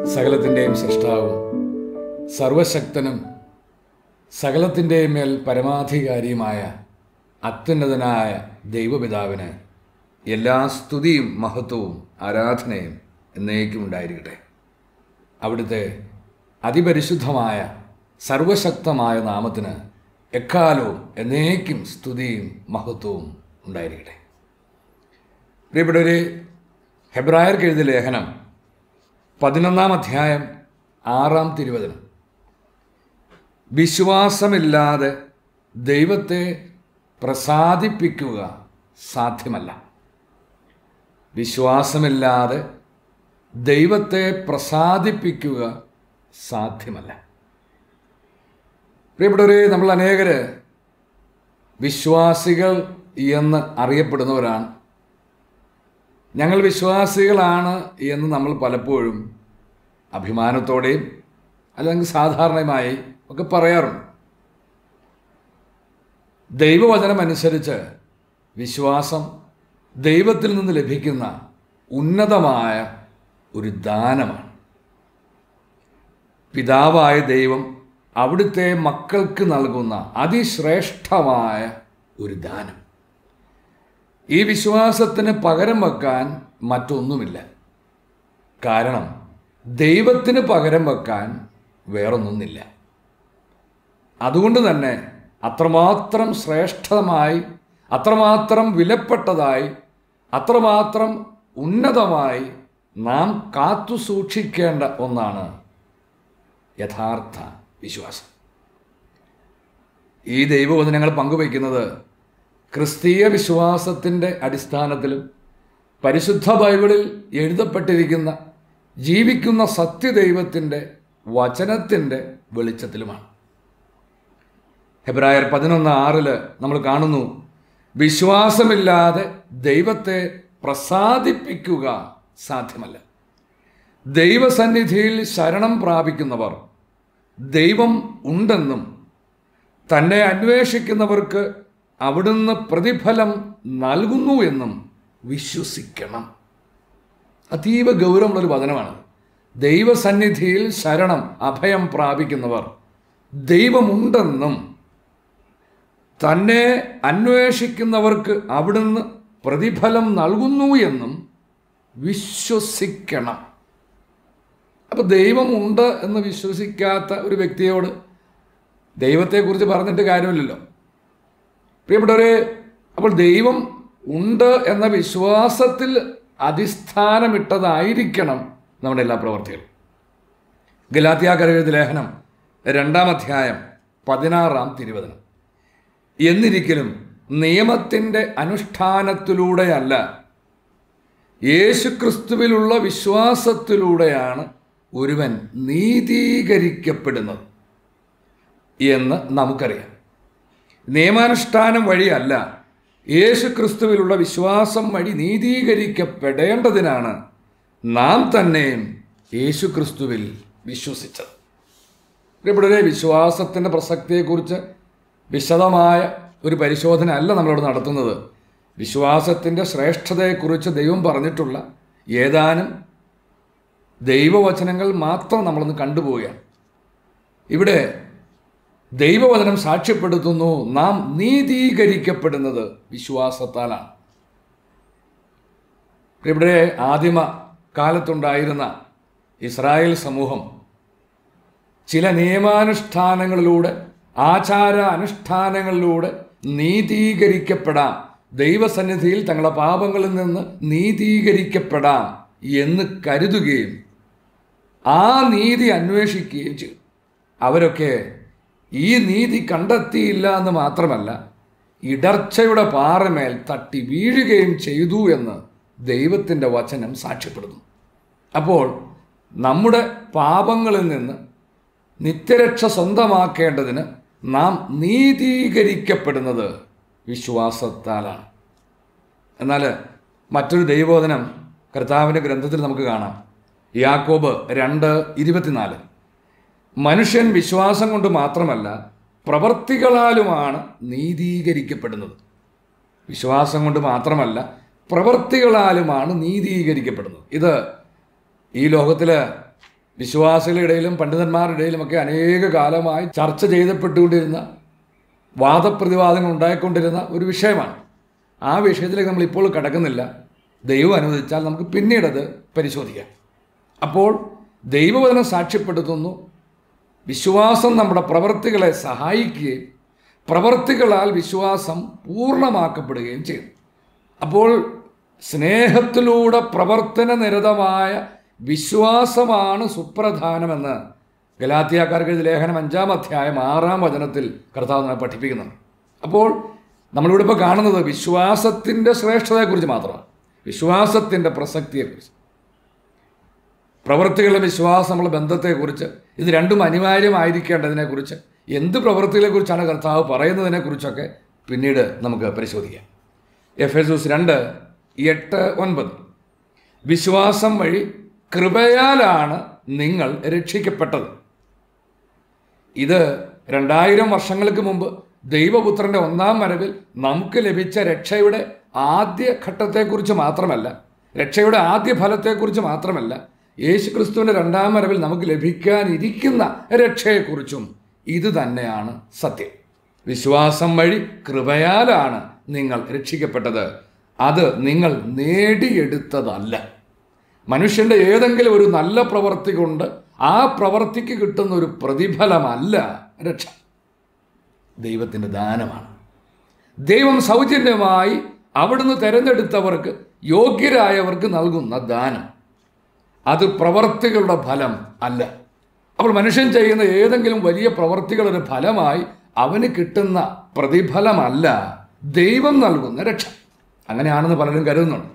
സകലത്തിൻ്റെയും സൃഷ്ടാവും സർവശക്തനും സകലത്തിൻ്റെയും മേൽ പരമാധികാരിയുമായ അത്യുന്നതനായ ദൈവപിതാവിന് എല്ലാ സ്തുതിയും മഹത്വവും ആരാധനയും എന്നേക്കും ഉണ്ടായിരിക്കട്ടെ അവിടുത്തെ അതിപരിശുദ്ധമായ സർവശക്തമായ നാമത്തിന് എക്കാലവും എന്നേക്കും സ്തുതിയും മഹത്വവും ഉണ്ടായിരിക്കട്ടെ പ്രിയപ്പെട്ടവരെ ഹെബ്രായർക്ക് എഴുതിയ ലേഖനം പതിനൊന്നാം അധ്യായം ആറാം തിരുവചനം വിശ്വാസമില്ലാതെ ദൈവത്തെ പ്രസാദിപ്പിക്കുക സാധ്യമല്ല വിശ്വാസമില്ലാതെ ദൈവത്തെ പ്രസാദിപ്പിക്കുക സാധ്യമല്ല പ്രിയപ്പെട്ടവരെ നമ്മൾ അനേകര് വിശ്വാസികൾ എന്ന് അറിയപ്പെടുന്നവരാണ് ഞങ്ങൾ വിശ്വാസികളാണ് എന്ന് നമ്മൾ പലപ്പോഴും അഭിമാനത്തോടെയും അല്ലെങ്കിൽ സാധാരണമായി ഒക്കെ പറയാറുണ്ട് ദൈവവചനം അനുസരിച്ച് വിശ്വാസം ദൈവത്തിൽ നിന്ന് ലഭിക്കുന്ന ഉന്നതമായ ഒരു ദാനമാണ് പിതാവായ ദൈവം അവിടുത്തെ മക്കൾക്ക് നൽകുന്ന അതിശ്രേഷ്ഠമായ ഒരു ദാനം ഈ വിശ്വാസത്തിന് പകരം വെക്കാൻ മറ്റൊന്നുമില്ല കാരണം ദൈവത്തിന് പകരം വെക്കാൻ വേറൊന്നൊന്നില്ല അതുകൊണ്ട് തന്നെ അത്രമാത്രം ശ്രേഷ്ഠമായി അത്രമാത്രം വിലപ്പെട്ടതായി അത്രമാത്രം ഉന്നതമായി നാം കാത്തു സൂക്ഷിക്കേണ്ട ഒന്നാണ് യഥാർത്ഥ വിശ്വാസം ഈ ദൈവവചനങ്ങൾ പങ്കുവയ്ക്കുന്നത് ക്രിസ്തീയ വിശ്വാസത്തിൻ്റെ അടിസ്ഥാനത്തിലും പരിശുദ്ധ ബൈബിളിൽ എഴുതപ്പെട്ടിരിക്കുന്ന ജീവിക്കുന്ന സത്യദൈവത്തിൻ്റെ വചനത്തിൻ്റെ വെളിച്ചത്തിലുമാണ് ഹെബ്രായർ പതിനൊന്ന് ആറില് നമ്മൾ കാണുന്നു വിശ്വാസമില്ലാതെ ദൈവത്തെ പ്രസാദിപ്പിക്കുക സാധ്യമല്ല ദൈവസന്നിധിയിൽ ശരണം പ്രാപിക്കുന്നവർ ദൈവം ഉണ്ടെന്നും തന്നെ അന്വേഷിക്കുന്നവർക്ക് അവിടുന്ന് പ്രതിഫലം നൽകുന്നു എന്നും വിശ്വസിക്കണം അതീവ ഗൗരവമുള്ളൊരു വചനമാണ് ദൈവസന്നിധിയിൽ ശരണം അഭയം പ്രാപിക്കുന്നവർ ദൈവമുണ്ടെന്നും തന്നെ അന്വേഷിക്കുന്നവർക്ക് അവിടുന്ന് പ്രതിഫലം നൽകുന്നു എന്നും വിശ്വസിക്കണം അപ്പോൾ ദൈവമുണ്ട് എന്ന് വിശ്വസിക്കാത്ത ഒരു വ്യക്തിയോട് ദൈവത്തെക്കുറിച്ച് പറഞ്ഞിട്ട് കാര്യമില്ലല്ലോ പ്രിയപ്പെട്ടവരെ അപ്പോൾ ദൈവം ഉണ്ട് എന്ന വിശ്വാസത്തിൽ അടിസ്ഥാനമിട്ടതായിരിക്കണം നമ്മുടെ എല്ലാ പ്രവർത്തികളും ഗലാത്യാകരവിധ ലേഖനം രണ്ടാം അധ്യായം പതിനാറാം തിരുവചനം എന്നിരിക്കലും നിയമത്തിൻ്റെ അനുഷ്ഠാനത്തിലൂടെയല്ല യേശുക്രിസ്തുവിലുള്ള വിശ്വാസത്തിലൂടെയാണ് ഒരുവൻ നീതീകരിക്കപ്പെടുന്നത് എന്ന് നമുക്കറിയാം നിയമാനുഷ്ഠാനം വഴിയല്ല യേശുക്രിസ്തുവിലുള്ള വിശ്വാസം വഴി നീതീകരിക്കപ്പെടേണ്ടതിനാണ് നാം തന്നെയും യേശുക്രിസ്തുവിൽ വിശ്വസിച്ചത് പ്രിയപ്പെട്ടവരെ വിശ്വാസത്തിൻ്റെ പ്രസക്തിയെക്കുറിച്ച് വിശദമായ ഒരു പരിശോധന അല്ല നമ്മളിവിടെ നടത്തുന്നത് വിശ്വാസത്തിൻ്റെ ശ്രേഷ്ഠതയെക്കുറിച്ച് ദൈവം പറഞ്ഞിട്ടുള്ള ഏതാനും ദൈവവചനങ്ങൾ മാത്രം നമ്മളൊന്ന് കണ്ടുപോവുകയാണ് ഇവിടെ ദൈവവചനം സാക്ഷ്യപ്പെടുത്തുന്നു നാം നീതീകരിക്കപ്പെടുന്നത് വിശ്വാസത്താലാണ് ഇവിടെ ആദിമ കാലത്തുണ്ടായിരുന്ന ഇസ്രായേൽ സമൂഹം ചില നിയമാനുഷ്ഠാനങ്ങളിലൂടെ ആചാര അനുഷ്ഠാനങ്ങളിലൂടെ നീതീകരിക്കപ്പെടാം ദൈവസന്നിധിയിൽ തങ്ങളുടെ പാപങ്ങളിൽ നിന്ന് നീതീകരിക്കപ്പെടാം എന്ന് കരുതുകയും ആ നീതി അന്വേഷിക്കുകയും ചെയ്തു അവരൊക്കെ ഈ നീതി കണ്ടെത്തിയില്ല എന്ന് മാത്രമല്ല ഇടർച്ചയുടെ പാറമേൽ തട്ടി വീഴുകയും ചെയ്തു എന്ന് ദൈവത്തിൻ്റെ വചനം സാക്ഷ്യപ്പെടുന്നു അപ്പോൾ നമ്മുടെ പാപങ്ങളിൽ നിന്ന് നിത്യരക്ഷ സ്വന്തമാക്കേണ്ടതിന് നാം നീതീകരിക്കപ്പെടുന്നത് വിശ്വാസത്താലാണ് എന്നാൽ മറ്റൊരു ദൈവോധനം കർത്താവിൻ്റെ ഗ്രന്ഥത്തിൽ നമുക്ക് കാണാം യാക്കോബ് രണ്ട് ഇരുപത്തിനാല് മനുഷ്യൻ വിശ്വാസം കൊണ്ട് മാത്രമല്ല പ്രവർത്തികളാലുമാണ് നീതീകരിക്കപ്പെടുന്നത് വിശ്വാസം കൊണ്ട് മാത്രമല്ല പ്രവൃത്തികളാലുമാണ് നീതീകരിക്കപ്പെടുന്നത് ഇത് ഈ ലോകത്തിൽ വിശ്വാസികളുടെ ഇടയിലും പണ്ഡിതന്മാരുടെ ഇടയിലുമൊക്കെ അനേക കാലമായി ചർച്ച ചെയ്തപ്പെട്ടുകൊണ്ടിരുന്ന വാദപ്രതിവാദങ്ങൾ ഉണ്ടായിക്കൊണ്ടിരുന്ന ഒരു വിഷയമാണ് ആ വിഷയത്തിലേക്ക് നമ്മൾ ഇപ്പോൾ കടക്കുന്നില്ല ദൈവം അനുവദിച്ചാൽ നമുക്ക് പിന്നീടത് പരിശോധിക്കാം അപ്പോൾ ദൈവവചനം സാക്ഷ്യപ്പെടുത്തുന്നു വിശ്വാസം നമ്മുടെ പ്രവൃത്തികളെ സഹായിക്കുകയും പ്രവൃത്തികളാൽ വിശ്വാസം പൂർണ്ണമാക്കപ്പെടുകയും ചെയ്യും അപ്പോൾ സ്നേഹത്തിലൂടെ പ്രവർത്തന നിരതമായ വിശ്വാസമാണ് സുപ്രധാനമെന്ന് ഗലാത്തിയാക്കാർക്ക് എഴുതിയ ലേഖനം അഞ്ചാം അധ്യായം ആറാം വചനത്തിൽ കർത്താവ് നമ്മെ പഠിപ്പിക്കുന്നുണ്ട് അപ്പോൾ നമ്മളിവിടെ ഇപ്പോൾ കാണുന്നത് വിശ്വാസത്തിൻ്റെ ശ്രേഷ്ഠതയെക്കുറിച്ച് മാത്രമാണ് വിശ്വാസത്തിൻ്റെ പ്രസക്തിയെക്കുറിച്ച് പ്രവൃത്തികളുടെ വിശ്വാസമുള്ള ബന്ധത്തെക്കുറിച്ച് ഇത് രണ്ടും അനിവാര്യമായിരിക്കേണ്ടതിനെക്കുറിച്ച് എന്ത് പ്രവൃത്തികളെക്കുറിച്ചാണ് കർത്താവ് പറയുന്നതിനെക്കുറിച്ചൊക്കെ പിന്നീട് നമുക്ക് പരിശോധിക്കാം എഫ് എസ് രണ്ട് എട്ട് ഒൻപത് വിശ്വാസം വഴി കൃപയാലാണ് നിങ്ങൾ രക്ഷിക്കപ്പെട്ടത് ഇത് രണ്ടായിരം വർഷങ്ങൾക്ക് മുമ്പ് ദൈവപുത്രന്റെ ഒന്നാം വരവിൽ നമുക്ക് ലഭിച്ച രക്ഷയുടെ ആദ്യ ഘട്ടത്തെക്കുറിച്ച് മാത്രമല്ല രക്ഷയുടെ ആദ്യ ഫലത്തെക്കുറിച്ച് മാത്രമല്ല യേശുക്രിസ്തുവിന്റെ രണ്ടാം വരവിൽ നമുക്ക് ലഭിക്കാനിരിക്കുന്ന രക്ഷയെക്കുറിച്ചും ഇത് തന്നെയാണ് സത്യം വിശ്വാസം വഴി കൃപയാലാണ് നിങ്ങൾ രക്ഷിക്കപ്പെട്ടത് അത് നിങ്ങൾ നേടിയെടുത്തതല്ല മനുഷ്യന്റെ ഏതെങ്കിലും ഒരു നല്ല പ്രവൃത്തി കൊണ്ട് ആ പ്രവൃത്തിക്ക് കിട്ടുന്ന ഒരു പ്രതിഫലമല്ല രക്ഷ ദൈവത്തിൻ്റെ ദാനമാണ് ദൈവം സൗജന്യമായി അവിടുന്ന് തിരഞ്ഞെടുത്തവർക്ക് യോഗ്യരായവർക്ക് നൽകുന്ന ദാനം അത് പ്രവർത്തികളുടെ ഫലം അല്ല അപ്പോൾ മനുഷ്യൻ ചെയ്യുന്ന ഏതെങ്കിലും വലിയ പ്രവർത്തികളുടെ ഫലമായി അവന് കിട്ടുന്ന പ്രതിഫലമല്ല ദൈവം നൽകുന്ന രക്ഷ അങ്ങനെയാണെന്ന് പലരും കരുതുന്നുണ്ട്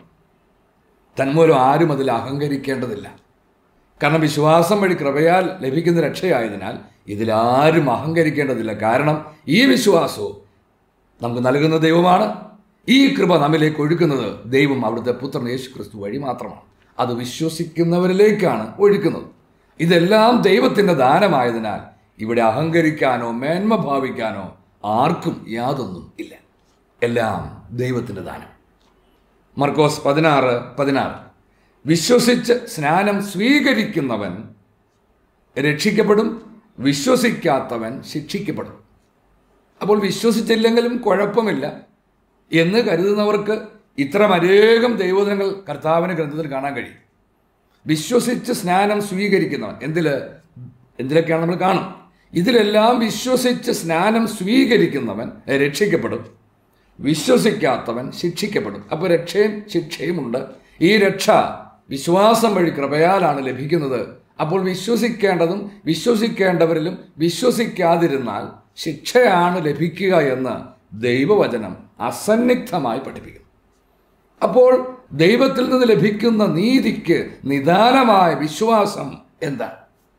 തന്മൂലം ആരും അതിൽ അഹങ്കരിക്കേണ്ടതില്ല കാരണം വിശ്വാസം വഴി കൃപയാൽ ലഭിക്കുന്ന രക്ഷയായതിനാൽ ഇതിലാരും അഹങ്കരിക്കേണ്ടതില്ല കാരണം ഈ വിശ്വാസവും നമുക്ക് നൽകുന്ന ദൈവമാണ് ഈ കൃപ നമ്മിലേക്ക് ഒഴുക്കുന്നത് ദൈവം അവിടുത്തെ പുത്രൻ യേശു ക്രിസ്തു വഴി മാത്രമാണ് അത് വിശ്വസിക്കുന്നവരിലേക്കാണ് ഒഴുക്കുന്നത് ഇതെല്ലാം ദൈവത്തിൻ്റെ ദാനമായതിനാൽ ഇവിടെ അഹങ്കരിക്കാനോ മേന്മ ഭാവിക്കാനോ ആർക്കും യാതൊന്നും ഇല്ല എല്ലാം ദൈവത്തിൻ്റെ ദാനം മർക്കോസ് പതിനാറ് പതിനാറ് വിശ്വസിച്ച് സ്നാനം സ്വീകരിക്കുന്നവൻ രക്ഷിക്കപ്പെടും വിശ്വസിക്കാത്തവൻ ശിക്ഷിക്കപ്പെടും അപ്പോൾ വിശ്വസിച്ചില്ലെങ്കിലും കുഴപ്പമില്ല എന്ന് കരുതുന്നവർക്ക് ഇത്തരം അനേകം ദൈവോധനങ്ങൾ കർത്താവിന് ഗ്രന്ഥത്തിൽ കാണാൻ കഴിയും വിശ്വസിച്ച് സ്നാനം സ്വീകരിക്കുന്നവൻ എന്തിൽ എന്തിലൊക്കെയാണ് നമ്മൾ കാണും ഇതിലെല്ലാം വിശ്വസിച്ച് സ്നാനം സ്വീകരിക്കുന്നവൻ രക്ഷിക്കപ്പെടും വിശ്വസിക്കാത്തവൻ ശിക്ഷിക്കപ്പെടും അപ്പോൾ രക്ഷയും ശിക്ഷയുമുണ്ട് ഈ രക്ഷ വിശ്വാസം വഴി കൃപയാലാണ് ലഭിക്കുന്നത് അപ്പോൾ വിശ്വസിക്കേണ്ടതും വിശ്വസിക്കേണ്ടവരിലും വിശ്വസിക്കാതിരുന്നാൽ ശിക്ഷയാണ് ലഭിക്കുക എന്ന് ദൈവവചനം അസന്നിഗ്ധമായി പഠിപ്പിക്കുന്നു അപ്പോൾ ദൈവത്തിൽ നിന്ന് ലഭിക്കുന്ന നീതിക്ക് നിദാനമായ വിശ്വാസം എന്താ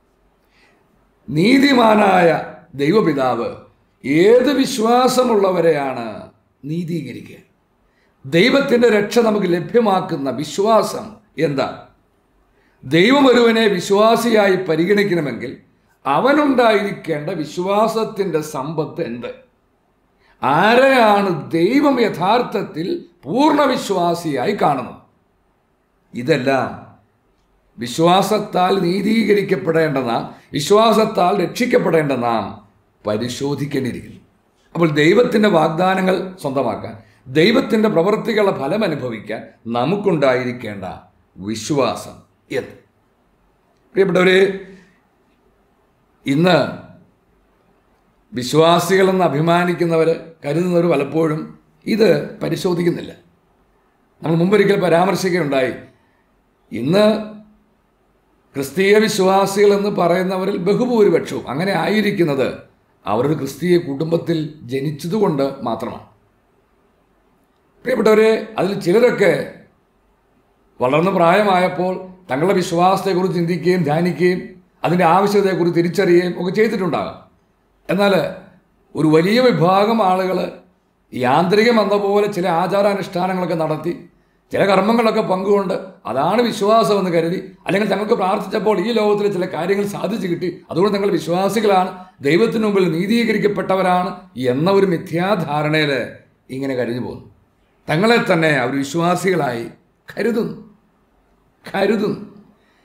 നീതിമാനായ ദൈവപിതാവ് ഏത് വിശ്വാസമുള്ളവരെയാണ് നീതീകരിക്കുക ദൈവത്തിൻ്റെ രക്ഷ നമുക്ക് ലഭ്യമാക്കുന്ന വിശ്വാസം എന്താ ദൈവം ഒരുവനെ വിശ്വാസിയായി പരിഗണിക്കണമെങ്കിൽ അവനുണ്ടായിരിക്കേണ്ട വിശ്വാസത്തിൻ്റെ സമ്പത്ത് എന്ത് ആരെയാണ് ദൈവം യഥാർത്ഥത്തിൽ പൂർണ്ണ വിശ്വാസിയായി കാണുന്നത് ഇതെല്ലാം വിശ്വാസത്താൽ നീതീകരിക്കപ്പെടേണ്ട നാം വിശ്വാസത്താൽ രക്ഷിക്കപ്പെടേണ്ട നാം പരിശോധിക്കേണ്ടിയിരിക്കുന്നു അപ്പോൾ ദൈവത്തിൻ്റെ വാഗ്ദാനങ്ങൾ സ്വന്തമാക്കാൻ ദൈവത്തിൻ്റെ പ്രവൃത്തികളുടെ ഫലം അനുഭവിക്കാൻ നമുക്കുണ്ടായിരിക്കേണ്ട വിശ്വാസം എന്ത് പ്രിയപ്പെട്ടവരെ ഇന്ന് വിശ്വാസികളെന്ന് അഭിമാനിക്കുന്നവർ കരുതുന്നവർ പലപ്പോഴും ഇത് പരിശോധിക്കുന്നില്ല നമ്മൾ മുമ്പൊരിക്കൽ പരാമർശിക്കുകയുണ്ടായി ഇന്ന് ക്രിസ്തീയ വിശ്വാസികൾ എന്ന് പറയുന്നവരിൽ ബഹുഭൂരിപക്ഷവും അങ്ങനെ ആയിരിക്കുന്നത് അവരൊരു ക്രിസ്തീയ കുടുംബത്തിൽ ജനിച്ചതുകൊണ്ട് മാത്രമാണ് പ്രിയപ്പെട്ടവരെ അതിൽ ചിലരൊക്കെ വളർന്ന പ്രായമായപ്പോൾ തങ്ങളുടെ വിശ്വാസത്തെക്കുറിച്ച് ചിന്തിക്കുകയും ധ്യാനിക്കുകയും അതിൻ്റെ ആവശ്യകതയെക്കുറിച്ച് തിരിച്ചറിയുകയും ഒക്കെ ചെയ്തിട്ടുണ്ടാകാം എന്നാൽ ഒരു വലിയ വിഭാഗം ആളുകൾ യാന്ത്രികം എന്ന പോലെ ചില ആചാരാനുഷ്ഠാനങ്ങളൊക്കെ നടത്തി ചില കർമ്മങ്ങളൊക്കെ പങ്കുകൊണ്ട് അതാണ് വിശ്വാസമെന്ന് കരുതി അല്ലെങ്കിൽ തങ്ങൾക്ക് പ്രാർത്ഥിച്ചപ്പോൾ ഈ ലോകത്തിൽ ചില കാര്യങ്ങൾ സാധിച്ചു കിട്ടി അതുകൊണ്ട് തങ്ങൾ വിശ്വാസികളാണ് ദൈവത്തിന് മുമ്പിൽ നീതീകരിക്കപ്പെട്ടവരാണ് എന്ന ഒരു മിഥ്യാധാരണയിൽ ഇങ്ങനെ കഴിഞ്ഞു പോകുന്നു തങ്ങളെ തന്നെ അവർ വിശ്വാസികളായി കരുതുന്നു കരുതുന്നു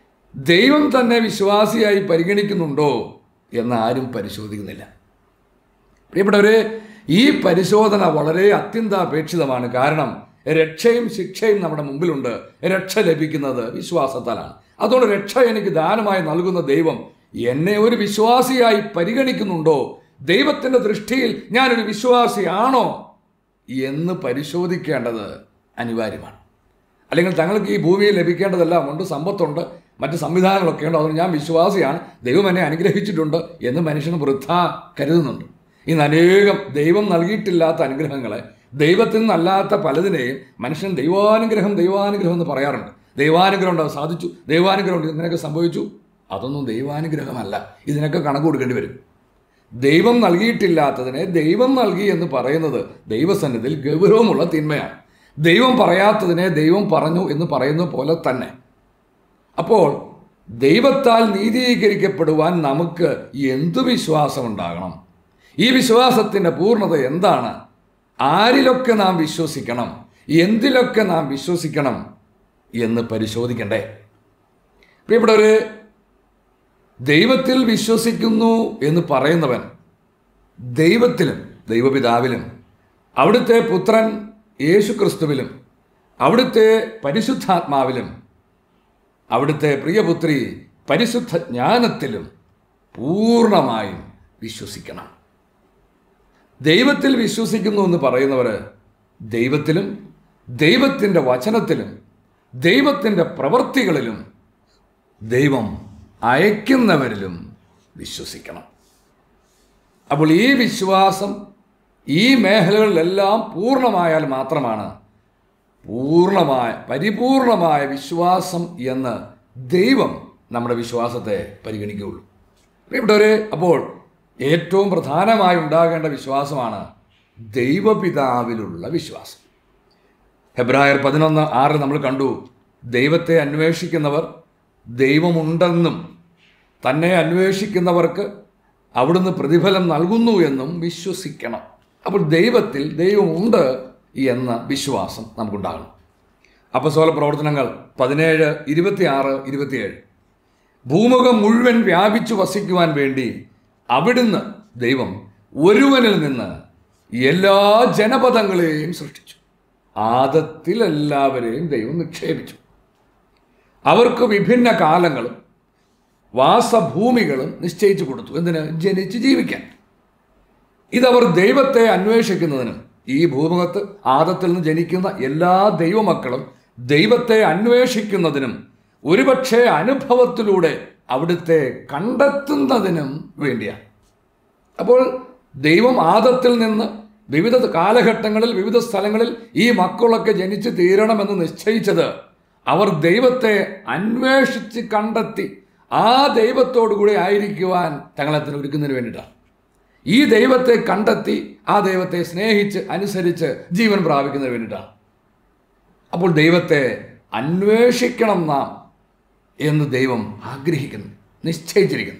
ദൈവം തന്നെ വിശ്വാസിയായി പരിഗണിക്കുന്നുണ്ടോ എന്ന് ആരും പരിശോധിക്കുന്നില്ല പ്രിയപ്പെട്ടവരെ ഈ പരിശോധന വളരെ അത്യന്താപേക്ഷിതമാണ് കാരണം രക്ഷയും ശിക്ഷയും നമ്മുടെ മുമ്പിലുണ്ട് രക്ഷ ലഭിക്കുന്നത് വിശ്വാസത്താലാണ് അതുകൊണ്ട് രക്ഷ എനിക്ക് ദാനമായി നൽകുന്ന ദൈവം എന്നെ ഒരു വിശ്വാസിയായി പരിഗണിക്കുന്നുണ്ടോ ദൈവത്തിന്റെ ദൃഷ്ടിയിൽ ഞാനൊരു വിശ്വാസിയാണോ എന്ന് പരിശോധിക്കേണ്ടത് അനിവാര്യമാണ് അല്ലെങ്കിൽ തങ്ങൾക്ക് ഈ ഭൂമിയിൽ ലഭിക്കേണ്ടതെല്ലാം ഉണ്ട് സമ്പത്തുണ്ട് മറ്റ് സംവിധാനങ്ങളൊക്കെ ഉണ്ട് അതുകൊണ്ട് ഞാൻ വിശ്വാസിയാണ് ദൈവം എന്നെ അനുഗ്രഹിച്ചിട്ടുണ്ട് എന്ന് മനുഷ്യന് വൃദ്ധ കരുതുന്നുണ്ട് ഇന്ന് അനേകം ദൈവം നൽകിയിട്ടില്ലാത്ത അനുഗ്രഹങ്ങളെ ദൈവത്തിൽ നിന്നല്ലാത്ത പലതിനെയും മനുഷ്യൻ ദൈവാനുഗ്രഹം ദൈവാനുഗ്രഹം എന്ന് പറയാറുണ്ട് ദൈവാനുഗ്രഹം ഉണ്ട് അത് സാധിച്ചു ദൈവാനുഗ്രഹം ഉണ്ട് ഇങ്ങനെയൊക്കെ സംഭവിച്ചു അതൊന്നും ദൈവാനുഗ്രഹമല്ല ഇതിനൊക്കെ കണക്ക് കൊടുക്കേണ്ടി വരും ദൈവം നൽകിയിട്ടില്ലാത്തതിനെ ദൈവം നൽകി എന്ന് പറയുന്നത് ദൈവസന്നിധിയിൽ ഗൗരവമുള്ള തിന്മയാണ് ദൈവം പറയാത്തതിനെ ദൈവം പറഞ്ഞു എന്ന് പറയുന്ന പോലെ തന്നെ അപ്പോൾ ദൈവത്താൽ നീതീകരിക്കപ്പെടുവാൻ നമുക്ക് എന്തു വിശ്വാസമുണ്ടാകണം ഈ വിശ്വാസത്തിൻ്റെ പൂർണ്ണത എന്താണ് ആരിലൊക്കെ നാം വിശ്വസിക്കണം എന്തിലൊക്കെ നാം വിശ്വസിക്കണം എന്ന് പരിശോധിക്കണ്ടേ പ്രിയപ്പെട്ടവര് ദൈവത്തിൽ വിശ്വസിക്കുന്നു എന്ന് പറയുന്നവൻ ദൈവത്തിലും ദൈവപിതാവിലും അവിടുത്തെ പുത്രൻ യേശുക്രിസ്തുവിലും അവിടുത്തെ പരിശുദ്ധാത്മാവിലും അവിടുത്തെ പ്രിയപുത്രി പരിശുദ്ധ ജ്ഞാനത്തിലും പൂർണ്ണമായും വിശ്വസിക്കണം ദൈവത്തിൽ വിശ്വസിക്കുന്നു എന്ന് പറയുന്നവർ ദൈവത്തിലും ദൈവത്തിൻ്റെ വചനത്തിലും ദൈവത്തിൻ്റെ പ്രവൃത്തികളിലും ദൈവം അയക്കുന്നവരിലും വിശ്വസിക്കണം അപ്പോൾ ഈ വിശ്വാസം ഈ മേഖലകളിലെല്ലാം പൂർണ്ണമായാൽ മാത്രമാണ് പൂർണ്ണമായ പരിപൂർണമായ വിശ്വാസം എന്ന് ദൈവം നമ്മുടെ വിശ്വാസത്തെ പരിഗണിക്കുകയുള്ളൂ പ്രിയപ്പെട്ടവരെ അപ്പോൾ ഏറ്റവും പ്രധാനമായി ഉണ്ടാകേണ്ട വിശ്വാസമാണ് ദൈവപിതാവിലുള്ള വിശ്വാസം ഹെബ്രായർ പതിനൊന്ന് ആറ് നമ്മൾ കണ്ടു ദൈവത്തെ അന്വേഷിക്കുന്നവർ ദൈവമുണ്ടെന്നും തന്നെ അന്വേഷിക്കുന്നവർക്ക് അവിടുന്ന് പ്രതിഫലം നൽകുന്നു എന്നും വിശ്വസിക്കണം അപ്പോൾ ദൈവത്തിൽ ദൈവമുണ്ട് എന്ന വിശ്വാസം നമുക്കുണ്ടാകണം അപ്പസോല പ്രവർത്തനങ്ങൾ പതിനേഴ് ഇരുപത്തിയാറ് ഇരുപത്തിയേഴ് ഭൂമുഖം മുഴുവൻ വ്യാപിച്ചു വസിക്കുവാൻ വേണ്ടി അവിടുന്ന് ദൈവം ഒരുവനിൽ നിന്ന് എല്ലാ ജനപദങ്ങളെയും സൃഷ്ടിച്ചു ആദത്തിൽ എല്ലാവരെയും ദൈവം നിക്ഷേപിച്ചു അവർക്ക് വിഭിന്ന കാലങ്ങളും വാസഭൂമികളും നിശ്ചയിച്ചു കൊടുത്തു എന്തിന് ജനിച്ച് ജീവിക്കാൻ ഇതവർ ദൈവത്തെ അന്വേഷിക്കുന്നതിനും ഈ ഭൂമുഖത്ത് ആദത്തിൽ നിന്ന് ജനിക്കുന്ന എല്ലാ ദൈവമക്കളും ദൈവത്തെ അന്വേഷിക്കുന്നതിനും ഒരുപക്ഷെ അനുഭവത്തിലൂടെ അവിടുത്തെ കണ്ടെത്തുന്നതിനും വേണ്ടിയാണ് അപ്പോൾ ദൈവം ആദത്തിൽ നിന്ന് വിവിധ കാലഘട്ടങ്ങളിൽ വിവിധ സ്ഥലങ്ങളിൽ ഈ മക്കളൊക്കെ ജനിച്ചു തീരണമെന്ന് നിശ്ചയിച്ചത് അവർ ദൈവത്തെ അന്വേഷിച്ച് കണ്ടെത്തി ആ ദൈവത്തോടു കൂടി ആയിരിക്കുവാൻ തങ്ങളെ ഒരുക്കുന്നതിന് വേണ്ടിയിട്ടാണ് ഈ ദൈവത്തെ കണ്ടെത്തി ആ ദൈവത്തെ സ്നേഹിച്ച് അനുസരിച്ച് ജീവൻ പ്രാപിക്കുന്നതിന് വേണ്ടിയിട്ടാണ് അപ്പോൾ ദൈവത്തെ അന്വേഷിക്കണം നാം എന്ന് ദൈവം ആഗ്രഹിക്കുന്നു നിശ്ചയിച്ചിരിക്കുന്നു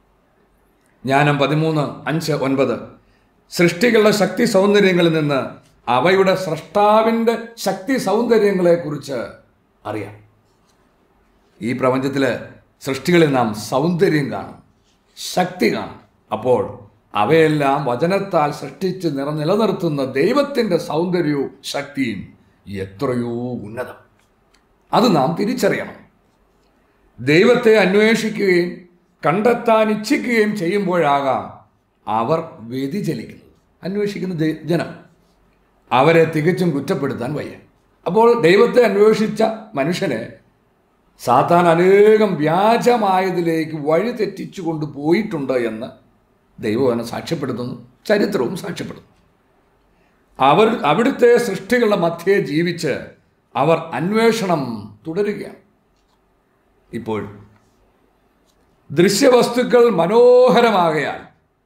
ജ്ഞാനം പതിമൂന്ന് അഞ്ച് ഒൻപത് സൃഷ്ടികളുടെ ശക്തി സൗന്ദര്യങ്ങളിൽ നിന്ന് അവയുടെ സൃഷ്ടാവിൻ്റെ ശക്തി സൗന്ദര്യങ്ങളെക്കുറിച്ച് അറിയാം ഈ പ്രപഞ്ചത്തിലെ സൃഷ്ടികളിൽ നാം സൗന്ദര്യം കാണും ശക്തി കാണും അപ്പോൾ അവയെല്ലാം വചനത്താൽ സൃഷ്ടിച്ച് നിറ നിലനിർത്തുന്ന ദൈവത്തിൻ്റെ സൗന്ദര്യവും ശക്തിയും എത്രയോ ഉന്നതം അത് നാം തിരിച്ചറിയണം ദൈവത്തെ അന്വേഷിക്കുകയും കണ്ടെത്താൻ ഇച്ഛിക്കുകയും ചെയ്യുമ്പോഴാകാം അവർ വ്യതിചലിക്കുന്നത് അന്വേഷിക്കുന്ന ദൈ- ജനം അവരെ തികച്ചും കുറ്റപ്പെടുത്താൻ വയ്യ അപ്പോൾ ദൈവത്തെ അന്വേഷിച്ച മനുഷ്യനെ സാത്താൻ അനേകം വ്യാജമായതിലേക്ക് വഴി തെറ്റിച്ചു കൊണ്ടുപോയിട്ടുണ്ട് എന്ന് ദൈവം അവനെ സാക്ഷ്യപ്പെടുത്തുന്നു ചരിത്രവും സാക്ഷ്യപ്പെടുന്നു അവർ അവിടുത്തെ സൃഷ്ടികളുടെ മധ്യേ ജീവിച്ച് അവർ അന്വേഷണം തുടരുകയാണ് ഇപ്പോൾ ദൃശ്യവസ്തുക്കൾ മനോഹരമാകയാൽ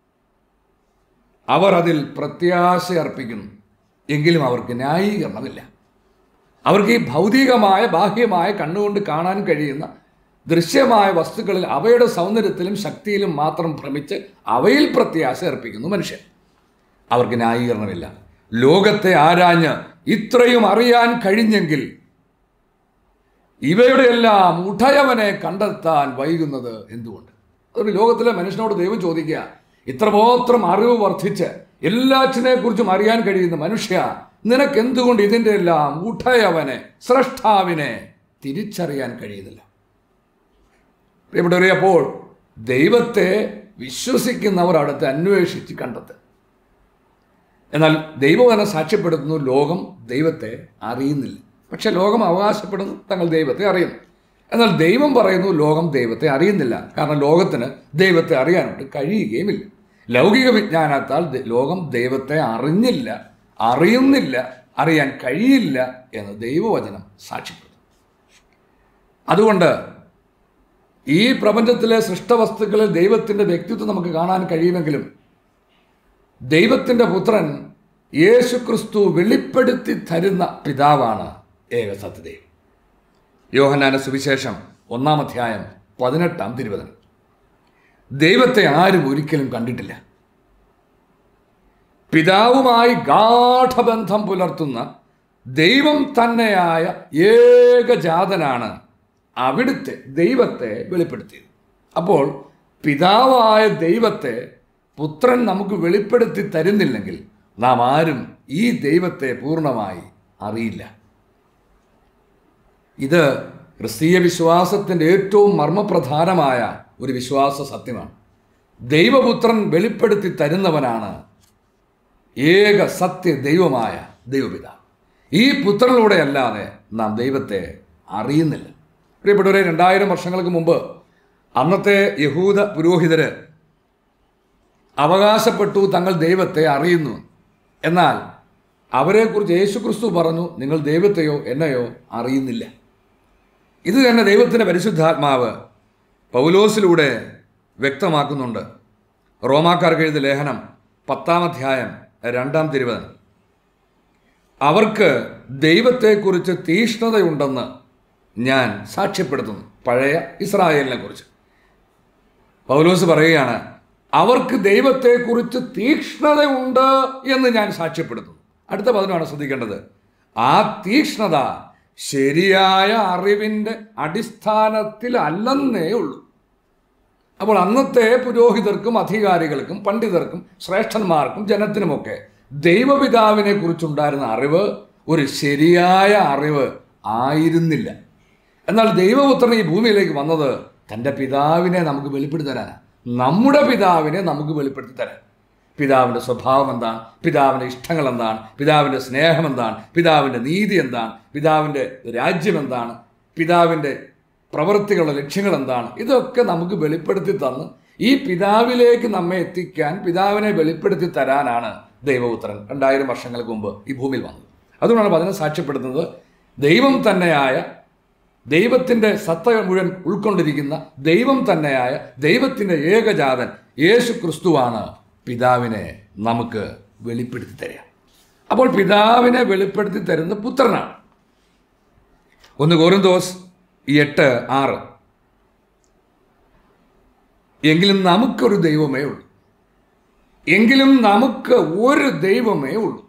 അവർ അതിൽ പ്രത്യാശ അർപ്പിക്കുന്നു എങ്കിലും അവർക്ക് ന്യായീകരണമില്ല അവർക്ക് ഈ ഭൗതികമായ ബാഹ്യമായ കണ്ണുകൊണ്ട് കാണാൻ കഴിയുന്ന ദൃശ്യമായ വസ്തുക്കളിൽ അവയുടെ സൗന്ദര്യത്തിലും ശക്തിയിലും മാത്രം ഭ്രമിച്ച് അവയിൽ പ്രത്യാശ അർപ്പിക്കുന്നു മനുഷ്യൻ അവർക്ക് ന്യായീകരണമില്ല ലോകത്തെ ആരാഞ്ഞ് ഇത്രയും അറിയാൻ കഴിഞ്ഞെങ്കിൽ ഇവയുടെ എല്ലാം ഉഠയവനെ കണ്ടെത്താൻ വൈകുന്നത് എന്തുകൊണ്ട് അതുകൊണ്ട് ലോകത്തിലെ മനുഷ്യനോട് ദൈവം ചോദിക്കുക ഇത്രമാത്രം അറിവ് വർദ്ധിച്ച് എല്ലാറ്റിനെ കുറിച്ചും അറിയാൻ കഴിയുന്ന മനുഷ്യ നിനക്ക് എന്തുകൊണ്ട് ഇതിൻ്റെ എല്ലാം ഉഠയവനെ സ്രഷ്ടാവിനെ തിരിച്ചറിയാൻ കഴിയുന്നില്ല പ്രിയപ്പെട്ടവരെ അപ്പോൾ ദൈവത്തെ വിശ്വസിക്കുന്നവർ അവിടുത്തെ അന്വേഷിച്ച് കണ്ടെത്തും എന്നാൽ ദൈവം തന്നെ സാക്ഷ്യപ്പെടുത്തുന്നു ലോകം ദൈവത്തെ അറിയുന്നില്ല പക്ഷെ ലോകം അവകാശപ്പെടുന്നു തങ്ങൾ ദൈവത്തെ അറിയുന്നു എന്നാൽ ദൈവം പറയുന്നു ലോകം ദൈവത്തെ അറിയുന്നില്ല കാരണം ലോകത്തിന് ദൈവത്തെ അറിയാനായിട്ട് കഴിയുകയുമില്ല ലൗകിക വിജ്ഞാനത്താൽ ദ- ലോകം ദൈവത്തെ അറിഞ്ഞില്ല അറിയുന്നില്ല അറിയാൻ കഴിയില്ല എന്ന് ദൈവവചനം സാക്ഷ്യപ്പെടുന്നു അതുകൊണ്ട് ഈ പ്രപഞ്ചത്തിലെ സൃഷ്ടവസ്തുക്കളിൽ ദൈവത്തിൻ്റെ വ്യക്തിത്വം നമുക്ക് കാണാൻ കഴിയുമെങ്കിലും ദൈവത്തിൻ്റെ പുത്രൻ യേശു ക്രിസ്തു വെളിപ്പെടുത്തി തരുന്ന പിതാവാണ് ഏകസത്യദേവ് യോഹനാന സുവിശേഷം ഒന്നാം അധ്യായം പതിനെട്ടാം തിരുവചനം ദൈവത്തെ ആരും ഒരിക്കലും കണ്ടിട്ടില്ല പിതാവുമായി ഗാഠബന്ധം പുലർത്തുന്ന ദൈവം തന്നെയായ ഏകജാതനാണ് അവിടുത്തെ ദൈവത്തെ വെളിപ്പെടുത്തിയത് അപ്പോൾ പിതാവായ ദൈവത്തെ പുത്രൻ നമുക്ക് വെളിപ്പെടുത്തി തരുന്നില്ലെങ്കിൽ നാം ആരും ഈ ദൈവത്തെ പൂർണ്ണമായി അറിയില്ല ഇത് ക്രിസ്തീയ വിശ്വാസത്തിൻ്റെ ഏറ്റവും മർമ്മപ്രധാനമായ ഒരു വിശ്വാസ സത്യമാണ് ദൈവപുത്രൻ വെളിപ്പെടുത്തി തരുന്നവനാണ് ഏക സത്യ ദൈവമായ ദൈവപിതാവ് ഈ പുത്രനിലൂടെ അല്ലാതെ നാം ദൈവത്തെ അറിയുന്നില്ല പ്രിയപ്പെട്ടവരെ രണ്ടായിരം വർഷങ്ങൾക്ക് മുമ്പ് അന്നത്തെ യഹൂദ പുരോഹിതര് അവകാശപ്പെട്ടു തങ്ങൾ ദൈവത്തെ അറിയുന്നു എന്നാൽ അവരെക്കുറിച്ച് യേശുക്രിസ്തു പറഞ്ഞു നിങ്ങൾ ദൈവത്തെയോ എന്നെയോ അറിയുന്നില്ല ഇത് തന്നെ ദൈവത്തിൻ്റെ പരിശുദ്ധാത്മാവ് പൗലോസിലൂടെ വ്യക്തമാക്കുന്നുണ്ട് റോമാക്കാർക്ക് എഴുതിയ ലേഖനം പത്താം അധ്യായം രണ്ടാം തിരുവചനം അവർക്ക് ദൈവത്തെക്കുറിച്ച് തീഷ്ണതയുണ്ടെന്ന് ഞാൻ സാക്ഷ്യപ്പെടുത്തുന്നു പഴയ ഇസ്രായേലിനെ കുറിച്ച് പൗലോസ് പറയുകയാണ് അവർക്ക് ദൈവത്തെക്കുറിച്ച് തീക്ഷ്ണതയുണ്ട് എന്ന് ഞാൻ സാക്ഷ്യപ്പെടുത്തുന്നു അടുത്ത പദമാണ് ശ്രദ്ധിക്കേണ്ടത് ആ തീക്ഷ്ണത ശരിയായ അറിവിൻ്റെ അടിസ്ഥാനത്തിലല്ലെന്നേ ഉള്ളൂ അപ്പോൾ അന്നത്തെ പുരോഹിതർക്കും അധികാരികൾക്കും പണ്ഡിതർക്കും ശ്രേഷ്ഠന്മാർക്കും ജനത്തിനുമൊക്കെ ദൈവപിതാവിനെ കുറിച്ചുണ്ടായിരുന്ന അറിവ് ഒരു ശരിയായ അറിവ് ആയിരുന്നില്ല എന്നാൽ ദൈവപുത്രൻ ഈ ഭൂമിയിലേക്ക് വന്നത് തൻ്റെ പിതാവിനെ നമുക്ക് വെളിപ്പെടുത്തി തരാനാണ് നമ്മുടെ പിതാവിനെ നമുക്ക് വെളിപ്പെടുത്തി തരാൻ പിതാവിൻ്റെ സ്വഭാവം എന്താണ് പിതാവിൻ്റെ ഇഷ്ടങ്ങൾ എന്താണ് പിതാവിൻ്റെ സ്നേഹം എന്താണ് പിതാവിൻ്റെ നീതി എന്താണ് പിതാവിൻ്റെ രാജ്യം എന്താണ് പിതാവിൻ്റെ പ്രവൃത്തികളുടെ ലക്ഷ്യങ്ങൾ എന്താണ് ഇതൊക്കെ നമുക്ക് വെളിപ്പെടുത്തി തന്ന് ഈ പിതാവിലേക്ക് നമ്മെ എത്തിക്കാൻ പിതാവിനെ വെളിപ്പെടുത്തി തരാനാണ് ദൈവപുത്രൻ രണ്ടായിരം വർഷങ്ങൾക്ക് മുമ്പ് ഈ ഭൂമിയിൽ വന്നത് അതുകൊണ്ടാണ് വചനം സാക്ഷ്യപ്പെടുത്തുന്നത് ദൈവം തന്നെയായ ദൈവത്തിൻ്റെ സത്ത മുഴുവൻ ഉൾക്കൊണ്ടിരിക്കുന്ന ദൈവം തന്നെയായ ദൈവത്തിൻ്റെ ഏകജാതൻ യേശു ക്രിസ്തുവാണ് പിതാവിനെ നമുക്ക് വെളിപ്പെടുത്തി തരിക അപ്പോൾ പിതാവിനെ വെളിപ്പെടുത്തി തരുന്ന പുത്രനാണ് ഒന്ന് കോരിന്തോസ് എട്ട് ആറ് എങ്കിലും നമുക്കൊരു ദൈവമേ ഉള്ളൂ എങ്കിലും നമുക്ക് ഒരു ദൈവമേ ഉള്ളൂ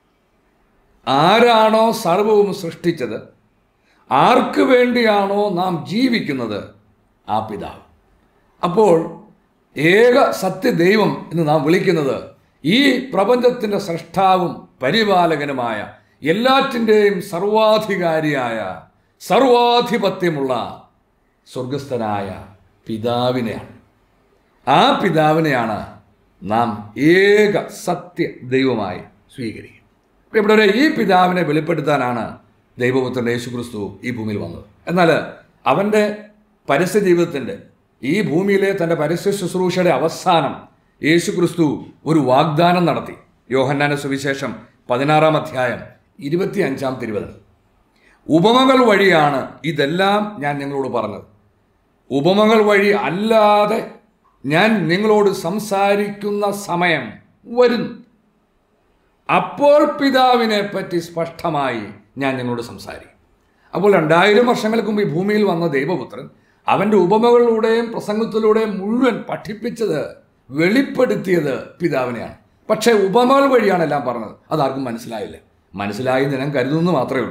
ആരാണോ സർവവും സൃഷ്ടിച്ചത് ആർക്ക് വേണ്ടിയാണോ നാം ജീവിക്കുന്നത് ആ പിതാവ് അപ്പോൾ ഏക സത്യദൈവം എന്ന് നാം വിളിക്കുന്നത് ഈ പ്രപഞ്ചത്തിൻ്റെ സൃഷ്ടാവും പരിപാലകനുമായ എല്ലാറ്റിൻ്റെയും സർവാധികാരിയായ സർവാധിപത്യമുള്ള സ്വർഗസ്ഥനായ പിതാവിനെയാണ് ആ പിതാവിനെയാണ് നാം ഏക സത്യ ദൈവമായി സ്വീകരിക്കുക പ്രിയപ്പെട്ടവരെ ഈ പിതാവിനെ വെളിപ്പെടുത്താനാണ് ദൈവപുത്രൻ യേശുക്രിസ്തു ഈ ഭൂമിയിൽ വന്നത് എന്നാൽ അവൻ്റെ പരസ്യ ജീവിതത്തിൻ്റെ ഈ ഭൂമിയിലെ തൻ്റെ പരസ്യ ശുശ്രൂഷയുടെ അവസാനം യേശുക്രിസ്തു ഒരു വാഗ്ദാനം നടത്തി യോഹന്നാന സുവിശേഷം പതിനാറാം അധ്യായം ഇരുപത്തി അഞ്ചാം തിരുവചനം ഉപമകൾ വഴിയാണ് ഇതെല്ലാം ഞാൻ നിങ്ങളോട് പറഞ്ഞത് ഉപമകൾ വഴി അല്ലാതെ ഞാൻ നിങ്ങളോട് സംസാരിക്കുന്ന സമയം വരുന്നു അപ്പോൾ പിതാവിനെ പറ്റി സ്പഷ്ടമായി ഞാൻ നിങ്ങളോട് സംസാരിക്കും അപ്പോൾ രണ്ടായിരം വർഷങ്ങൾക്ക് മുമ്പ് ഈ ഭൂമിയിൽ വന്ന ദൈവപുത്രൻ അവൻ്റെ ഉപമകളിലൂടെയും പ്രസംഗത്തിലൂടെയും മുഴുവൻ പഠിപ്പിച്ചത് വെളിപ്പെടുത്തിയത് പിതാവിനെയാണ് പക്ഷേ ഉപമകൾ വഴിയാണ് എല്ലാം പറഞ്ഞത് അതാർക്കും മനസ്സിലായില്ല മനസ്സിലായി ഞാൻ കരുതുന്നു മാത്രമേ ഉള്ളൂ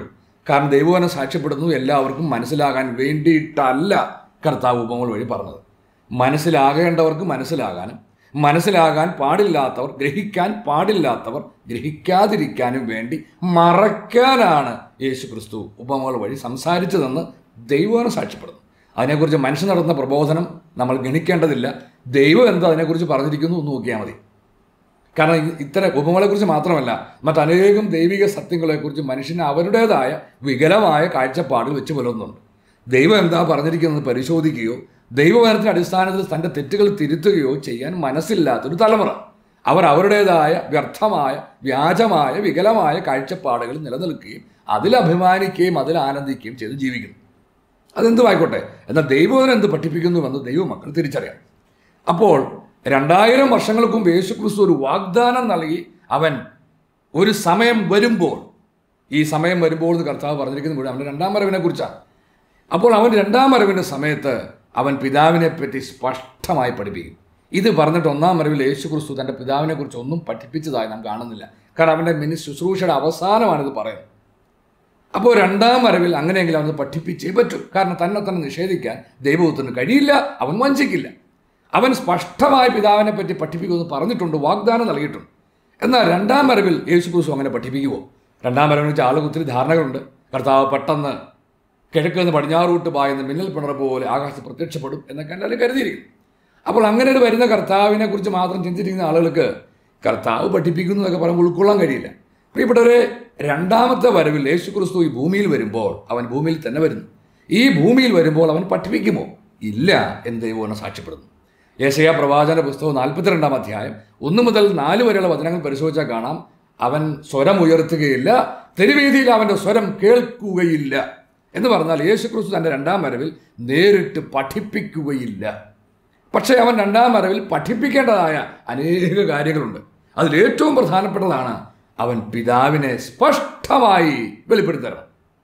കാരണം ദൈവവനം സാക്ഷ്യപ്പെടുന്നു എല്ലാവർക്കും മനസ്സിലാകാൻ വേണ്ടിയിട്ടല്ല കർത്താവ് ഉപമകൾ വഴി പറഞ്ഞത് മനസ്സിലാകേണ്ടവർക്ക് മനസ്സിലാകാനും മനസ്സിലാകാൻ പാടില്ലാത്തവർ ഗ്രഹിക്കാൻ പാടില്ലാത്തവർ ഗ്രഹിക്കാതിരിക്കാനും വേണ്ടി മറയ്ക്കാനാണ് യേശു ക്രിസ്തു ഉപമകൾ വഴി സംസാരിച്ചതെന്ന് ദൈവമാണ് സാക്ഷ്യപ്പെടുന്നു അതിനെക്കുറിച്ച് മനുഷ്യൻ നടത്തുന്ന പ്രബോധനം നമ്മൾ ഗണിക്കേണ്ടതില്ല ദൈവം എന്താ അതിനെക്കുറിച്ച് പറഞ്ഞിരിക്കുന്നു എന്ന് നോക്കിയാൽ മതി കാരണം ഇ- ഇത്തരം ഉപമകളെക്കുറിച്ച് മാത്രമല്ല മറ്റനേകം ദൈവിക സത്യങ്ങളെക്കുറിച്ച് മനുഷ്യന് അവരുടേതായ വികലമായ കാഴ്ചപ്പാടുകൾ വെച്ച് പുലർത്തുന്നുണ്ട് ദൈവം എന്താ പറഞ്ഞിരിക്കുന്നത് പരിശോധിക്കുകയോ ദൈവവചനത്തിന്റെ അടിസ്ഥാനത്തിൽ തൻ്റെ തെറ്റുകൾ തിരുത്തുകയോ ചെയ്യാൻ മനസ്സില്ലാത്തൊരു തലമുറ അവർ അവരുടേതായ വ്യർത്ഥമായ വ്യാജമായ വികലമായ കാഴ്ചപ്പാടുകൾ നിലനിൽക്കുകയും അതിൽ അഭിമാനിക്കുകയും അതിൽ ആനന്ദിക്കുകയും ചെയ്ത് ജീവിക്കുന്നു അതെന്തുമായിക്കോട്ടെ എന്നാൽ ദൈവവചനം എന്ത് പഠിപ്പിക്കുന്നുവെന്ന് ദൈവമക്കൾ തിരിച്ചറിയാം അപ്പോൾ രണ്ടായിരം വർഷങ്ങൾക്ക് മുമ്പ് യേശു ക്രിസ്തു ഒരു വാഗ്ദാനം നൽകി അവൻ ഒരു സമയം വരുമ്പോൾ ഈ സമയം വരുമ്പോൾ എന്ന് കർത്താവ് പറഞ്ഞിരിക്കുന്നത് മുഴുവൻ അവൻ്റെ രണ്ടാം വരവിനെ കുറിച്ചാണ് അപ്പോൾ അവൻ രണ്ടാം വരവിൻ്റെ സമയത്ത് അവൻ പിതാവിനെ പറ്റി സ്പഷ്ടമായി പഠിപ്പിക്കും ഇത് പറഞ്ഞിട്ട് ഒന്നാം വരവിൽ യേശു ക്രിസ്തു തൻ്റെ പിതാവിനെ കുറിച്ച് ഒന്നും പഠിപ്പിച്ചതായി നാം കാണുന്നില്ല കാരണം അവൻ്റെ മിനി ശുശ്രൂഷയുടെ അവസാനമാണ് ഇത് പറയുന്നത് അപ്പോൾ രണ്ടാം വരവിൽ അങ്ങനെയെങ്കിൽ അവന് പഠിപ്പിച്ചേ പറ്റൂ കാരണം തന്നെ തന്നെ നിഷേധിക്കാൻ ദൈവത്തിന് കഴിയില്ല അവൻ വഞ്ചിക്കില്ല അവൻ സ്പഷ്ടമായി പിതാവിനെ പറ്റി പഠിപ്പിക്കുമെന്ന് പറഞ്ഞിട്ടുണ്ട് വാഗ്ദാനം നൽകിയിട്ടുണ്ട് എന്നാൽ രണ്ടാം വരവിൽ യേശു ക്രിസ്തു അങ്ങനെ പഠിപ്പിക്കുമോ രണ്ടാം വരവിന് വെച്ചാൽ ആളുകൾ ഒത്തിരി ധാരണകളുണ്ട് കർത്താവ് പെട്ടെന്ന് കിഴക്ക് നിന്ന് പടിഞ്ഞാറൂട്ട് പായുന്ന മിന്നൽ പിണർ പോലെ ആകാശത്ത് പ്രത്യക്ഷപ്പെടും എന്നൊക്കെ എല്ലാവരും കരുതിയിരിക്കും അപ്പോൾ അങ്ങനെ ഒരു വരുന്ന കർത്താവിനെ കുറിച്ച് മാത്രം ചിന്തിച്ചിരിക്കുന്ന ആളുകൾക്ക് കർത്താവ് പഠിപ്പിക്കുന്നു എന്നൊക്കെ പറയുമ്പോൾ ഉൾക്കൊള്ളാൻ കഴിയില്ല പ്രിയപ്പെട്ടവരെ രണ്ടാമത്തെ വരവിൽ യേശു ക്രിസ്തു ഈ ഭൂമിയിൽ വരുമ്പോൾ അവൻ ഭൂമിയിൽ തന്നെ വരുന്നു ഈ ഭൂമിയിൽ വരുമ്പോൾ അവൻ പഠിപ്പിക്കുമോ ഇല്ല എന്ന് ദൈവം സാക്ഷ്യപ്പെടുന്നു യേശയ പ്രവാചന പുസ്തകം നാൽപ്പത്തിരണ്ടാം അധ്യായം ഒന്ന് മുതൽ നാല് വരെയുള്ള വചനങ്ങൾ പരിശോധിച്ചാൽ കാണാം അവൻ സ്വരം ഉയർത്തുകയില്ല തെരുവീതിയിൽ അവൻ്റെ സ്വരം കേൾക്കുകയില്ല എന്ന് പറഞ്ഞാൽ യേശു ക്രിസ്തു തൻ്റെ രണ്ടാം വരവിൽ നേരിട്ട് പഠിപ്പിക്കുകയില്ല പക്ഷേ അവൻ രണ്ടാം വരവിൽ പഠിപ്പിക്കേണ്ടതായ അനേക കാര്യങ്ങളുണ്ട് അതിൽ ഏറ്റവും പ്രധാനപ്പെട്ടതാണ് അവൻ പിതാവിനെ സ്പഷ്ടമായി വെളിപ്പെടുത്തണം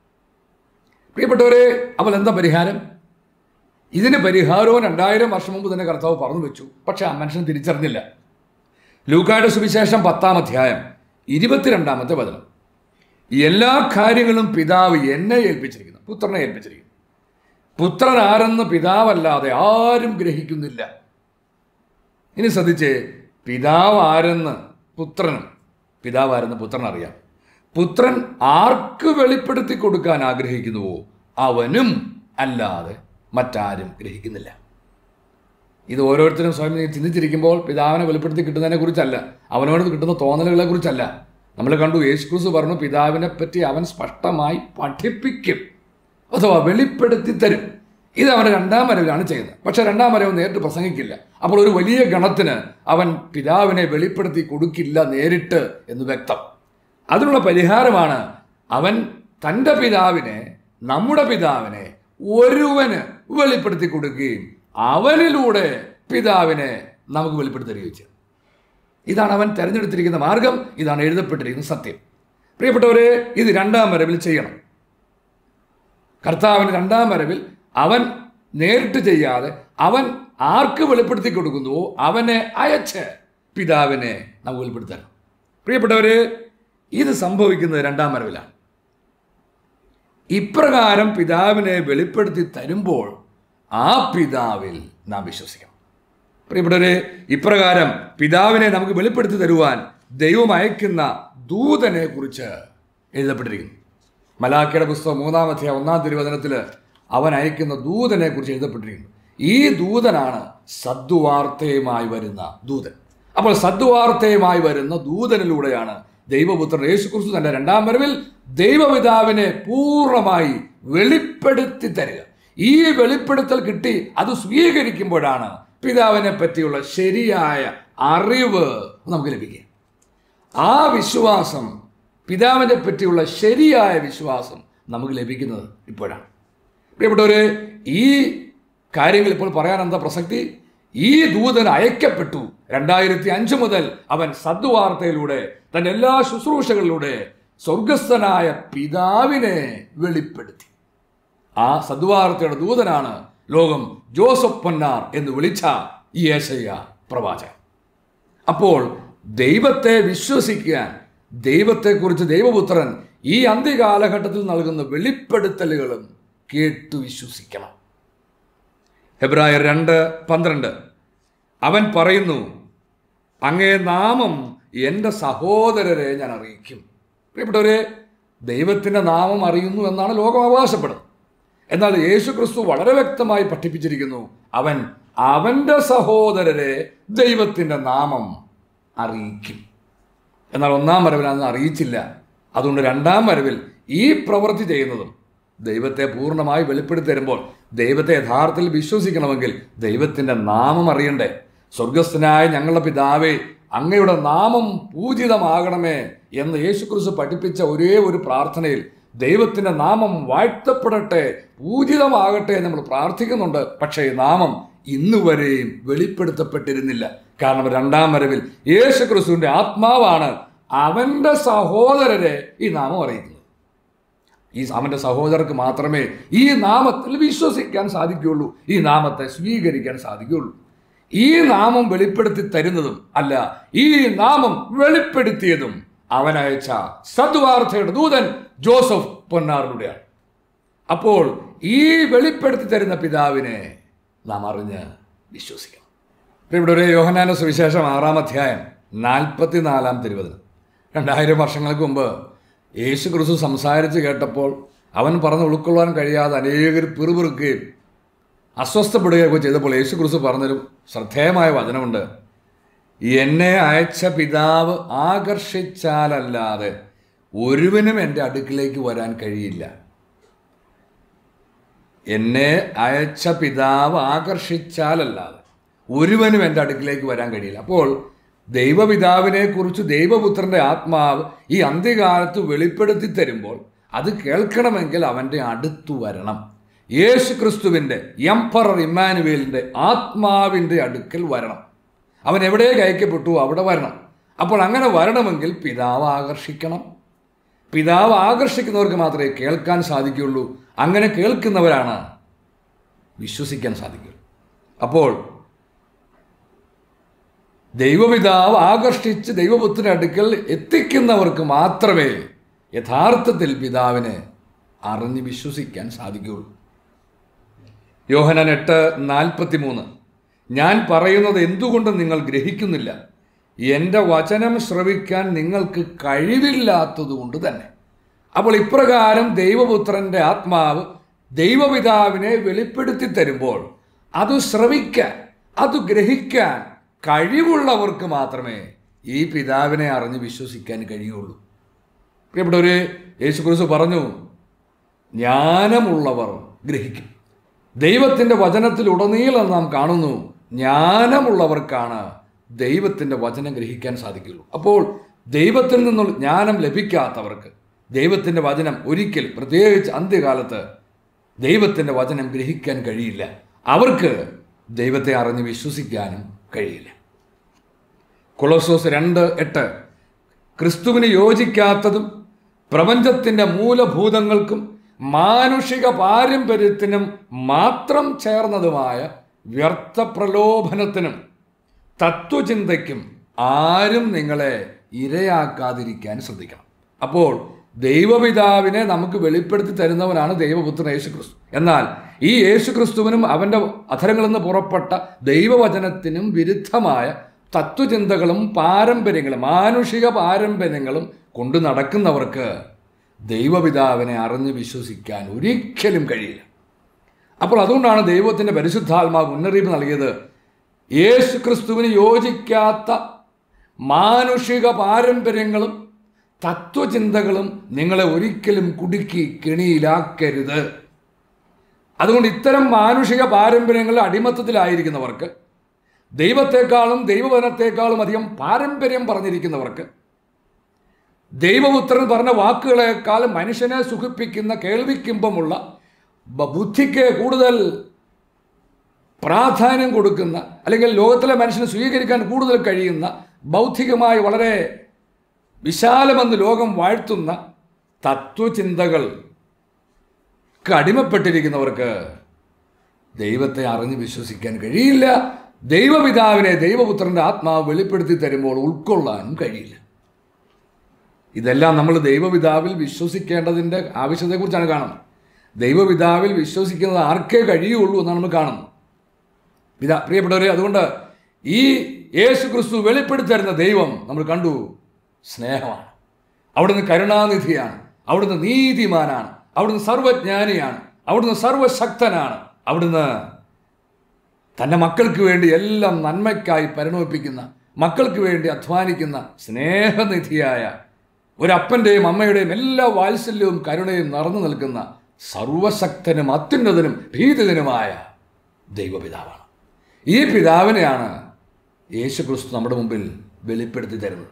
പ്രിയപ്പെട്ടവരെ അവൾ എന്താ പരിഹാരം ഇതിന് പരിഹാരവും രണ്ടായിരം വർഷം മുമ്പ് തന്നെ കർത്താവ് പറഞ്ഞു വെച്ചു പക്ഷെ ആ മനുഷ്യൻ തിരിച്ചറിഞ്ഞില്ല ലൂക്കായുടെ സുവിശേഷം പത്താം അധ്യായം ഇരുപത്തിരണ്ടാമത്തെ വചനം എല്ലാ കാര്യങ്ങളും പിതാവ് എന്നെ ഏൽപ്പിച്ചിരിക്കുന്നു പുത്രനെ ഏൽപ്പിച്ചിരിക്കുന്നു പുത്രൻ ആരെന്ന് പിതാവല്ലാതെ ആരും ഗ്രഹിക്കുന്നില്ല ഇനി ശ്രദ്ധിച്ചേ പിതാവ് ആരെന്ന് പുത്രനും പിതാവ് ആരെന്ന് പുത്രൻ അറിയാം പുത്രൻ ആർക്ക് വെളിപ്പെടുത്തി കൊടുക്കാൻ ആഗ്രഹിക്കുന്നുവോ അവനും അല്ലാതെ മറ്റാരും ഗ്രഹിക്കുന്നില്ല ഇത് ഓരോരുത്തരും സ്വയം ചിന്തിച്ചിരിക്കുമ്പോൾ പിതാവിനെ വെളിപ്പെടുത്തി കിട്ടുന്നതിനെ കുറിച്ചല്ല അവനോട് കിട്ടുന്ന തോന്നലുകളെ കുറിച്ചല്ല നമ്മൾ കണ്ടു യേശുക്രിസ്തു പറഞ്ഞു പിതാവിനെ പറ്റി അവൻ സ്പഷ്ടമായി പഠിപ്പിക്കും അഥവാ വെളിപ്പെടുത്തി തരും ഇത് അവൻ്റെ രണ്ടാം വരവിലാണ് ചെയ്യുന്നത് പക്ഷെ രണ്ടാം വരവ് നേരിട്ട് പ്രസംഗിക്കില്ല അപ്പോൾ ഒരു വലിയ ഗണത്തിന് അവൻ പിതാവിനെ വെളിപ്പെടുത്തി കൊടുക്കില്ല നേരിട്ട് എന്ന് വ്യക്തം അതിനുള്ള പരിഹാരമാണ് അവൻ തൻ്റെ പിതാവിനെ നമ്മുടെ പിതാവിനെ ഒരുവന് വെളിപ്പെടുത്തി കൊടുക്കുകയും അവനിലൂടെ പിതാവിനെ നമുക്ക് വെളിപ്പെടുത്തി തരികയും ചെയ്യും ഇതാണ് അവൻ തിരഞ്ഞെടുത്തിരിക്കുന്ന മാർഗം ഇതാണ് എഴുതപ്പെട്ടിരിക്കുന്ന സത്യം പ്രിയപ്പെട്ടവരെ ഇത് രണ്ടാം വരവിൽ ചെയ്യണം കർത്താവിന് രണ്ടാം വരവിൽ അവൻ നേരിട്ട് ചെയ്യാതെ അവൻ ആർക്ക് വെളിപ്പെടുത്തി കൊടുക്കുന്നുവോ അവനെ അയച്ച് പിതാവിനെ നമുക്ക് വെളിപ്പെടുത്തണം പ്രിയപ്പെട്ടവരെ ഇത് സംഭവിക്കുന്നത് രണ്ടാം വരവിലാണ് ഇപ്രകാരം പിതാവിനെ വെളിപ്പെടുത്തി തരുമ്പോൾ ആ പിതാവിൽ നാം വിശ്വസിക്കണം പ്രിയപ്പെട്ടവരെ ഇപ്രകാരം പിതാവിനെ നമുക്ക് വെളിപ്പെടുത്തി തരുവാൻ ദൈവം അയക്കുന്ന ദൂതനെ കുറിച്ച് എഴുതപ്പെട്ടിരിക്കുന്നു മലാഖയുടെ പുസ്തകം മൂന്നാം അധ്യായം ഒന്നാം തിരുവചനത്തിൽ അവൻ അയക്കുന്ന ദൂതനെ കുറിച്ച് എഴുതപ്പെട്ടിരിക്കുന്നു ഈ ദൂതനാണ് സദ്വാർത്തയുമായി വരുന്ന ദൂതൻ അപ്പോൾ സദ്വാർത്തയുമായി വരുന്ന ദൂതനിലൂടെയാണ് ദൈവപുത്രൻ യേശുക്രിസ്തു തന്റെ രണ്ടാം വരവിൽ ദൈവപിതാവിനെ പൂർണ്ണമായി വെളിപ്പെടുത്തി തരിക ഈ വെളിപ്പെടുത്തൽ കിട്ടി അത് സ്വീകരിക്കുമ്പോഴാണ് പിതാവിനെ പറ്റിയുള്ള ശരിയായ അറിവ് നമുക്ക് ലഭിക്കുക ആ വിശ്വാസം പിതാവിനെ പറ്റിയുള്ള ശരിയായ വിശ്വാസം നമുക്ക് ലഭിക്കുന്നത് ഇപ്പോഴാണ് പ്രിയപ്പെട്ടവരെ ഈ കാര്യങ്ങൾ ഇപ്പോൾ പറയാൻ എന്താ പ്രസക്തി ഈ ദൂതൻ അയക്കപ്പെട്ടു രണ്ടായിരത്തി അഞ്ച് മുതൽ അവൻ സദ്വാർത്തയിലൂടെ തന്റെ എല്ലാ ശുശ്രൂഷകളിലൂടെ സ്വർഗസ്ഥനായ പിതാവിനെ വെളിപ്പെടുത്തി ആ സദ്വാർത്തയുടെ ദൂതനാണ് ലോകം ജോസഫ് പൊന്നാർ എന്ന് വിളിച്ച ഈ ഏശയ്യ പ്രവാചകൻ അപ്പോൾ ദൈവത്തെ വിശ്വസിക്കാൻ ദൈവത്തെക്കുറിച്ച് ദൈവപുത്രൻ ഈ അന്ത്യകാലഘട്ടത്തിൽ നൽകുന്ന വെളിപ്പെടുത്തലുകളും കേട്ടു വിശ്വസിക്കണം ഹെബ്രായർ രണ്ട് പന്ത്രണ്ട് അവൻ പറയുന്നു അങ്ങേ നാമം എൻ്റെ സഹോദരരെ ഞാൻ അറിയിക്കും പ്രിയപ്പെട്ടവരെ ദൈവത്തിൻ്റെ നാമം അറിയുന്നു എന്നാണ് ലോകം അവകാശപ്പെടുന്നത് എന്നാൽ യേശു ക്രിസ്തു വളരെ വ്യക്തമായി പഠിപ്പിച്ചിരിക്കുന്നു അവൻ അവൻ്റെ സഹോദരരെ ദൈവത്തിൻ്റെ നാമം അറിയിക്കും എന്നാൽ ഒന്നാം വരവിൽ അന്ന് അറിയിച്ചില്ല അതുകൊണ്ട് രണ്ടാം വരവിൽ ഈ പ്രവൃത്തി ചെയ്യുന്നതും ദൈവത്തെ പൂർണ്ണമായി വെളിപ്പെടുത്തി തരുമ്പോൾ ദൈവത്തെ യഥാർത്ഥത്തിൽ വിശ്വസിക്കണമെങ്കിൽ ദൈവത്തിൻ്റെ നാമം അറിയണ്ടേ സ്വർഗസ്ഥനായ ഞങ്ങളുടെ പിതാവേ അങ്ങയുടെ നാമം പൂജിതമാകണമേ എന്ന് യേശുക്രിസ്തു പഠിപ്പിച്ച ഒരേ ഒരു പ്രാർത്ഥനയിൽ ദൈവത്തിൻ്റെ നാമം വാഴ്ത്തപ്പെടട്ടെ പൂജിതമാകട്ടെ എന്ന് നമ്മൾ പ്രാർത്ഥിക്കുന്നുണ്ട് പക്ഷേ ഈ നാമം ഇന്നുവരെയും വെളിപ്പെടുത്തപ്പെട്ടിരുന്നില്ല കാരണം രണ്ടാം വരവിൽ യേശു ക്രിസ്തുവിൻ്റെ ആത്മാവാണ് അവൻ്റെ സഹോദരരെ ഈ നാമം അറിയിക്കുന്നത് ഈ അവൻ്റെ സഹോദരർക്ക് മാത്രമേ ഈ നാമത്തിൽ വിശ്വസിക്കാൻ സാധിക്കുകയുള്ളൂ ഈ നാമത്തെ സ്വീകരിക്കാൻ സാധിക്കുകയുള്ളൂ ഈ നാമം വെളിപ്പെടുത്തി തരുന്നതും അല്ല ഈ നാമം വെളിപ്പെടുത്തിയതും അവനയച്ച സദ്വാർത്തയുടെ ദൂതൻ ജോസഫ് പൊന്നാറിലൂടെയാണ് അപ്പോൾ ഈ വെളിപ്പെടുത്തി തരുന്ന പിതാവിനെ നാം അറിഞ്ഞ് വിശ്വസിക്കണം ഇപ്പം ഇവിടെ ഒരു യോഹനാന സുവിശേഷം ആറാം അധ്യായം നാൽപ്പത്തിനാലാം തിരുവചനം രണ്ടായിരം വർഷങ്ങൾക്ക് മുമ്പ് യേശു ക്രിസ്തു സംസാരിച്ച് കേട്ടപ്പോൾ അവൻ പറഞ്ഞ് ഉൾക്കൊള്ളാൻ കഴിയാതെ അനേകർ പിറുപിറുക്കുകയും അസ്വസ്ഥപ്പെടുകയൊക്കെ ചെയ്തപ്പോൾ യേശു ക്രിസ്തു പറഞ്ഞൊരു ശ്രദ്ധേയമായ വചനമുണ്ട് എന്നെ അയച്ച പിതാവ് ആകർഷിച്ചാലല്ലാതെ ഒരുവനും എൻ്റെ അടുക്കിലേക്ക് വരാൻ കഴിയില്ല എന്നെ അയച്ച പിതാവ് ആകർഷിച്ചാലല്ലാതെ ഒരുവനും എൻ്റെ അടുക്കിലേക്ക് വരാൻ കഴിയില്ല അപ്പോൾ ദൈവപിതാവിനെ കുറിച്ച് ദൈവപുത്രന്റെ ആത്മാവ് ഈ അന്ത്യകാലത്ത് വെളിപ്പെടുത്തി തരുമ്പോൾ അത് കേൾക്കണമെങ്കിൽ അവൻ്റെ അടുത്തു വരണം യേശു ക്രിസ്തുവിൻ്റെ എംപറർ ഇമ്മാനുവേലിൻ്റെ ആത്മാവിൻ്റെ അടുക്കൽ വരണം അവൻ എവിടേക്ക് അയക്കപ്പെട്ടു അവിടെ വരണം അപ്പോൾ അങ്ങനെ വരണമെങ്കിൽ പിതാവ് ആകർഷിക്കണം പിതാവ് ആകർഷിക്കുന്നവർക്ക് മാത്രമേ കേൾക്കാൻ സാധിക്കുകയുള്ളൂ അങ്ങനെ കേൾക്കുന്നവരാണ് വിശ്വസിക്കാൻ സാധിക്കുള്ളൂ അപ്പോൾ ദൈവപിതാവ് ആകർഷിച്ച് ദൈവപുത്രന്റെ അടുക്കൽ എത്തിക്കുന്നവർക്ക് മാത്രമേ യഥാർത്ഥത്തിൽ പിതാവിനെ അറിഞ്ഞ് വിശ്വസിക്കാൻ സാധിക്കുകയുള്ളൂ യോഹനൻ എട്ട് നാൽപ്പത്തി മൂന്ന് ഞാൻ പറയുന്നത് എന്തുകൊണ്ട് നിങ്ങൾ ഗ്രഹിക്കുന്നില്ല എൻ്റെ വചനം ശ്രവിക്കാൻ നിങ്ങൾക്ക് കഴിവില്ലാത്തതുകൊണ്ട് തന്നെ അപ്പോൾ ഇപ്രകാരം ദൈവപുത്രന്റെ ആത്മാവ് ദൈവപിതാവിനെ വെളിപ്പെടുത്തി തരുമ്പോൾ അത് ശ്രവിക്കാൻ അത് ഗ്രഹിക്കാൻ കഴിവുള്ളവർക്ക് മാത്രമേ ഈ പിതാവിനെ അറിഞ്ഞ് വിശ്വസിക്കാൻ കഴിയുള്ളൂ പ്രിയപ്പെട്ടവര് യേശുക്രിസ്തു പറഞ്ഞു ജ്ഞാനമുള്ളവർ ഗ്രഹിക്കും ദൈവത്തിൻ്റെ വചനത്തിലുടനീളം നാം കാണുന്നു ജ്ഞാനമുള്ളവർക്കാണ് ദൈവത്തിൻ്റെ വചനം ഗ്രഹിക്കാൻ സാധിക്കുള്ളൂ അപ്പോൾ ദൈവത്തിൽ നിന്നുള്ള ജ്ഞാനം ലഭിക്കാത്തവർക്ക് ദൈവത്തിൻ്റെ വചനം ഒരിക്കൽ പ്രത്യേകിച്ച് അന്ത്യകാലത്ത് ദൈവത്തിൻ്റെ വചനം ഗ്രഹിക്കാൻ കഴിയില്ല അവർക്ക് ദൈവത്തെ അറിഞ്ഞ് വിശ്വസിക്കാനും കഴിയില്ല കൊളോസോസ് രണ്ട് എട്ട് ക്രിസ്തുവിന് യോജിക്കാത്തതും പ്രപഞ്ചത്തിൻ്റെ മൂലഭൂതങ്ങൾക്കും മാനുഷിക പാരമ്പര്യത്തിനും മാത്രം ചേർന്നതുമായ വ്യർത്ഥ പ്രലോഭനത്തിനും തത്വചിന്തയ്ക്കും ആരും നിങ്ങളെ ഇരയാക്കാതിരിക്കാൻ ശ്രദ്ധിക്കണം അപ്പോൾ ദൈവപിതാവിനെ നമുക്ക് വെളിപ്പെടുത്തി തരുന്നവനാണ് ദൈവപുത്രൻ യേശുക്രിസ്തു എന്നാൽ ഈ യേശുക്രിസ്തുവിനും അവൻ്റെ അധരങ്ങളിൽ നിന്ന് പുറപ്പെട്ട ദൈവവചനത്തിനും വിരുദ്ധമായ തത്വചിന്തകളും പാരമ്പര്യങ്ങളും മാനുഷിക പാരമ്പര്യങ്ങളും കൊണ്ടു നടക്കുന്നവർക്ക് ദൈവപിതാവിനെ അറിഞ്ഞ് വിശ്വസിക്കാൻ ഒരിക്കലും കഴിയില്ല അപ്പോൾ അതുകൊണ്ടാണ് ദൈവത്തിൻ്റെ പരിശുദ്ധാത്മാവ് മുന്നറിയിപ്പ് നൽകിയത് യേശു ക്രിസ്തുവിന് യോജിക്കാത്ത മാനുഷിക പാരമ്പര്യങ്ങളും തത്വചിന്തകളും നിങ്ങളെ ഒരിക്കലും കുടുക്കി കെണിയിലാക്കരുത് അതുകൊണ്ട് ഇത്തരം മാനുഷിക പാരമ്പര്യങ്ങളിൽ അടിമത്തത്തിലായിരിക്കുന്നവർക്ക് ദൈവത്തെക്കാളും ദൈവവനത്തെക്കാളും അധികം പാരമ്പര്യം പറഞ്ഞിരിക്കുന്നവർക്ക് ദൈവപുത്രൻ പറഞ്ഞ വാക്കുകളെക്കാൾ മനുഷ്യനെ സുഖിപ്പിക്കുന്ന കേൾവിക്കിമ്പമുള്ള ബ- ബുദ്ധിക്ക് കൂടുതൽ പ്രാധാന്യം കൊടുക്കുന്ന അല്ലെങ്കിൽ ലോകത്തിലെ മനുഷ്യനെ സ്വീകരിക്കാൻ കൂടുതൽ കഴിയുന്ന ബൗദ്ധികമായി വളരെ വിശാലമെന്ന് ലോകം വാഴ്ത്തുന്ന തത്വചിന്തകൾ അടിമപ്പെട്ടിരിക്കുന്നവർക്ക് ദൈവത്തെ അറിഞ്ഞ് വിശ്വസിക്കാൻ കഴിയില്ല ദൈവപിതാവിനെ ദൈവപുത്രന്റെ ആത്മാവ് വെളിപ്പെടുത്തി തരുമ്പോൾ ഉൾക്കൊള്ളാനും കഴിയില്ല ഇതെല്ലാം നമ്മൾ ദൈവപിതാവിൽ വിശ്വസിക്കേണ്ടതിൻ്റെ ആവശ്യത്തെക്കുറിച്ചാണ് കാണുന്നത് ദൈവപിതാവിൽ വിശ്വസിക്കുന്നത് ആർക്കേ കഴിയുള്ളൂ എന്നാണ് നമ്മൾ കാണുന്നത് പിതാ പ്രിയപ്പെട്ടവരെ അതുകൊണ്ട് ഈ യേശു ക്രിസ്തു വെളിപ്പെടുത്തരുന്ന ദൈവം നമ്മൾ കണ്ടു സ്നേഹമാണ് അവിടുന്ന് കരുണാനിധിയാണ് അവിടുന്ന് നീതിമാനാണ് അവിടുന്ന് സർവജ്ഞാനിയാണ് അവിടുന്ന് സർവശക്തനാണ് അവിടുന്ന് തൻ്റെ മക്കൾക്ക് വേണ്ടി എല്ലാം നന്മയ്ക്കായി പരിണമിപ്പിക്കുന്ന മക്കൾക്ക് വേണ്ടി അധ്വാനിക്കുന്ന സ്നേഹനിധിയായ ഒരപ്പൻ്റെയും അമ്മയുടെയും എല്ലാ വാത്സല്യവും കരുണയും നിറഞ്ഞു നിൽക്കുന്ന സർവശക്തനും അത്യുന്നതനും ഭീതിതനുമായ ദൈവപിതാവാണ് ഈ പിതാവിനെയാണ് യേശു ക്രിസ്തു നമ്മുടെ മുമ്പിൽ വെളിപ്പെടുത്തി തരുന്നത്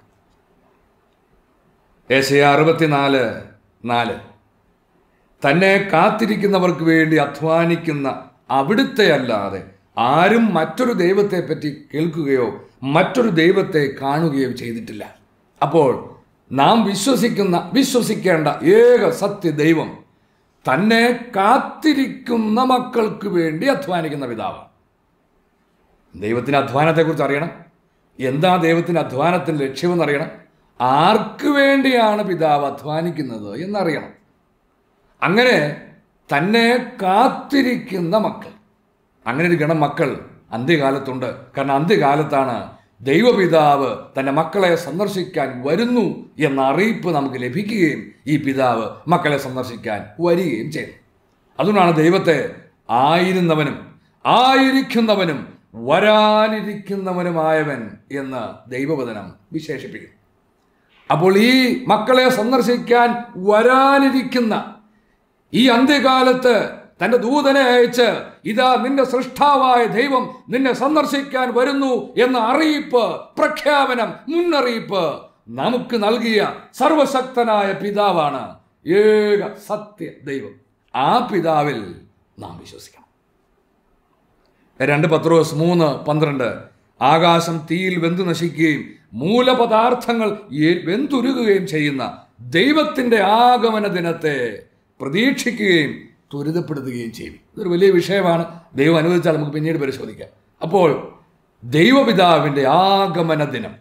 ഏശയ അറുപത്തിനാല് നാല് തന്നെ കാത്തിരിക്കുന്നവർക്ക് വേണ്ടി അധ്വാനിക്കുന്ന അവിടുത്തെ അല്ലാതെ ആരും മറ്റൊരു ദൈവത്തെ പറ്റി കേൾക്കുകയോ മറ്റൊരു ദൈവത്തെ കാണുകയോ ചെയ്തിട്ടില്ല അപ്പോൾ നാം വിശ്വസിക്കുന്ന വിശ്വസിക്കേണ്ട ഏക സത്യ ദൈവം തന്നെ കാത്തിരിക്കുന്ന മക്കൾക്ക് വേണ്ടി അധ്വാനിക്കുന്ന പിതാവാണ് ദൈവത്തിന് അധ്വാനത്തെക്കുറിച്ച് അറിയണം എന്താ ദൈവത്തിന് അധ്വാനത്തിൻ്റെ ലക്ഷ്യമെന്ന് അറിയണം ആർക്ക് വേണ്ടിയാണ് പിതാവ് അധ്വാനിക്കുന്നത് എന്നറിയണം അങ്ങനെ തന്നെ കാത്തിരിക്കുന്ന മക്കൾ അങ്ങനെ ഒരു ഗണം മക്കൾ അന്ത്യകാലത്തുണ്ട് കാരണം അന്ത്യകാലത്താണ് ദൈവപിതാവ് തൻ്റെ മക്കളെ സന്ദർശിക്കാൻ വരുന്നു എന്ന അറിയിപ്പ് നമുക്ക് ലഭിക്കുകയും ഈ പിതാവ് മക്കളെ സന്ദർശിക്കാൻ വരികയും ചെയ്തു അതുകൊണ്ടാണ് ദൈവത്തെ ആയിരുന്നവനും ആയിരിക്കുന്നവനും വരാനിരിക്കുന്നവനുമായവൻ എന്ന് ദൈവവചനം വിശേഷിപ്പിക്കുന്നു അപ്പോൾ ഈ മക്കളെ സന്ദർശിക്കാൻ വരാനിരിക്കുന്ന ഈ അന്ത്യകാലത്ത് തന്റെ ദൂതനെ അയച്ച് ഇതാ നിന്റെ സൃഷ്ടാവായ ദൈവം നിന്നെ സന്ദർശിക്കാൻ വരുന്നു എന്ന അറിയിപ്പ് പ്രഖ്യാപനം മുന്നറിയിപ്പ് നമുക്ക് നൽകിയ സർവശക്തനായ പിതാവാണ് ഏക സത്യ ദൈവം ആ പിതാവിൽ നാം വിശ്വസിക്കണം രണ്ട് പത്രോസ് മൂന്ന് പന്ത്രണ്ട് ആകാശം തീയിൽ വെന്തു നശിക്കുകയും മൂലപദാർത്ഥങ്ങൾ എ- വെന്തുരുകുകയും ചെയ്യുന്ന ദൈവത്തിന്റെ ആഗമന ദിനത്തെ പ്രതീക്ഷിക്കുകയും ത്വരിതപ്പെടുത്തുകയും ചെയ്യും ഇതൊരു വലിയ വിഷയമാണ് ദൈവം അനുവദിച്ചാൽ നമുക്ക് പിന്നീട് പരിശോധിക്കാം അപ്പോൾ ദൈവപിതാവിന്റെ ആഗമന ദിനം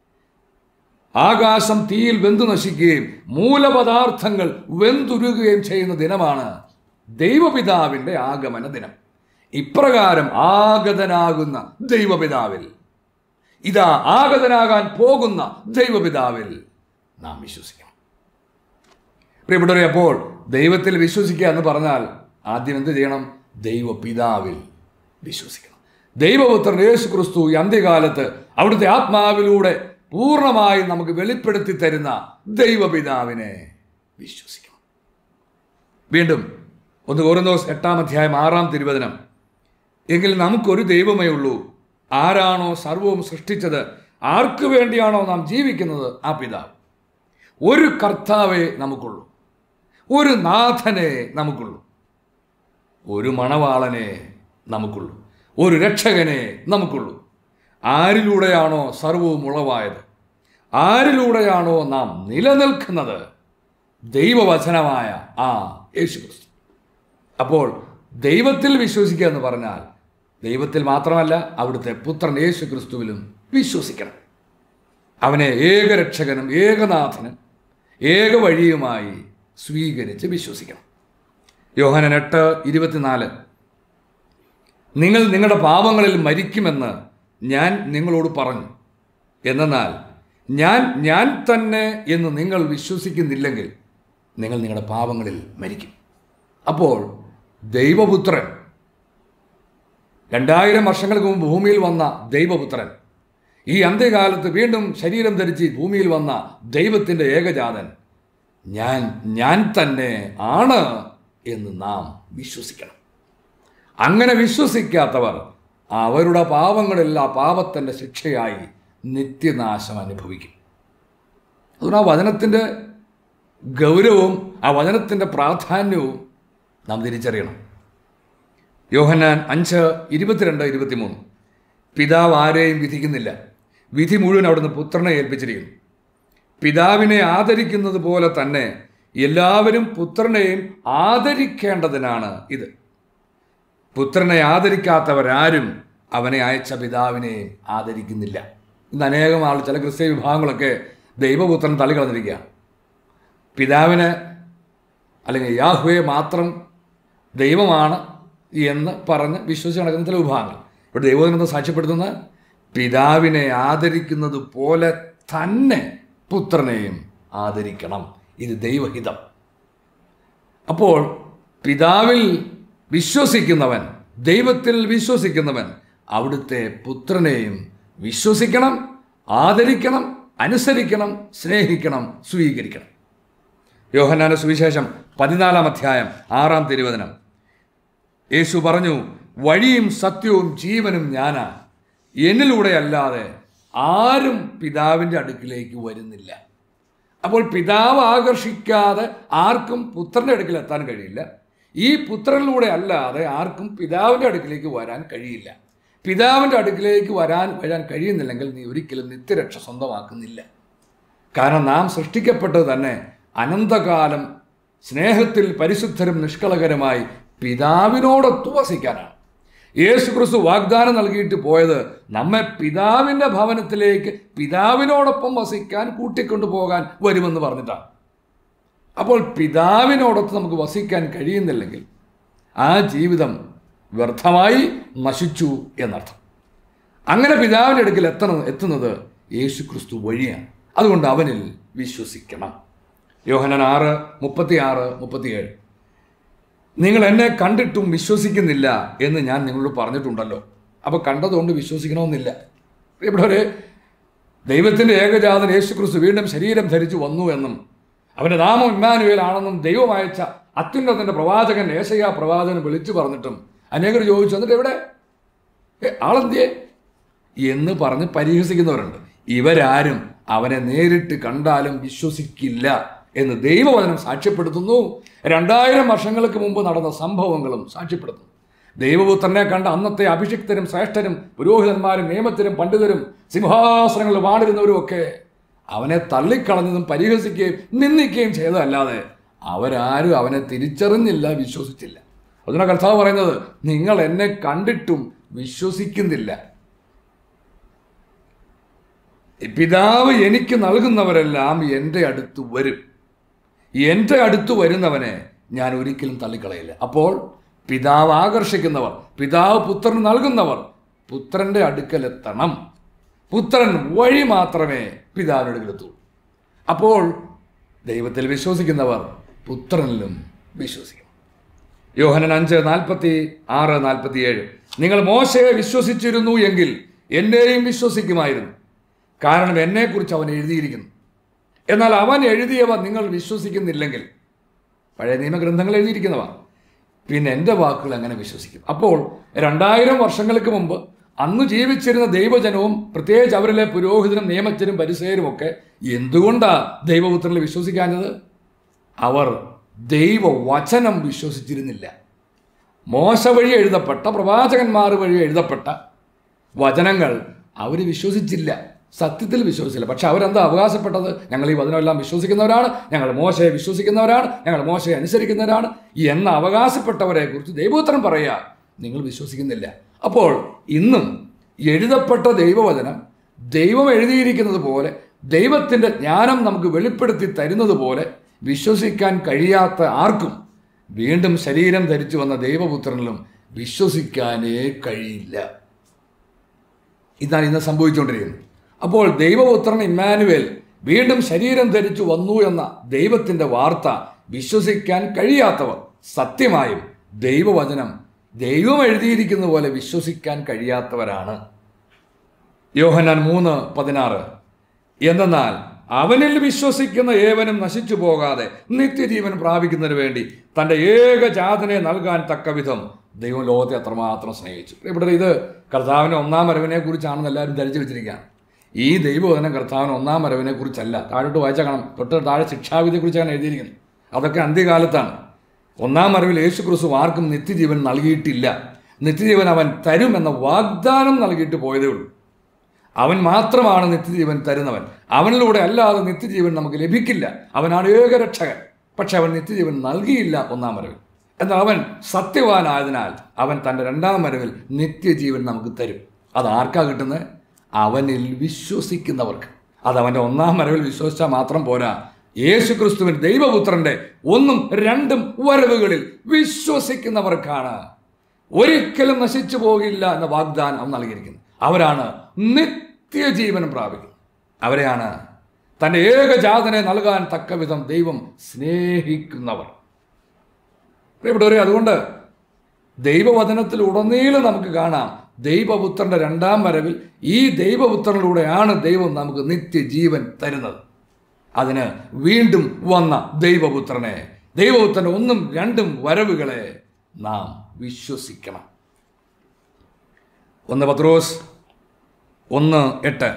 ആകാശം തീയിൽ വെന്തു നശിക്കുകയും മൂലപദാർത്ഥങ്ങൾ വെന്തുരുകുകയും ചെയ്യുന്ന ദിനമാണ് ദൈവപിതാവിന്റെ ആഗമന ദിനം ഇപ്രകാരം ആഗതനാകുന്ന ദൈവപിതാവിൽ ഇതാ ആഗതനാകാൻ പോകുന്ന ദൈവപിതാവിൽ നാം വിശ്വസിക്കണം പ്രിയപ്പെട്ടവരെ അപ്പോൾ ദൈവത്തിൽ വിശ്വസിക്കുക എന്ന് പറഞ്ഞാൽ ആദ്യം എന്ത് ചെയ്യണം ദൈവപിതാവിൽ വിശ്വസിക്കണം ദൈവപുത്രൻ യേശു ക്രിസ്തു ഈ അന്ത്യകാലത്ത് അവിടുത്തെ ആത്മാവിലൂടെ പൂർണ്ണമായി നമുക്ക് വെളിപ്പെടുത്തി തരുന്ന ദൈവപിതാവിനെ വിശ്വസിക്കണം വീണ്ടും ഒന്ന് കോരന്തോസ് എട്ടാം അധ്യായം ആറാം തിരുവചനം എങ്കിൽ നമുക്കൊരു ദൈവമേ ഉള്ളൂ ആരാണോ സർവവും സൃഷ്ടിച്ചത് ആർക്കു വേണ്ടിയാണോ നാം ജീവിക്കുന്നത് ആ പിതാവ് ഒരു കർത്താവേ നമുക്കുള്ളൂ ഒരു നാഥനെ നമുക്കുള്ളൂ ഒരു മണവാളനെ നമുക്കുള്ളൂ ഒരു രക്ഷകനെ നമുക്കുള്ളൂ ആരിലൂടെയാണോ സർവവും ഉളവായത് ആരിലൂടെയാണോ നാം നിലനിൽക്കുന്നത് ദൈവവചനമായ ആ യേശു ക്രിസ്തു അപ്പോൾ ദൈവത്തിൽ വിശ്വസിക്കുക എന്ന് പറഞ്ഞാൽ ദൈവത്തിൽ മാത്രമല്ല അവിടുത്തെ പുത്രൻ യേശു ക്രിസ്തുവിലും വിശ്വസിക്കണം അവനെ ഏകരക്ഷകനും ഏകനാഥനും ഏക വഴിയുമായി സ്വീകരിച്ച് വിശ്വസിക്കണം യോഹനൻ എട്ട് ഇരുപത്തിനാല് നിങ്ങൾ നിങ്ങളുടെ പാപങ്ങളിൽ മരിക്കുമെന്ന് ഞാൻ നിങ്ങളോട് പറഞ്ഞു എന്നാൽ ഞാൻ ഞാൻ തന്നെ എന്ന് നിങ്ങൾ വിശ്വസിക്കുന്നില്ലെങ്കിൽ നിങ്ങൾ നിങ്ങളുടെ പാപങ്ങളിൽ മരിക്കും അപ്പോൾ ദൈവപുത്രൻ രണ്ടായിരം വർഷങ്ങൾക്ക് മുമ്പ് ഭൂമിയിൽ വന്ന ദൈവപുത്രൻ ഈ അന്ത്യകാലത്ത് വീണ്ടും ശരീരം ധരിച്ച് ഭൂമിയിൽ വന്ന ദൈവത്തിൻ്റെ ഏകജാതൻ ഞാൻ ഞാൻ തന്നെ ആണ് എന്ന് നാം വിശ്വസിക്കണം അങ്ങനെ വിശ്വസിക്കാത്തവർ അവരുടെ പാപങ്ങളെല്ലാം പാപത്തിൻ്റെ ശിക്ഷയായി നിത്യനാശം അനുഭവിക്കും അതുകൊണ്ട് ആ വചനത്തിൻ്റെ ഗൗരവവും ആ വചനത്തിൻ്റെ പ്രാധാന്യവും നാം തിരിച്ചറിയണം യോഹന്നാൻ അഞ്ച് ഇരുപത്തിരണ്ട് ഇരുപത്തിമൂന്ന് പിതാവ് ആരെയും വിധിക്കുന്നില്ല വിധി മുഴുവൻ അവിടുന്ന് പുത്രനെ ഏൽപ്പിച്ചിരിക്കുന്നു പിതാവിനെ ആദരിക്കുന്നത് പോലെ തന്നെ എല്ലാവരും പുത്രനെയും ആദരിക്കേണ്ടതിനാണ് ഇത് പുത്രനെ ആദരിക്കാത്തവരാരും അവനെ അയച്ച പിതാവിനെ ആദരിക്കുന്നില്ല ഇന്ന് അനേകം ആൾ ചില ക്രിസ്ത്യ വിഭാഗങ്ങളൊക്കെ ദൈവപുത്രൻ തള്ളിക്കളഞ്ഞിരിക്കുക പിതാവിന് അല്ലെങ്കിൽ യാഹ്വയെ മാത്രം ദൈവമാണ് എന്ന് പറഞ്ഞ് വിശ്വസിച്ച് നടക്കുന്ന ചില വിഭാഗങ്ങൾ ഇവിടെ ദൈവത്തിനെന്ന് സാക്ഷ്യപ്പെടുത്തുന്ന പിതാവിനെ ആദരിക്കുന്നത് പോലെ തന്നെ പുത്രനെയും ആദരിക്കണം ഇത് ദൈവഹിതം അപ്പോൾ പിതാവിൽ വിശ്വസിക്കുന്നവൻ ദൈവത്തിൽ വിശ്വസിക്കുന്നവൻ അവിടുത്തെ പുത്രനെയും വിശ്വസിക്കണം ആദരിക്കണം അനുസരിക്കണം സ്നേഹിക്കണം സ്വീകരിക്കണം യോഹന്നാന്റെ സുവിശേഷം പതിനാലാം അധ്യായം ആറാം തിരുവചനം യേശു പറഞ്ഞു വഴിയും സത്യവും ജീവനും ഞാനാ എന്നിലൂടെ അല്ലാതെ ആരും പിതാവിൻ്റെ അടുക്കിലേക്ക് വരുന്നില്ല അപ്പോൾ പിതാവ് ആകർഷിക്കാതെ ആർക്കും പുത്രൻ്റെ അടുക്കൽ എത്താൻ കഴിയില്ല ഈ പുത്രനിലൂടെ അല്ലാതെ ആർക്കും പിതാവിൻ്റെ അടുക്കിലേക്ക് വരാൻ കഴിയില്ല പിതാവിൻ്റെ അടുക്കിലേക്ക് വരാൻ വരാൻ കഴിയുന്നില്ലെങ്കിൽ നീ ഒരിക്കലും നിത്യരക്ഷ സ്വന്തമാക്കുന്നില്ല കാരണം നാം സൃഷ്ടിക്കപ്പെട്ടത് തന്നെ അനന്തകാലം സ്നേഹത്തിൽ പരിശുദ്ധരും നിഷ്കളകരമായി പിതാവിനോടൊത്തു വസിക്കാനാണ് യേശു ക്രിസ്തു വാഗ്ദാനം നൽകിയിട്ട് പോയത് നമ്മെ പിതാവിൻ്റെ ഭവനത്തിലേക്ക് പിതാവിനോടൊപ്പം വസിക്കാൻ കൂട്ടിക്കൊണ്ടു പോകാൻ വരുമെന്ന് പറഞ്ഞിട്ടാണ് അപ്പോൾ പിതാവിനോടൊത്ത് നമുക്ക് വസിക്കാൻ കഴിയുന്നില്ലെങ്കിൽ ആ ജീവിതം വ്യർത്ഥമായി നശിച്ചു എന്നർത്ഥം അങ്ങനെ പിതാവിൻ്റെ അടുക്കൽ എത്തണം എത്തുന്നത് യേശു ക്രിസ്തു വഴിയാണ് അതുകൊണ്ട് അവനിൽ വിശ്വസിക്കണം യോഹനൻ ആറ് മുപ്പത്തി ആറ് മുപ്പത്തിയേഴ് നിങ്ങൾ എന്നെ കണ്ടിട്ടും വിശ്വസിക്കുന്നില്ല എന്ന് ഞാൻ നിങ്ങളോട് പറഞ്ഞിട്ടുണ്ടല്ലോ അപ്പോൾ കണ്ടതുകൊണ്ട് വിശ്വസിക്കണമെന്നില്ല ഇവിടെ ഒരു ദൈവത്തിൻ്റെ ഏകജാതൻ യേശു ക്രിസ്തു വീണ്ടും ശരീരം ധരിച്ചു വന്നു എന്നും അവൻ്റെ നാമം ഇമ്മാനുവേൽ ആണെന്നും ദൈവം അയച്ച അത്യുന്നതൻ്റെ പ്രവാചകൻ ഏശയ്യ പ്രവാചകൻ വിളിച്ചു പറഞ്ഞിട്ടും അനേകർ ചോദിച്ചു എന്നിട്ട് എവിടെ ഏ, ആളെന്തിയെ എന്ന് പറഞ്ഞ് പരിഹസിക്കുന്നവരുണ്ട് ഇവരാരും അവനെ നേരിട്ട് കണ്ടാലും വിശ്വസിക്കില്ല എന്ന് ദൈവവചനം സാക്ഷ്യപ്പെടുത്തുന്നു രണ്ടായിരം വർഷങ്ങൾക്ക് മുമ്പ് നടന്ന സംഭവങ്ങളും സാക്ഷ്യപ്പെടുത്തുന്നു ദൈവപുത്രനെ കണ്ട അന്നത്തെ അഭിഷിക്തരും ശ്രേഷ്ഠരും പുരോഹിതന്മാരും നിയമത്തിലും പണ്ഡിതരും സിംഹാസനങ്ങളിൽ വാണിരുന്നവരും ഒക്കെ അവനെ തള്ളിക്കളഞ്ഞതും പരിഹസിക്കുകയും നിന്ദിക്കുകയും ചെയ്തതല്ലാതെ അവരാരും അവനെ തിരിച്ചറിഞ്ഞില്ല വിശ്വസിച്ചില്ല അതിനാ കർത്താവ് പറയുന്നത് നിങ്ങൾ എന്നെ കണ്ടിട്ടും വിശ്വസിക്കുന്നില്ല പിതാവ് എനിക്ക് നൽകുന്നവരെല്ലാം എൻ്റെ അടുത്ത് വരും എൻ്റെ അടുത്ത് വരുന്നവനെ ഞാൻ ഒരിക്കലും തള്ളിക്കളയില്ല അപ്പോൾ പിതാവ് ആകർഷിക്കുന്നവർ പിതാവ് പുത്രന് നൽകുന്നവർ പുത്രൻ്റെ അടുക്കലെത്തണം പുത്രൻ വഴി മാത്രമേ പിതാവിൻ്റെ അടുക്കലെത്തൂ അപ്പോൾ ദൈവത്തിൽ വിശ്വസിക്കുന്നവർ പുത്രനിലും വിശ്വസിക്കും യോഹനൻ അഞ്ച് നാൽപ്പത്തി ആറ് നാൽപ്പത്തി ഏഴ് നിങ്ങൾ മോശയെ വിശ്വസിച്ചിരുന്നു എങ്കിൽ എന്നെയും വിശ്വസിക്കുമായിരുന്നു കാരണം എന്നെക്കുറിച്ച് അവൻ എഴുതിയിരിക്കുന്നു എന്നാൽ അവൻ എഴുതിയവ നിങ്ങൾ വിശ്വസിക്കുന്നില്ലെങ്കിൽ പഴയ നിയമഗ്രന്ഥങ്ങൾ എഴുതിയിരിക്കുന്നവ പിന്നെ എൻ്റെ വാക്കുകൾ എങ്ങനെ വിശ്വസിക്കും അപ്പോൾ രണ്ടായിരം വർഷങ്ങൾക്ക് മുമ്പ് അന്ന് ജീവിച്ചിരുന്ന ദൈവജനവും പ്രത്യേകിച്ച് അവരിലെ പുരോഹിതനും നിയമജ്ഞനും പരിസരും ഒക്കെ എന്തുകൊണ്ടാ ദൈവപുത്രനിൽ വിശ്വസിക്കാഞ്ഞത് അവർ ദൈവവചനം വിശ്വസിച്ചിരുന്നില്ല മോശ വഴി എഴുതപ്പെട്ട പ്രവാചകന്മാർ വഴി എഴുതപ്പെട്ട വചനങ്ങൾ അവർ വിശ്വസിച്ചില്ല സത്യത്തിൽ വിശ്വസിച്ചില്ല പക്ഷെ അവരെന്താ അവകാശപ്പെട്ടത് ഞങ്ങൾ ഈ വചനമെല്ലാം വിശ്വസിക്കുന്നവരാണ് ഞങ്ങൾ മോശയെ വിശ്വസിക്കുന്നവരാണ് ഞങ്ങൾ മോശയെ അനുസരിക്കുന്നവരാണ് എന്ന് അവകാശപ്പെട്ടവരെ കുറിച്ച് ദൈവോത്തരം പറയുക നിങ്ങൾ വിശ്വസിക്കുന്നില്ല അപ്പോൾ ഇന്നും എഴുതപ്പെട്ട ദൈവവചനം ദൈവം എഴുതിയിരിക്കുന്നത് പോലെ ദൈവത്തിൻ്റെ ജ്ഞാനം നമുക്ക് വെളിപ്പെടുത്തി തരുന്നത് പോലെ വിശ്വസിക്കാൻ കഴിയാത്ത ആർക്കും വീണ്ടും ശരീരം ധരിച്ചു വന്ന ദൈവപുത്രനിലും വിശ്വസിക്കാനേ കഴിയില്ല ഇതാണ് ഇന്ന് സംഭവിച്ചുകൊണ്ടിരിക്കുന്നത് അപ്പോൾ ദൈവപുത്രൻ ഇമ്മാനുവേൽ വീണ്ടും ശരീരം ധരിച്ചു വന്നു എന്ന ദൈവത്തിൻ്റെ വാർത്ത വിശ്വസിക്കാൻ കഴിയാത്തവർ സത്യമായും ദൈവവചനം ദൈവം എഴുതിയിരിക്കുന്ന പോലെ വിശ്വസിക്കാൻ കഴിയാത്തവരാണ് യോഹന്നാൻ മൂന്ന് പതിനാറ് എന്തെന്നാൽ അവനിൽ വിശ്വസിക്കുന്ന ഏവനും നശിച്ചു പോകാതെ നിത്യജീവൻ പ്രാപിക്കുന്നതിന് വേണ്ടി തൻ്റെ ഏകജാതനെ നൽകാൻ തക്ക വിധം ദൈവം ലോകത്തെ അത്രമാത്രം സ്നേഹിച്ചു ഇവിടെ ഇത് കർത്താവിൻ്റെ ഒന്നാം വരവിനെ കുറിച്ചാണെന്ന് എല്ലാവരും ധരിച്ചു വെച്ചിരിക്കുകയാണ് ഈ ദൈവവചനം കർത്താവിന് ഒന്നാം വരവിനെ കുറിച്ചല്ല താഴോട്ട് വായിച്ചേക്കണം തൊട്ട് താഴെ ശിക്ഷാവിധിയെ കുറിച്ചാണ് എഴുതിയിരിക്കുന്നത് അതൊക്കെ അന്ത്യകാലത്താണ് ഒന്നാം വരവിൽ യേശു ക്രിസ്തു ആർക്കും നിത്യജീവൻ നൽകിയിട്ടില്ല നിത്യജീവൻ അവൻ തരുമെന്ന വാഗ്ദാനം നൽകിയിട്ട് പോയതേ ഉള്ളൂ അവൻ മാത്രമാണ് നിത്യജീവൻ തരുന്നവൻ അവനിലൂടെ അല്ലാതെ നിത്യജീവൻ നമുക്ക് ലഭിക്കില്ല അവനാണ് ഏകരക്ഷകൻ പക്ഷെ അവൻ നിത്യജീവൻ നൽകിയില്ല ഒന്നാം വരവിൽ എന്നാൽ അവൻ സത്യവാനായതിനാൽ അവൻ തൻ്റെ രണ്ടാം വരവിൽ നിത്യജീവൻ നമുക്ക് തരും അത് ആർക്കാ കിട്ടുന്നത് അവനിൽ വിശ്വസിക്കുന്നവർക്ക് അത് അവൻ്റെ ഒന്നാം വരവിൽ വിശ്വസിച്ചാൽ മാത്രം പോരാ യേശു ക്രിസ്തുവിൻ ദൈവപുത്രന്റെ ഒന്നും രണ്ടും വരവുകളിൽ വിശ്വസിക്കുന്നവർക്കാണ് ഒരിക്കലും നശിച്ചു പോകില്ല എന്ന വാഗ്ദാനം അവൻ നൽകിയിരിക്കുന്നത് അവരാണ് നിത്യജീവൻ പ്രാപിക്കുന്നത് അവരെയാണ് തന്റെ ഏകജാതനെ നൽകാൻ തക്കവിധം ദൈവം സ്നേഹിക്കുന്നവർ പ്രിയപ്പെട്ടവരെ അതുകൊണ്ട് ദൈവവചനത്തിൽ ഉടനീളം നമുക്ക് കാണാം ദൈവപുത്രന്റെ രണ്ടാം വരവിൽ ഈ ദൈവപുത്രനിലൂടെയാണ് ദൈവം നമുക്ക് നിത്യജീവൻ തരുന്നത് അതിന് വീണ്ടും വന്ന ദൈവപുത്രനെ ദൈവപുത്രന്റെ ഒന്നും രണ്ടും വരവുകളെ നാം വിശ്വസിക്കണം ഒന്ന് പത്രോസ് ഒന്ന് എട്ട്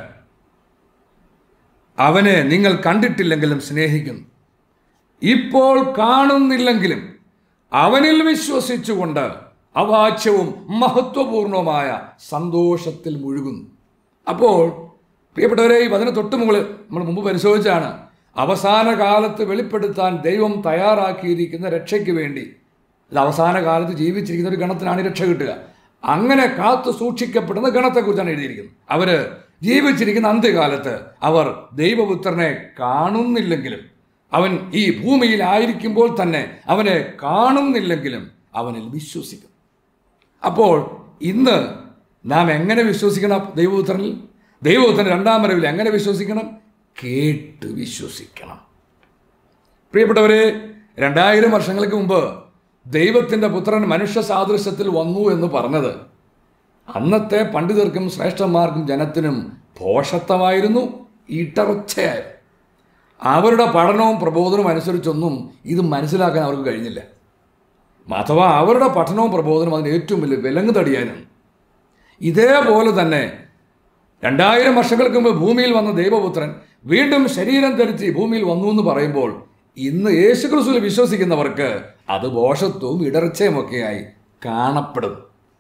അവനെ നിങ്ങൾ കണ്ടിട്ടില്ലെങ്കിലും സ്നേഹിക്കുന്നു ഇപ്പോൾ കാണുന്നില്ലെങ്കിലും അവനിൽ വിശ്വസിച്ചുകൊണ്ട് അവാച്യവും മഹത്വപൂർണവുമായ സന്തോഷത്തിൽ മുഴുകുന്നു അപ്പോൾ പ്രിയപ്പെട്ടവരെ ഈ വചന തൊട്ട് മുകളിൽ നമ്മൾ മുമ്പ് പരിശോധിച്ചാണ് അവസാന കാലത്ത് വെളിപ്പെടുത്താൻ ദൈവം തയ്യാറാക്കിയിരിക്കുന്ന രക്ഷയ്ക്ക് വേണ്ടി ഇത് അവസാന കാലത്ത് ജീവിച്ചിരിക്കുന്ന ഒരു ഗണത്തിനാണ് ഈ രക്ഷ കിട്ടുക അങ്ങനെ കാത്തു സൂക്ഷിക്കപ്പെടുന്ന ഗണത്തെക്കുറിച്ചാണ് എഴുതിയിരിക്കുന്നത് അവര് ജീവിച്ചിരിക്കുന്ന അന്ത്യകാലത്ത് അവർ ദൈവപുത്രനെ കാണുന്നില്ലെങ്കിലും അവൻ ഈ ഭൂമിയിലായിരിക്കുമ്പോൾ തന്നെ അവനെ കാണുന്നില്ലെങ്കിലും അവനിൽ വിശ്വസിക്കും അപ്പോൾ ഇന്ന് നാം എങ്ങനെ വിശ്വസിക്കണം ദൈവപുത്രനിൽ ദൈവപുത്രൻ രണ്ടാം വരവിൽ എങ്ങനെ വിശ്വസിക്കണം കേട്ട് വിശ്വസിക്കണം പ്രിയപ്പെട്ടവരെ രണ്ടായിരം വർഷങ്ങൾക്ക് മുമ്പ് ദൈവത്തിൻ്റെ പുത്രൻ മനുഷ്യ സാദൃശ്യത്തിൽ വന്നു എന്ന് പറഞ്ഞത് അന്നത്തെ പണ്ഡിതർക്കും ശ്രേഷ്ഠന്മാർക്കും ജനത്തിനും ഭോഷത്വമായിരുന്നു ഇടർച്ചയായിരുന്നു അവരുടെ പഠനവും പ്രബോധനവും അനുസരിച്ചൊന്നും ഇത് മനസ്സിലാക്കാൻ അവർക്ക് കഴിഞ്ഞില്ല അഥവാ അവരുടെ പഠനവും പ്രബോധനവും അതിന് ഏറ്റവും വലിയ വിലങ്ങ് തടിയായിരുന്നു ഇതേപോലെ തന്നെ രണ്ടായിരം വർഷങ്ങൾക്ക് മുമ്പ് ഭൂമിയിൽ വന്ന ദൈവപുത്രൻ വീണ്ടും ശരീരം ധരിച്ച് ഈ ഭൂമിയിൽ വന്നു എന്ന് പറയുമ്പോൾ ഇന്ന് യേശുക്രിസ്തുവിൽ വിശ്വസിക്കുന്നവർക്ക് അത് ദോഷത്വവും ഇടർച്ചയും ഒക്കെയായി കാണപ്പെടും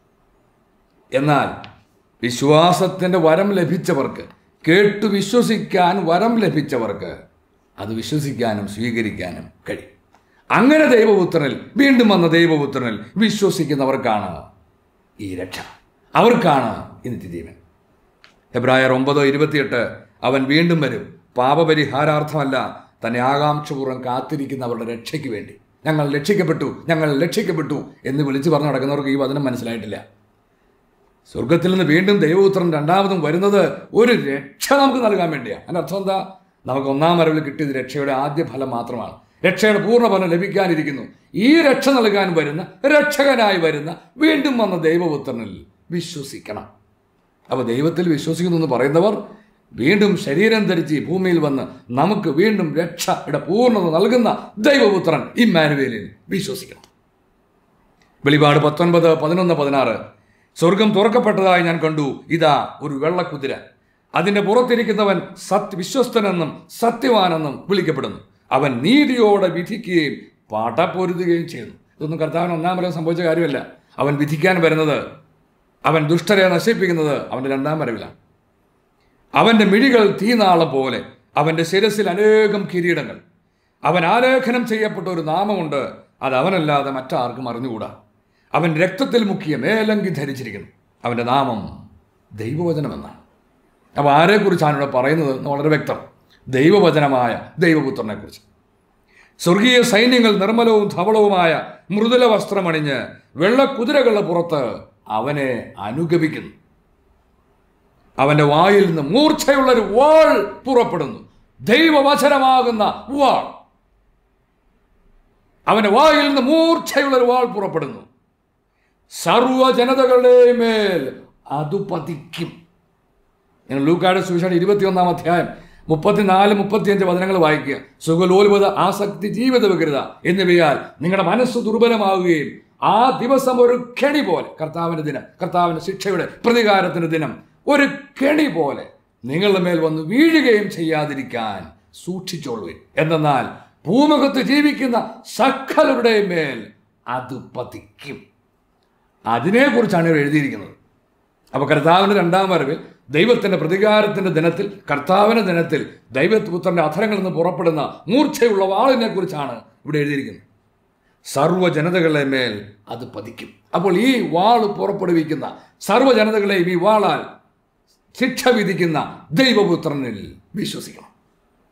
എന്നാൽ വിശ്വാസത്തിൻ്റെ വരം ലഭിച്ചവർക്ക് കേട്ടു വിശ്വസിക്കാൻ വരം ലഭിച്ചവർക്ക് അത് വിശ്വസിക്കാനും സ്വീകരിക്കാനും കഴിയും അങ്ങനെ ദൈവപുത്രനിൽ വീണ്ടും വന്ന ദൈവപുത്രനിൽ വിശ്വസിക്കുന്നവർക്കാണ് ഈ രക്ഷ അവർക്കാണ് ഈ നിത്യജീവൻ ഹെബ്രായർ ഒമ്പത് ഇരുപത്തിയെട്ട് അവൻ വീണ്ടും വരും പാപപരിഹാരാർത്ഥമല്ല തന്നെ ആകാംക്ഷപൂർവ്വം കാത്തിരിക്കുന്നവരുടെ രക്ഷയ്ക്ക് വേണ്ടി ഞങ്ങൾ രക്ഷിക്കപ്പെട്ടു ഞങ്ങൾ രക്ഷിക്കപ്പെട്ടു എന്ന് വിളിച്ചു പറഞ്ഞു നടക്കുന്നവർക്ക് ഈ വചനം മനസ്സിലായിട്ടില്ല സ്വർഗത്തിൽ നിന്ന് വീണ്ടും ദൈവപുത്രൻ രണ്ടാമതും വരുന്നത് ഒരു രക്ഷ നമുക്ക് നൽകാൻ വേണ്ടിയാണ് അതിൻ്റെ അർത്ഥം എന്താ നമുക്ക് ഒന്നാം വരവിൽ കിട്ടിയത് രക്ഷയുടെ ആദ്യ ഫലം മാത്രമാണ് രക്ഷയുടെ പൂർണ്ണ ഫലം ലഭിക്കാനിരിക്കുന്നു ഈ രക്ഷ നൽകാൻ വരുന്ന രക്ഷകനായി വരുന്ന വീണ്ടും വന്ന ദൈവപുത്രനിൽ വിശ്വസിക്കണം അപ്പോൾ ദൈവത്തിൽ വിശ്വസിക്കുന്നു എന്ന് പറയുന്നവർ വീണ്ടും ശരീരം ധരിച്ച് ഈ ഭൂമിയിൽ വന്ന് നമുക്ക് വീണ്ടും രക്ഷയുടെ പൂർണ്ണത നൽകുന്ന ദൈവപുത്രൻ ഇമ്മാനുവേലിൽ വിശ്വസിക്കണം വെളിപാട് പത്തൊൻപത് പതിനൊന്ന് പതിനാറ് സ്വർഗം തുറക്കപ്പെട്ടതായി ഞാൻ കണ്ടു ഇതാ ഒരു വെള്ളക്കുതിര അതിന്റെ പുറത്തിരിക്കുന്നവൻ സത് വിശ്വസ്തനെന്നും സത്യവാനെന്നും വിളിക്കപ്പെടുന്നു അവൻ നീതിയോടെ വിധിക്കുകയും പാട്ടപ്പൊരുതുകയും ചെയ്യുന്നു ഇതൊന്നും കർത്താവിന് ഒന്നാം വരവ് സംഭവിച്ച കാര്യമല്ല അവൻ വിധിക്കാൻ വരുന്നത് അവൻ ദുഷ്ടരെ നശിപ്പിക്കുന്നത് അവന്റെ രണ്ടാം വരവിലാണ് അവന്റെ മിഴികൾ തീനാളം പോലെ അവന്റെ ശിരസിൽ അനേകം കിരീടങ്ങൾ അവൻ ആലേഖനം ചെയ്യപ്പെട്ട ഒരു നാമമുണ്ട് അത് അവനല്ലാതെ മറ്റാർക്കും അറിഞ്ഞുകൂടാ അവൻ രക്തത്തിൽ മുക്കിയ മേലങ്കി ധരിച്ചിരിക്കുന്നു അവന്റെ നാമം ദൈവവചനമെന്നാണ് അപ്പോൾ ആരെക്കുറിച്ചാണ് ഇവിടെ പറയുന്നത് എന്ന് വളരെ വ്യക്തം ദൈവവചനമായ ദൈവപുത്രനെ കുറിച്ച് സ്വർഗീയ സൈന്യങ്ങൾ നിർമ്മലവും ധവളവുമായ മൃദുല വസ്ത്രമണിഞ്ഞ് വെള്ളക്കുതിരകളുടെ പുറത്ത് അവനെ അനുഗമിക്കുന്നു അവന്റെ വായിൽ നിന്ന് മൂർച്ചയുള്ള ഒരു വാൾ പുറപ്പെടുന്നു ദൈവവചനമാകുന്ന വാൾ അവന്റെ വായിൽ നിന്ന് മൂർച്ചയുള്ള ഒരു വാൾ പുറപ്പെടുന്നു സർവ ജനതകളുടെ മേൽ അത് പതിക്കും നിങ്ങൾ ലൂക്കാട് സുവിശേഷം ഇരുപത്തിയൊന്നാം അധ്യായം മുപ്പത്തിനാല് മുപ്പത്തിയഞ്ച് വചനങ്ങൾ വായിക്കുക സുഖലോലുപത ആസക്തി ജീവിത വികൃത എന്നിവയാൽ നിങ്ങളുടെ മനസ്സ് ദുർബലമാവുകയും ആ ദിവസം ഒരു കെണി പോലെ കർത്താവിന്റെ ദിനം കർത്താവിന്റെ ശിക്ഷയുടെ പ്രതികാരത്തിന്റെ ദിനം ഒരു കെണി പോലെ നിങ്ങളുടെ മേൽ വന്ന് വീഴുകയും ചെയ്യാതിരിക്കാൻ സൂക്ഷിച്ചോളുവിൻ എന്തെന്നാൽ ഭൂമുഖത്ത് ജീവിക്കുന്ന സകലരുടെ മേൽ അത് പതിക്കും അതിനെക്കുറിച്ചാണ് ഇവർ എഴുതിയിരിക്കുന്നത് അപ്പോൾ കർത്താവിൻ്റെ രണ്ടാം വരവിൽ ദൈവത്തിൻ്റെ പ്രതികാരത്തിൻ്റെ ദിനത്തിൽ കർത്താവിൻ്റെ ദിനത്തിൽ ദൈവപുത്രൻ്റെ അധരങ്ങളിൽ നിന്ന് പുറപ്പെടുന്ന മൂർച്ചയുള്ള വാളിനെ കുറിച്ചാണ് ഇവിടെ എഴുതിയിരിക്കുന്നത് സർവ്വ ജനതകളുടെ മേൽ അത് പതിക്കും അപ്പോൾ ഈ വാൾ പുറപ്പെടുവിക്കുന്ന സർവ്വ ജനതകളെയും ഈ വാളാൽ ശിക്ഷ വിധിക്കുന്ന ദൈവപുത്രനിൽ വിശ്വസിക്കണം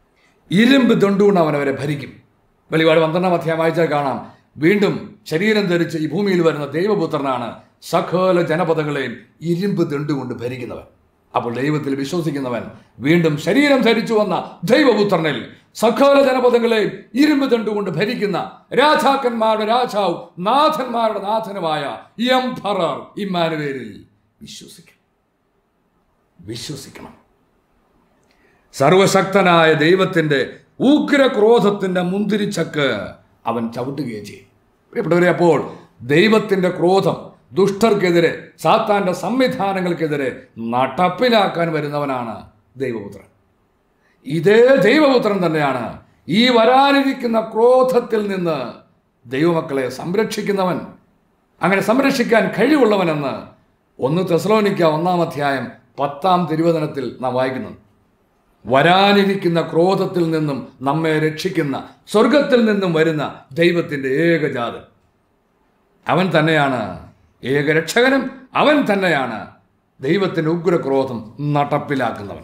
ഇരുമ്പ് ദണ്ടുകൊണ്ട് അവൻ അവരെ ഭരിക്കും വെളിപാട് പന്ത്രണ്ടാം അധ്യായം വായിച്ചാൽ കാണാം വീണ്ടും ശരീരം ധരിച്ച് ഈ ഭൂമിയിൽ വരുന്ന ദൈവപുത്രനാണ് സകല ജനപദങ്ങളെയും ഇരുമ്പ് ദണ്ടുകൊണ്ട് ഭരിക്കുന്നവൻ അപ്പോൾ ദൈവത്തിൽ വിശ്വസിക്കുന്നവൻ വീണ്ടും ശരീരം ധരിച്ചു വന്ന ദൈവപുത്രനിൽ സകല ജനപദങ്ങളെയും ഇരുമ്പ് ദണ്ടുകൊണ്ട് ഭരിക്കുന്ന രാജാക്കന്മാരുടെ രാജാവ് നാഥന്മാരുടെ നാഥനുമായ എംപറർ ഇമ്മാനുവേലിൽ വിശ്വസിക്കണം വിശ്വസിക്കണം സർവശക്തനായ ദൈവത്തിന്റെ ഉഗ്രക്രോധത്തിന്റെ മുന്തിരിച്ചക്ക് അവൻ ചവിട്ടുകയും ചെയ്യും പ്രിയപ്പെട്ടവരെ അപ്പോൾ ദൈവത്തിന്റെ ക്രോധം ദുഷ്ടർക്കെതിരെ സാത്താന്റെ സംവിധാനങ്ങൾക്കെതിരെ നടപ്പിലാക്കാൻ വരുന്നവനാണ് ദൈവപുത്രൻ ഇതേ ദൈവപുത്രൻ തന്നെയാണ് ഈ വരാനിരിക്കുന്ന ക്രോധത്തിൽ നിന്ന് ദൈവമക്കളെ സംരക്ഷിക്കുന്നവൻ അങ്ങനെ സംരക്ഷിക്കാൻ കഴിവുള്ളവനെന്ന് ഒന്ന് തെസലോനിക്ക ഒന്നാം അധ്യായം പത്താം തിരുവചനത്തിൽ നാം വായിക്കുന്നു വരാനിരിക്കുന്ന ക്രോധത്തിൽ നിന്നും നമ്മെ രക്ഷിക്കുന്ന സ്വർഗത്തിൽ നിന്നും വരുന്ന ദൈവത്തിൻ്റെ ഏകജാതൻ അവൻ തന്നെയാണ് ഏകരക്ഷകനും അവൻ തന്നെയാണ് ദൈവത്തിൻ്റെ ഉഗ്രക്രോധം നടപ്പിലാക്കുന്നവൻ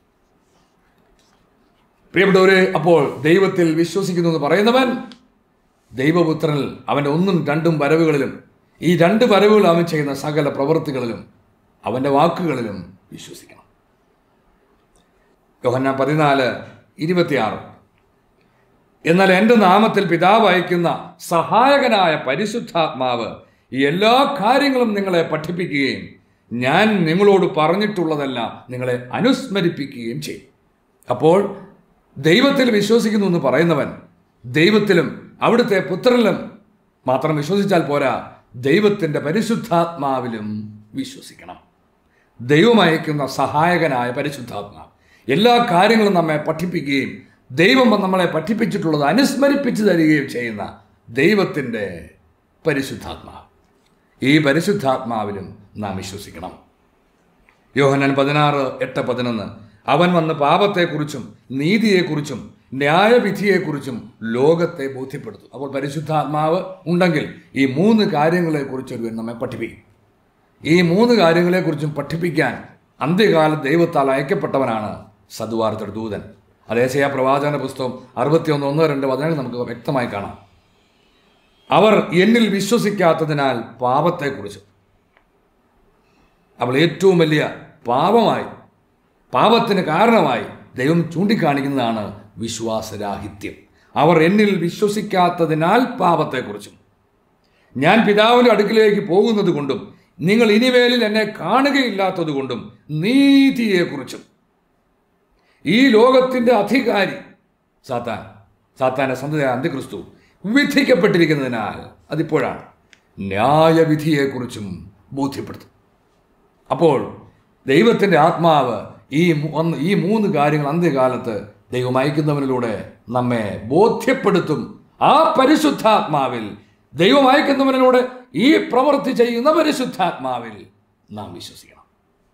പ്രിയപ്പെട്ടവരെ അപ്പോൾ ദൈവത്തിൽ വിശ്വസിക്കുന്നു എന്ന് പറയുന്നവൻ ദൈവപുത്രനിൽ അവൻ്റെ ഒന്നും രണ്ടും വരവുകളിലും ഈ രണ്ട് വരവുകൾ അവൻ ചെയ്യുന്ന സകല പ്രവൃത്തികളിലും അവൻ്റെ വാക്കുകളിലും വിശ്വസിക്കണം യോഹന്ന പതിനാല് ഇരുപത്തിയാറ് എന്നാൽ എൻ്റെ നാമത്തിൽ പിതാവ് അയക്കുന്ന സഹായകനായ പരിശുദ്ധാത്മാവ് ഈ എല്ലാ കാര്യങ്ങളും നിങ്ങളെ പഠിപ്പിക്കുകയും ഞാൻ നിങ്ങളോട് പറഞ്ഞിട്ടുള്ളതെല്ലാം നിങ്ങളെ അനുസ്മരിപ്പിക്കുകയും ചെയ്യും അപ്പോൾ ദൈവത്തിൽ വിശ്വസിക്കുന്നു എന്ന് പറയുന്നവൻ ദൈവത്തിലും അവിടുത്തെ പുത്രനിലും മാത്രം വിശ്വസിച്ചാൽ പോരാ ദൈവത്തിൻ്റെ പരിശുദ്ധാത്മാവിലും വിശ്വസിക്കണം ദൈവം അയക്കുന്ന സഹായകനായ പരിശുദ്ധാത്മാവ് എല്ലാ കാര്യങ്ങളും നമ്മെ പഠിപ്പിക്കുകയും ദൈവം നമ്മളെ പഠിപ്പിച്ചിട്ടുള്ളത് അനുസ്മരിപ്പിച്ചു തരികയും ചെയ്യുന്ന ദൈവത്തിൻ്റെ പരിശുദ്ധാത്മാവ് ഈ പരിശുദ്ധാത്മാവിലും നാം വിശ്വസിക്കണം യോഹനൻ പതിനാറ് എട്ട് പതിനൊന്ന് അവൻ വന്ന് പാപത്തെക്കുറിച്ചും നീതിയെക്കുറിച്ചും ന്യായവിധിയെക്കുറിച്ചും ലോകത്തെ ബോധ്യപ്പെടുത്തും അപ്പോൾ പരിശുദ്ധാത്മാവ് ഉണ്ടെങ്കിൽ ഈ മൂന്ന് കാര്യങ്ങളെക്കുറിച്ച് ഒരുവൻ നമ്മെ പഠിപ്പിക്കും ഈ മൂന്ന് കാര്യങ്ങളെക്കുറിച്ചും പഠിപ്പിക്കാൻ അന്ത്യകാല ദൈവത്താൽ അയക്കപ്പെട്ടവനാണ് സദ്വാർത്തയുടെ ദൂതൻ അതേശയ പ്രവാചകന്റെ പുസ്തകം അറുപത്തിയൊന്ന് ഒന്ന് രണ്ട് വചനങ്ങൾ നമുക്ക് വ്യക്തമായി കാണാം അവർ എന്നിൽ വിശ്വസിക്കാത്തതിനാൽ പാപത്തെക്കുറിച്ച് അവൾ ഏറ്റവും വലിയ പാപമായി പാപത്തിന് കാരണമായി ദൈവം ചൂണ്ടിക്കാണിക്കുന്നതാണ് വിശ്വാസരാഹിത്യം അവർ എന്നിൽ വിശ്വസിക്കാത്തതിനാൽ പാപത്തെക്കുറിച്ചും ഞാൻ പിതാവിൻ്റെ അടുക്കിലേക്ക് പോകുന്നത് കൊണ്ടും നിങ്ങൾ ഇനിമേലിൽ എന്നെ കാണുകയില്ലാത്തത് കൊണ്ടും നീതിയെക്കുറിച്ചും ഈ ലോകത്തിൻ്റെ അധികാരി സാത്താൻ സാത്താൻ്റെ സന്തതിയായ അന്ത്യക്രിസ്തു വിധിക്കപ്പെട്ടിരിക്കുന്നതിനാൽ അതിപ്പോഴാണ് ന്യായവിധിയെക്കുറിച്ചും ബോധ്യപ്പെടുത്തും അപ്പോൾ ദൈവത്തിൻ്റെ ആത്മാവ് ഈ മൂ- ഒന്ന് ഈ മൂന്ന് കാര്യങ്ങൾ അന്ത്യകാലത്ത് ദൈവം അയക്കുന്നവനിലൂടെ നമ്മെ ബോധ്യപ്പെടുത്തും ആ പരിശുദ്ധാത്മാവിൽ ദൈവം അയക്കുന്നവനിലൂടെ ഈ പ്രവൃത്തി ചെയ്യുന്ന പരിശുദ്ധാത്മാവിൽ നാം വിശ്വസിക്കണം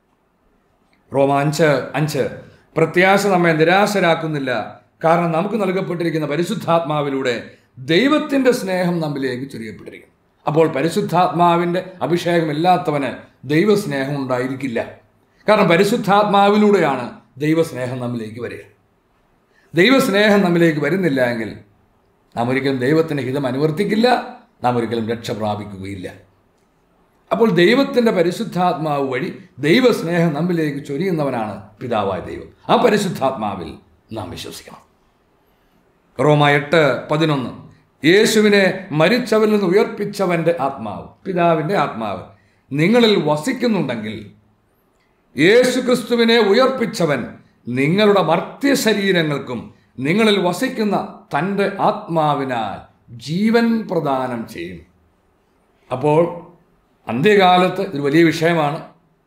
റോമ അഞ്ച് അഞ്ച് പ്രത്യാശ നമ്മെ നിരാശരാക്കുന്നില്ല കാരണം നമുക്ക് നൽകപ്പെട്ടിരിക്കുന്ന പരിശുദ്ധാത്മാവിലൂടെ ദൈവത്തിൻ്റെ സ്നേഹം നമ്മിലേക്ക് ചൊരിയപ്പെട്ടിരിക്കുന്നു അപ്പോൾ പരിശുദ്ധാത്മാവിൻ്റെ അഭിഷേകമില്ലാത്തവന് ദൈവസ്നേഹം ഉണ്ടായിരിക്കില്ല കാരണം പരിശുദ്ധാത്മാവിലൂടെയാണ് ദൈവസ്നേഹം നമ്മിലേക്ക് വരിക ദൈവസ്നേഹം നമ്മിലേക്ക് വരുന്നില്ല എങ്കിൽ നാം ഒരിക്കലും ദൈവത്തിൻ്റെ ഹിതം അനുവർത്തിക്കില്ല നാം ഒരിക്കലും രക്ഷ പ്രാപിക്കുകയില്ല അപ്പോൾ ദൈവത്തിൻ്റെ പരിശുദ്ധാത്മാവ് വഴി ദൈവസ്നേഹം നമ്മിലേക്ക് ചൊരിയുന്നവനാണ് പിതാവായ ദൈവം ആ പരിശുദ്ധാത്മാവിൽ നാം വിശ്വസിക്കണം റോമ എട്ട് പതിനൊന്ന് യേശുവിനെ മരിച്ചവരിൽ നിന്ന് ഉയർപ്പിച്ചവൻ്റെ ആത്മാവ് പിതാവിൻ്റെ ആത്മാവ് നിങ്ങളിൽ വസിക്കുന്നുണ്ടെങ്കിൽ യേശു ക്രിസ്തുവിനെ ഉയർപ്പിച്ചവൻ നിങ്ങളുടെ മർത്യ ശരീരങ്ങൾക്കും നിങ്ങളിൽ വസിക്കുന്ന തൻ്റെ ആത്മാവിനാൽ ജീവൻ പ്രദാനം ചെയ്യും അപ്പോൾ അന്ത്യകാലത്ത് ഇതൊരു വലിയ വിഷയമാണ്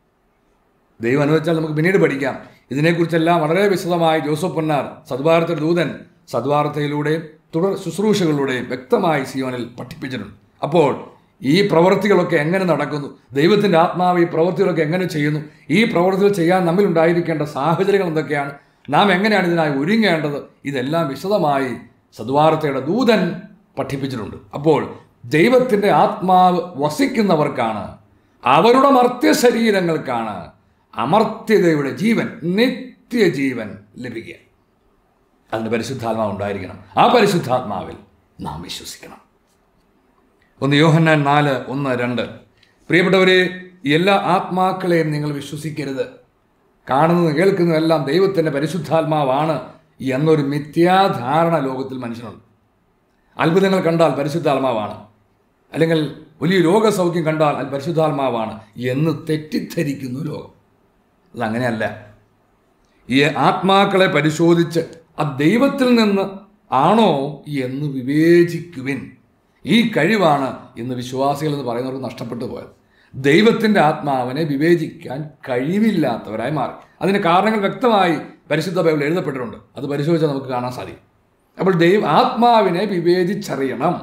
ദൈവം അനുവദിച്ചാൽ നമുക്ക് പിന്നീട് പഠിക്കാം ഇതിനെക്കുറിച്ചെല്ലാം വളരെ വിശദമായി ജോസഫ് പൊന്നാർ സദ്വാർത്ത ദൂതൻ സദ്വാർത്തയിലൂടെയും തുടർ ശുശ്രൂഷകളിലൂടെയും വ്യക്തമായി സിയോനിൽ പഠിപ്പിച്ചിട്ടുണ്ട് അപ്പോൾ ഈ പ്രവൃത്തികളൊക്കെ എങ്ങനെ നടക്കുന്നു ദൈവത്തിൻ്റെ ആത്മാവ് ഈ പ്രവൃത്തികളൊക്കെ എങ്ങനെ ചെയ്യുന്നു ഈ പ്രവൃത്തികൾ ചെയ്യാൻ നമ്മിൽ ഉണ്ടായിരിക്കേണ്ട സാഹചര്യങ്ങൾ എന്തൊക്കെയാണ് നാം എങ്ങനെയാണ് ഇതിനായി ഒരുങ്ങേണ്ടത് ഇതെല്ലാം വിശദമായി സദ്വാർത്തയുടെ ദൂതൻ പഠിപ്പിച്ചിട്ടുണ്ട് അപ്പോൾ ദൈവത്തിൻ്റെ ആത്മാവ് വസിക്കുന്നവർക്കാണ് അവരുടെ മർത്യ ശരീരങ്ങൾക്കാണ് അമർത്യതയുടെ ജീവൻ നിത്യജീവൻ ലഭിക്കുക അതിന് പരിശുദ്ധാത്മാവ് ഉണ്ടായിരിക്കണം ആ പരിശുദ്ധാത്മാവിൽ നാം വിശ്വസിക്കണം ഒന്ന് യോഹന്നാൻ നാല് ഒന്ന് രണ്ട് പ്രിയപ്പെട്ടവരെ എല്ലാ ആത്മാക്കളെയും നിങ്ങൾ വിശ്വസിക്കരുത് കാണുന്നതും കേൾക്കുന്നതും എല്ലാം ദൈവത്തിൻ്റെ പരിശുദ്ധാത്മാവാണ് എന്നൊരു മിഥ്യാധാരണ ലോകത്തിൽ മനുഷ്യനുണ്ട് അത്ഭുതങ്ങൾ കണ്ടാൽ പരിശുദ്ധാത്മാവാണ് അല്ലെങ്കിൽ വലിയ രോഗസൗഖ്യം കണ്ടാൽ അത് പരിശുദ്ധാത്മാവാണ് എന്ന് തെറ്റിദ്ധരിക്കുന്നു ലോകം അതങ്ങനെയല്ല ഈ ആത്മാക്കളെ പരിശോധിച്ച് അത് ദൈവത്തിൽ നിന്ന് ആണോ എന്ന് വിവേചിക്കുവിൻ ഈ കഴിവാണ് ഇന്ന് വിശ്വാസികൾ എന്ന് പറയുന്നവർക്ക് നഷ്ടപ്പെട്ടു പോയത് ദൈവത്തിൻ്റെ ആത്മാവിനെ വിവേചിക്കാൻ കഴിവില്ലാത്തവരായി മാറി അതിന് കാരണങ്ങൾ വ്യക്തമായി പരിശുദ്ധ ബൈബിൾ എഴുതപ്പെട്ടിട്ടുണ്ട് അത് പരിശോധിച്ചാൽ നമുക്ക് കാണാൻ സാധിക്കും അപ്പോൾ ദൈവ ആത്മാവിനെ വിവേചിച്ചറിയണം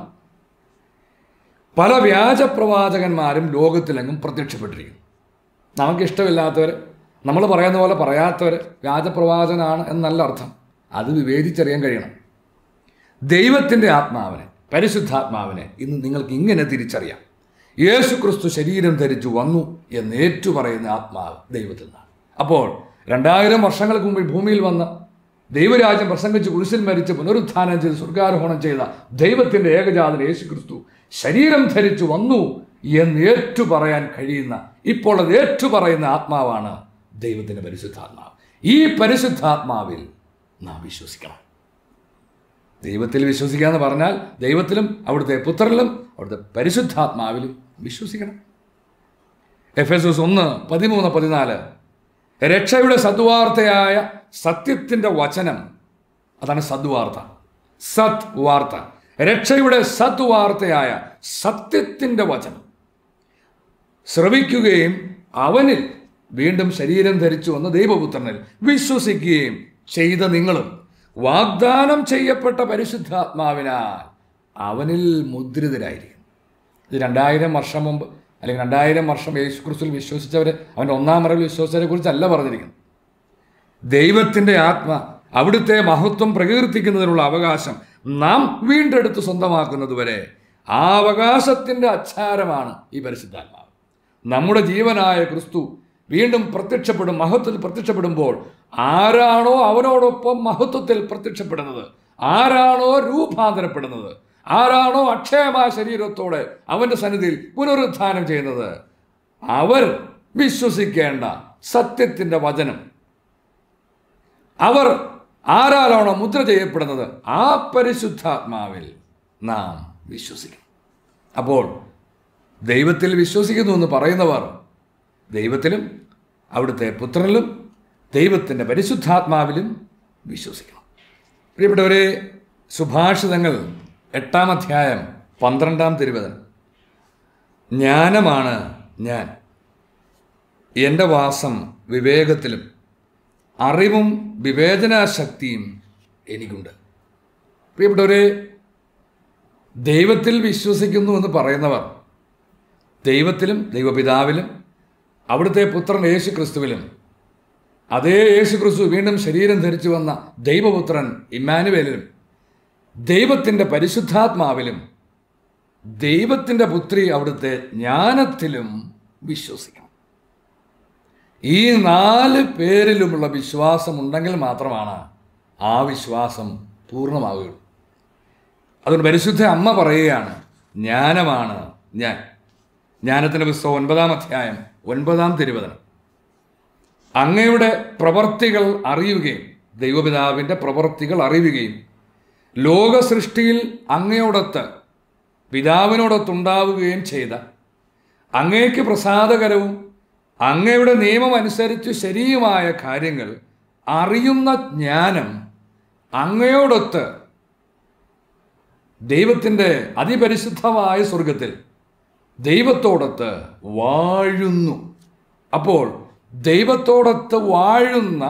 പല വ്യാജ പ്രവാചകന്മാരും ലോകത്തിലെങ്ങും പ്രത്യക്ഷപ്പെട്ടിരിക്കുന്നു നമുക്ക് ഇഷ്ടമില്ലാത്തവർ നമ്മൾ പറയുന്ന പോലെ പറയാത്തവർ വ്യാജപ്രവാചനാണ് എന്നല്ല അർത്ഥം അത് വിവേചിച്ചറിയാൻ കഴിയണം ദൈവത്തിൻ്റെ ആത്മാവിനെ പരിശുദ്ധാത്മാവിനെ ഇന്ന് നിങ്ങൾക്ക് ഇങ്ങനെ തിരിച്ചറിയാം യേശു ക്രിസ്തു ശരീരം ധരിച്ചു വന്നു എന്ന് ഏറ്റുപറയുന്ന ആത്മാവ് ദൈവത്തിൽ നിന്നാണ് അപ്പോൾ രണ്ടായിരം വർഷങ്ങൾക്ക് മുമ്പ് ഈ ഭൂമിയിൽ വന്ന ദൈവരാജ്യം പ്രസംഗിച്ച് കുരിശിൽ മരിച്ച് പുനരുത്ഥാനം ചെയ്ത് സ്വർഗാരോഹണം ചെയ്ത ദൈവത്തിൻ്റെ ഏകജാതൻ യേശു ക്രിസ്തു ശരീരം ധരിച്ചു വന്നു എന്ന് ഏറ്റുപറയാൻ കഴിയുന്ന ഇപ്പോൾ അത് ഏറ്റുപറയുന്ന ആത്മാവാണ് ദൈവത്തിൻ്റെ പരിശുദ്ധാത്മാവ് ഈ പരിശുദ്ധാത്മാവിൽ നാം വിശ്വസിക്കണം ദൈവത്തിൽ വിശ്വസിക്കുക എന്ന് പറഞ്ഞാൽ ദൈവത്തിലും അവിടുത്തെ പുത്രനിലും അവിടുത്തെ പരിശുദ്ധാത്മാവിലും വിശ്വസിക്കണം എഫ് എസ് എസ് ഒന്ന് പതിമൂന്ന് പതിനാല് രക്ഷയുടെ സദ്വാർത്തയായ സത്യത്തിൻ്റെ വചനം അതാണ് സദ്വാർത്ത സത് വാർത്ത രക്ഷയുടെ സദ്വാർത്തയായ സത്യത്തിൻ്റെ വചനം ശ്രവിക്കുകയും അവനിൽ വീണ്ടും ശരീരം ധരിച്ചു വന്ന ദൈവപുത്രനിൽ വിശ്വസിക്കുകയും ചെയ്ത നിങ്ങളും വാഗ്ദാനം ചെയ്യപ്പെട്ട പരിശുദ്ധാത്മാവിനാൽ അവനിൽ മുദ്രിതരായിരിക്കും ഇത് രണ്ടായിരം വർഷം മുമ്പ് അല്ലെങ്കിൽ രണ്ടായിരം വർഷം യേശു ക്രിസ്തുവിൽ വിശ്വസിച്ചവർ അവൻ്റെ ഒന്നാം മറവിൽ വിശ്വസിച്ചവരെ കുറിച്ചല്ല പറഞ്ഞിരിക്കുന്നത് ദൈവത്തിൻ്റെ ആത്മ അവിടുത്തെ മഹത്വം പ്രകീർത്തിക്കുന്നതിനുള്ള അവകാശം നാം വീണ്ടെടുത്ത് സ്വന്തമാക്കുന്നതുവരെ ആ അവകാശത്തിൻ്റെ അച്ചാരമാണ് ഈ പരിശുദ്ധാത്മാവ് നമ്മുടെ ജീവനായ ക്രിസ്തു വീണ്ടും പ്രത്യക്ഷപ്പെടും മഹത്വത്തിൽ പ്രത്യക്ഷപ്പെടുമ്പോൾ ആരാണോ അവനോടൊപ്പം മഹത്വത്തിൽ പ്രത്യക്ഷപ്പെടുന്നത് ആരാണോ രൂപാന്തരപ്പെടുന്നത് ആരാണോ അക്ഷയമായ ശരീരത്തോടെ അവൻ്റെ സന്നിധിയിൽ പുനരുത്ഥാനം ചെയ്യുന്നത് അവർ വിശ്വസിക്കേണ്ട സത്യത്തിൻ്റെ വചനം അവർ ആരാലാണോ മുദ്ര ചെയ്യപ്പെടുന്നത് ആ പരിശുദ്ധാത്മാവിൽ നാം വിശ്വസിക്കണം അപ്പോൾ ദൈവത്തിൽ വിശ്വസിക്കുന്നു എന്ന് പറയുന്നവർ ദൈവത്തിലും അവിടുത്തെ പുത്രനിലും ദൈവത്തിൻ്റെ പരിശുദ്ധാത്മാവിലും വിശ്വസിക്കണം പ്രിയപ്പെട്ടവരെ സുഭാഷിതങ്ങൾ എട്ടാം അധ്യായം പന്ത്രണ്ടാം തിരുവചനം ജ്ഞാനമാണ് ഞാൻ എൻ്റെ വാസം വിവേകത്തിലും അറിവും വിവേചനാശക്തിയും എനിക്കുണ്ട് പ്രിയപ്പെട്ടവരെ ദൈവത്തിൽ വിശ്വസിക്കുന്നു എന്ന് പറയുന്നവർ ദൈവത്തിലും ദൈവപിതാവിലും അവിടുത്തെ പുത്രൻ യേശു ക്രിസ്തുവിലും അതേ യേശു ക്രിസ്തു വീണ്ടും ശരീരം ധരിച്ചു വന്ന ദൈവപുത്രൻ ഇമ്മാനുവേലിലും ദൈവത്തിൻ്റെ പരിശുദ്ധാത്മാവിലും ദൈവത്തിൻ്റെ പുത്രി അവിടുത്തെ ജ്ഞാനത്തിലും വിശ്വസിക്കണം ഈ നാല് പേരിലുമുള്ള വിശ്വാസം ഉണ്ടെങ്കിൽ മാത്രമാണ് ആ വിശ്വാസം പൂർണ്ണമാവുകയുള്ളൂ അതുകൊണ്ട് പരിശുദ്ധ അമ്മ പറയുകയാണ് ജ്ഞാനമാണ് ഞാൻ ജ്ഞാനത്തിൻ്റെ പുസ്തകം ഒൻപതാം അധ്യായം ഒൻപതാം തിരുവചനം അങ്ങയുടെ പ്രവർത്തികൾ അറിയുകയും ദൈവപിതാവിൻ്റെ പ്രവർത്തികൾ അറിയുകയും ലോക സൃഷ്ടിയിൽ അങ്ങയോടൊത്ത് പിതാവിനോടൊത്തുണ്ടാവുകയും ചെയ്ത അങ്ങേക്ക് പ്രസാദകരവും അങ്ങയുടെ നിയമം അനുസരിച്ച് ശരിയുമായ കാര്യങ്ങൾ അറിയുന്ന ജ്ഞാനം അങ്ങയോടൊത്ത് ദൈവത്തിൻ്റെ അതിപരിശുദ്ധമായ സ്വർഗത്തിൽ ദൈവത്തോടൊത്ത് വാഴുന്നു അപ്പോൾ ദൈവത്തോടൊത്ത് വാഴുന്ന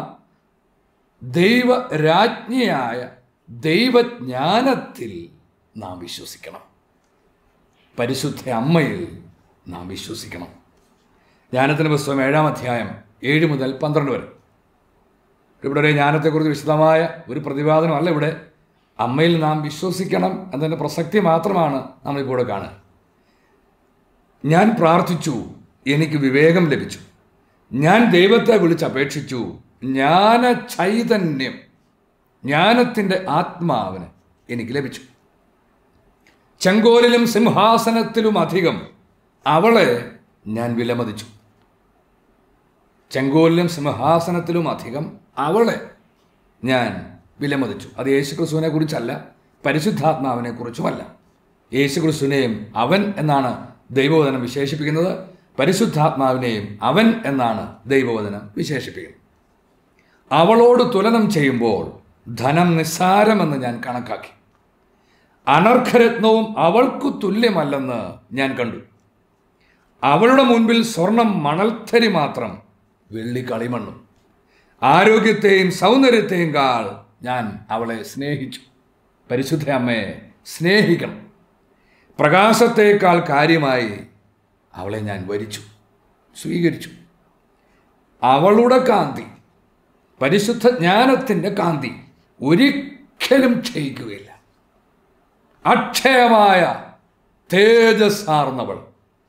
ദൈവരാജ്ഞിയായ ദൈവജ്ഞാനത്തിൽ നാം വിശ്വസിക്കണം പരിശുദ്ധ അമ്മയിൽ നാം വിശ്വസിക്കണം ജ്ഞാനത്തിൻ്റെ പുസ്തകം ഏഴാം അധ്യായം ഏഴ് മുതൽ പന്ത്രണ്ട് വരെ ഇവിടെ ഒരു ജ്ഞാനത്തെക്കുറിച്ച് വിശദമായ ഒരു പ്രതിപാദനമല്ല ഇവിടെ അമ്മയിൽ നാം വിശ്വസിക്കണം എന്നതിൻ്റെ പ്രസക്തി മാത്രമാണ് നമ്മളിപ്പോൾ ഇവിടെ കാണുക ഞാൻ പ്രാർത്ഥിച്ചു എനിക്ക് വിവേകം ലഭിച്ചു ഞാൻ ദൈവത്തെ വിളിച്ചപേക്ഷിച്ചു ജ്ഞാന ചൈതന്യം ജ്ഞാനത്തിൻ്റെ ആത്മാവിന് എനിക്ക് ലഭിച്ചു ചെങ്കോലിലും സിംഹാസനത്തിലും അധികം അവളെ ഞാൻ വിലമതിച്ചു ചെങ്കോലിലും സിംഹാസനത്തിലും അധികം അവളെ ഞാൻ വിലമതിച്ചു അത് യേശുക്രിസ്തുവിനെ കുറിച്ചല്ല പരിശുദ്ധാത്മാവിനെ കുറിച്ചുമല്ല യേശുക്രിസ്തുവിനെയും അവൻ എന്നാണ് ദൈവവചനം വിശേഷിപ്പിക്കുന്നത് പരിശുദ്ധാത്മാവിനെയും അവൻ എന്നാണ് ദൈവവചനം വിശേഷിപ്പിക്കുന്നത് അവളോട് തുലനം ചെയ്യുമ്പോൾ ധനം നിസ്സാരമെന്ന് ഞാൻ കണക്കാക്കി അനർഘരത്നവും അവൾക്കു തുല്യമല്ലെന്ന് ഞാൻ കണ്ടു അവളുടെ മുൻപിൽ സ്വർണം മണൽത്തരി മാത്രം വെള്ളി കളിമണ്ണും ആരോഗ്യത്തെയും സൗന്ദര്യത്തെയും കാൾ ഞാൻ അവളെ സ്നേഹിച്ചു പരിശുദ്ധ അമ്മയെ സ്നേഹിക്കണം പ്രകാശത്തേക്കാൾ കാര്യമായി അവളെ ഞാൻ വരിച്ചു സ്വീകരിച്ചു അവളുടെ കാന്തി പരിശുദ്ധ ജ്ഞാനത്തിൻ്റെ കാന്തി ഒരിക്കലും ക്ഷയിക്കുകയില്ല അക്ഷയമായ തേജസ്സാർന്നവൾ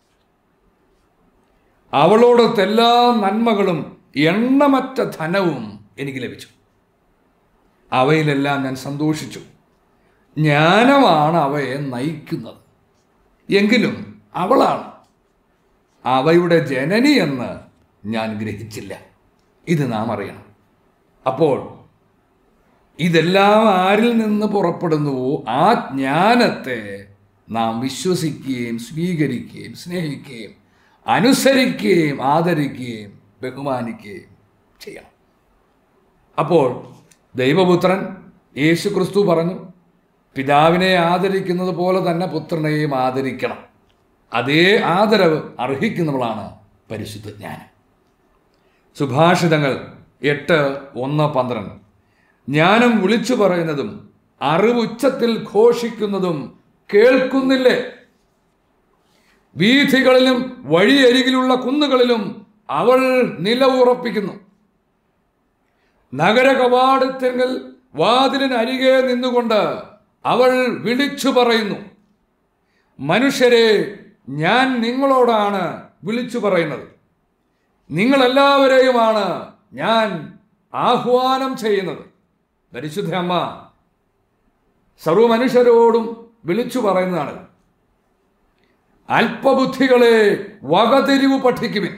അവളോടൊത്ത് എല്ലാ നന്മകളും എണ്ണമറ്റ ധനവും എനിക്ക് ലഭിച്ചു അവയിലെല്ലാം ഞാൻ സന്തോഷിച്ചു ജ്ഞാനമാണ് അവയെ നയിക്കുന്നത് എങ്കിലും അവളാണ് അവയുടെ ജനനി എന്ന് ഞാൻ ഗ്രഹിച്ചില്ല ഇത് നാം അറിയണം അപ്പോൾ ഇതെല്ലാം ആരിൽ നിന്ന് പുറപ്പെടുന്നുവോ ആ ജ്ഞാനത്തെ നാം വിശ്വസിക്കുകയും സ്വീകരിക്കുകയും സ്നേഹിക്കുകയും അനുസരിക്കുകയും ആദരിക്കുകയും ബഹുമാനിക്കുകയും ചെയ്യണം അപ്പോൾ ദൈവപുത്രൻ യേശു ക്രിസ്തു പറഞ്ഞു പിതാവിനെ ആദരിക്കുന്നത് പോലെ തന്നെ പുത്രനെയും ആദരിക്കണം അതേ ആദരവ് അർഹിക്കുന്നവളാണ് പരിശുദ്ധ ജ്ഞാനം സുഭാഷിതങ്ങൾ എട്ട് ഒന്ന് പന്ത്രണ്ട് ജ്ഞാനം വിളിച്ചു പറയുന്നതും അറിവുച്ചത്തിൽ ഘോഷിക്കുന്നതും കേൾക്കുന്നില്ലേ വീഥികളിലും വഴിയരികിലുള്ള കുന്നുകളിലും അവൾ നിലവുറപ്പിക്കുന്നു നഗര കവാടത്തിങ്കൽ വാതിലിന് അരികെ നിന്നുകൊണ്ട് അവൾ വിളിച്ചു പറയുന്നു മനുഷ്യരെ ഞാൻ നിങ്ങളോടാണ് വിളിച്ചു പറയുന്നത് നിങ്ങളെല്ലാവരെയുമാണ് ഞാൻ ആഹ്വാനം ചെയ്യുന്നത് പരിശുദ്ധ അമ്മ സർവ മനുഷ്യരോടും വിളിച്ചു പറയുന്നതാണ് അല്പബുദ്ധികളെ വകതിരിവ് പഠിക്കുവിൻ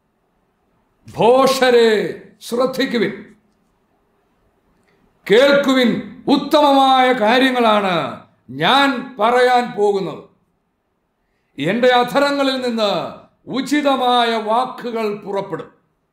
ഭോഷരെ ശ്രദ്ധിക്കുവിൻ കേൾക്കുവിൻ ഉത്തമമായ കാര്യങ്ങളാണ് ഞാൻ പറയാൻ പോകുന്നത് എൻ്റെ അധരങ്ങളിൽ നിന്ന് ഉചിതമായ വാക്കുകൾ പുറപ്പെടും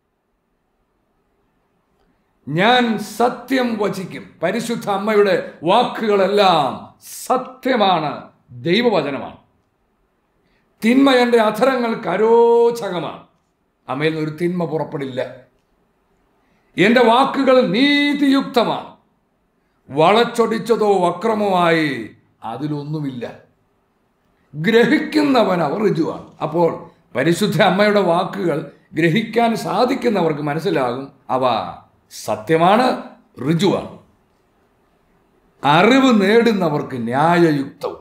ഞാൻ സത്യം വചിക്കും പരിശുദ്ധ അമ്മയുടെ വാക്കുകളെല്ലാം സത്യമാണ് ദൈവവചനമാണ് തിന്മ എൻ്റെ അധരങ്ങൾക്ക് അരോചകമാണ് അമ്മയിൽ നിന്ന് ഒരു തിന്മ പുറപ്പെടില്ല എൻ്റെ വാക്കുകൾ നീതിയുക്തമാണ് വളച്ചൊടിച്ചതോ വക്രമമായി അതിലൊന്നുമില്ല ഗ്രഹിക്കുന്നവൻ അവർ ഋജുവാണ് അപ്പോൾ പരിശുദ്ധ അമ്മയുടെ വാക്കുകൾ ഗ്രഹിക്കാൻ സാധിക്കുന്നവർക്ക് മനസ്സിലാകും അവ സത്യമാണ് ഋജുവാണ് അറിവ് നേടുന്നവർക്ക് ന്യായയുക്തവും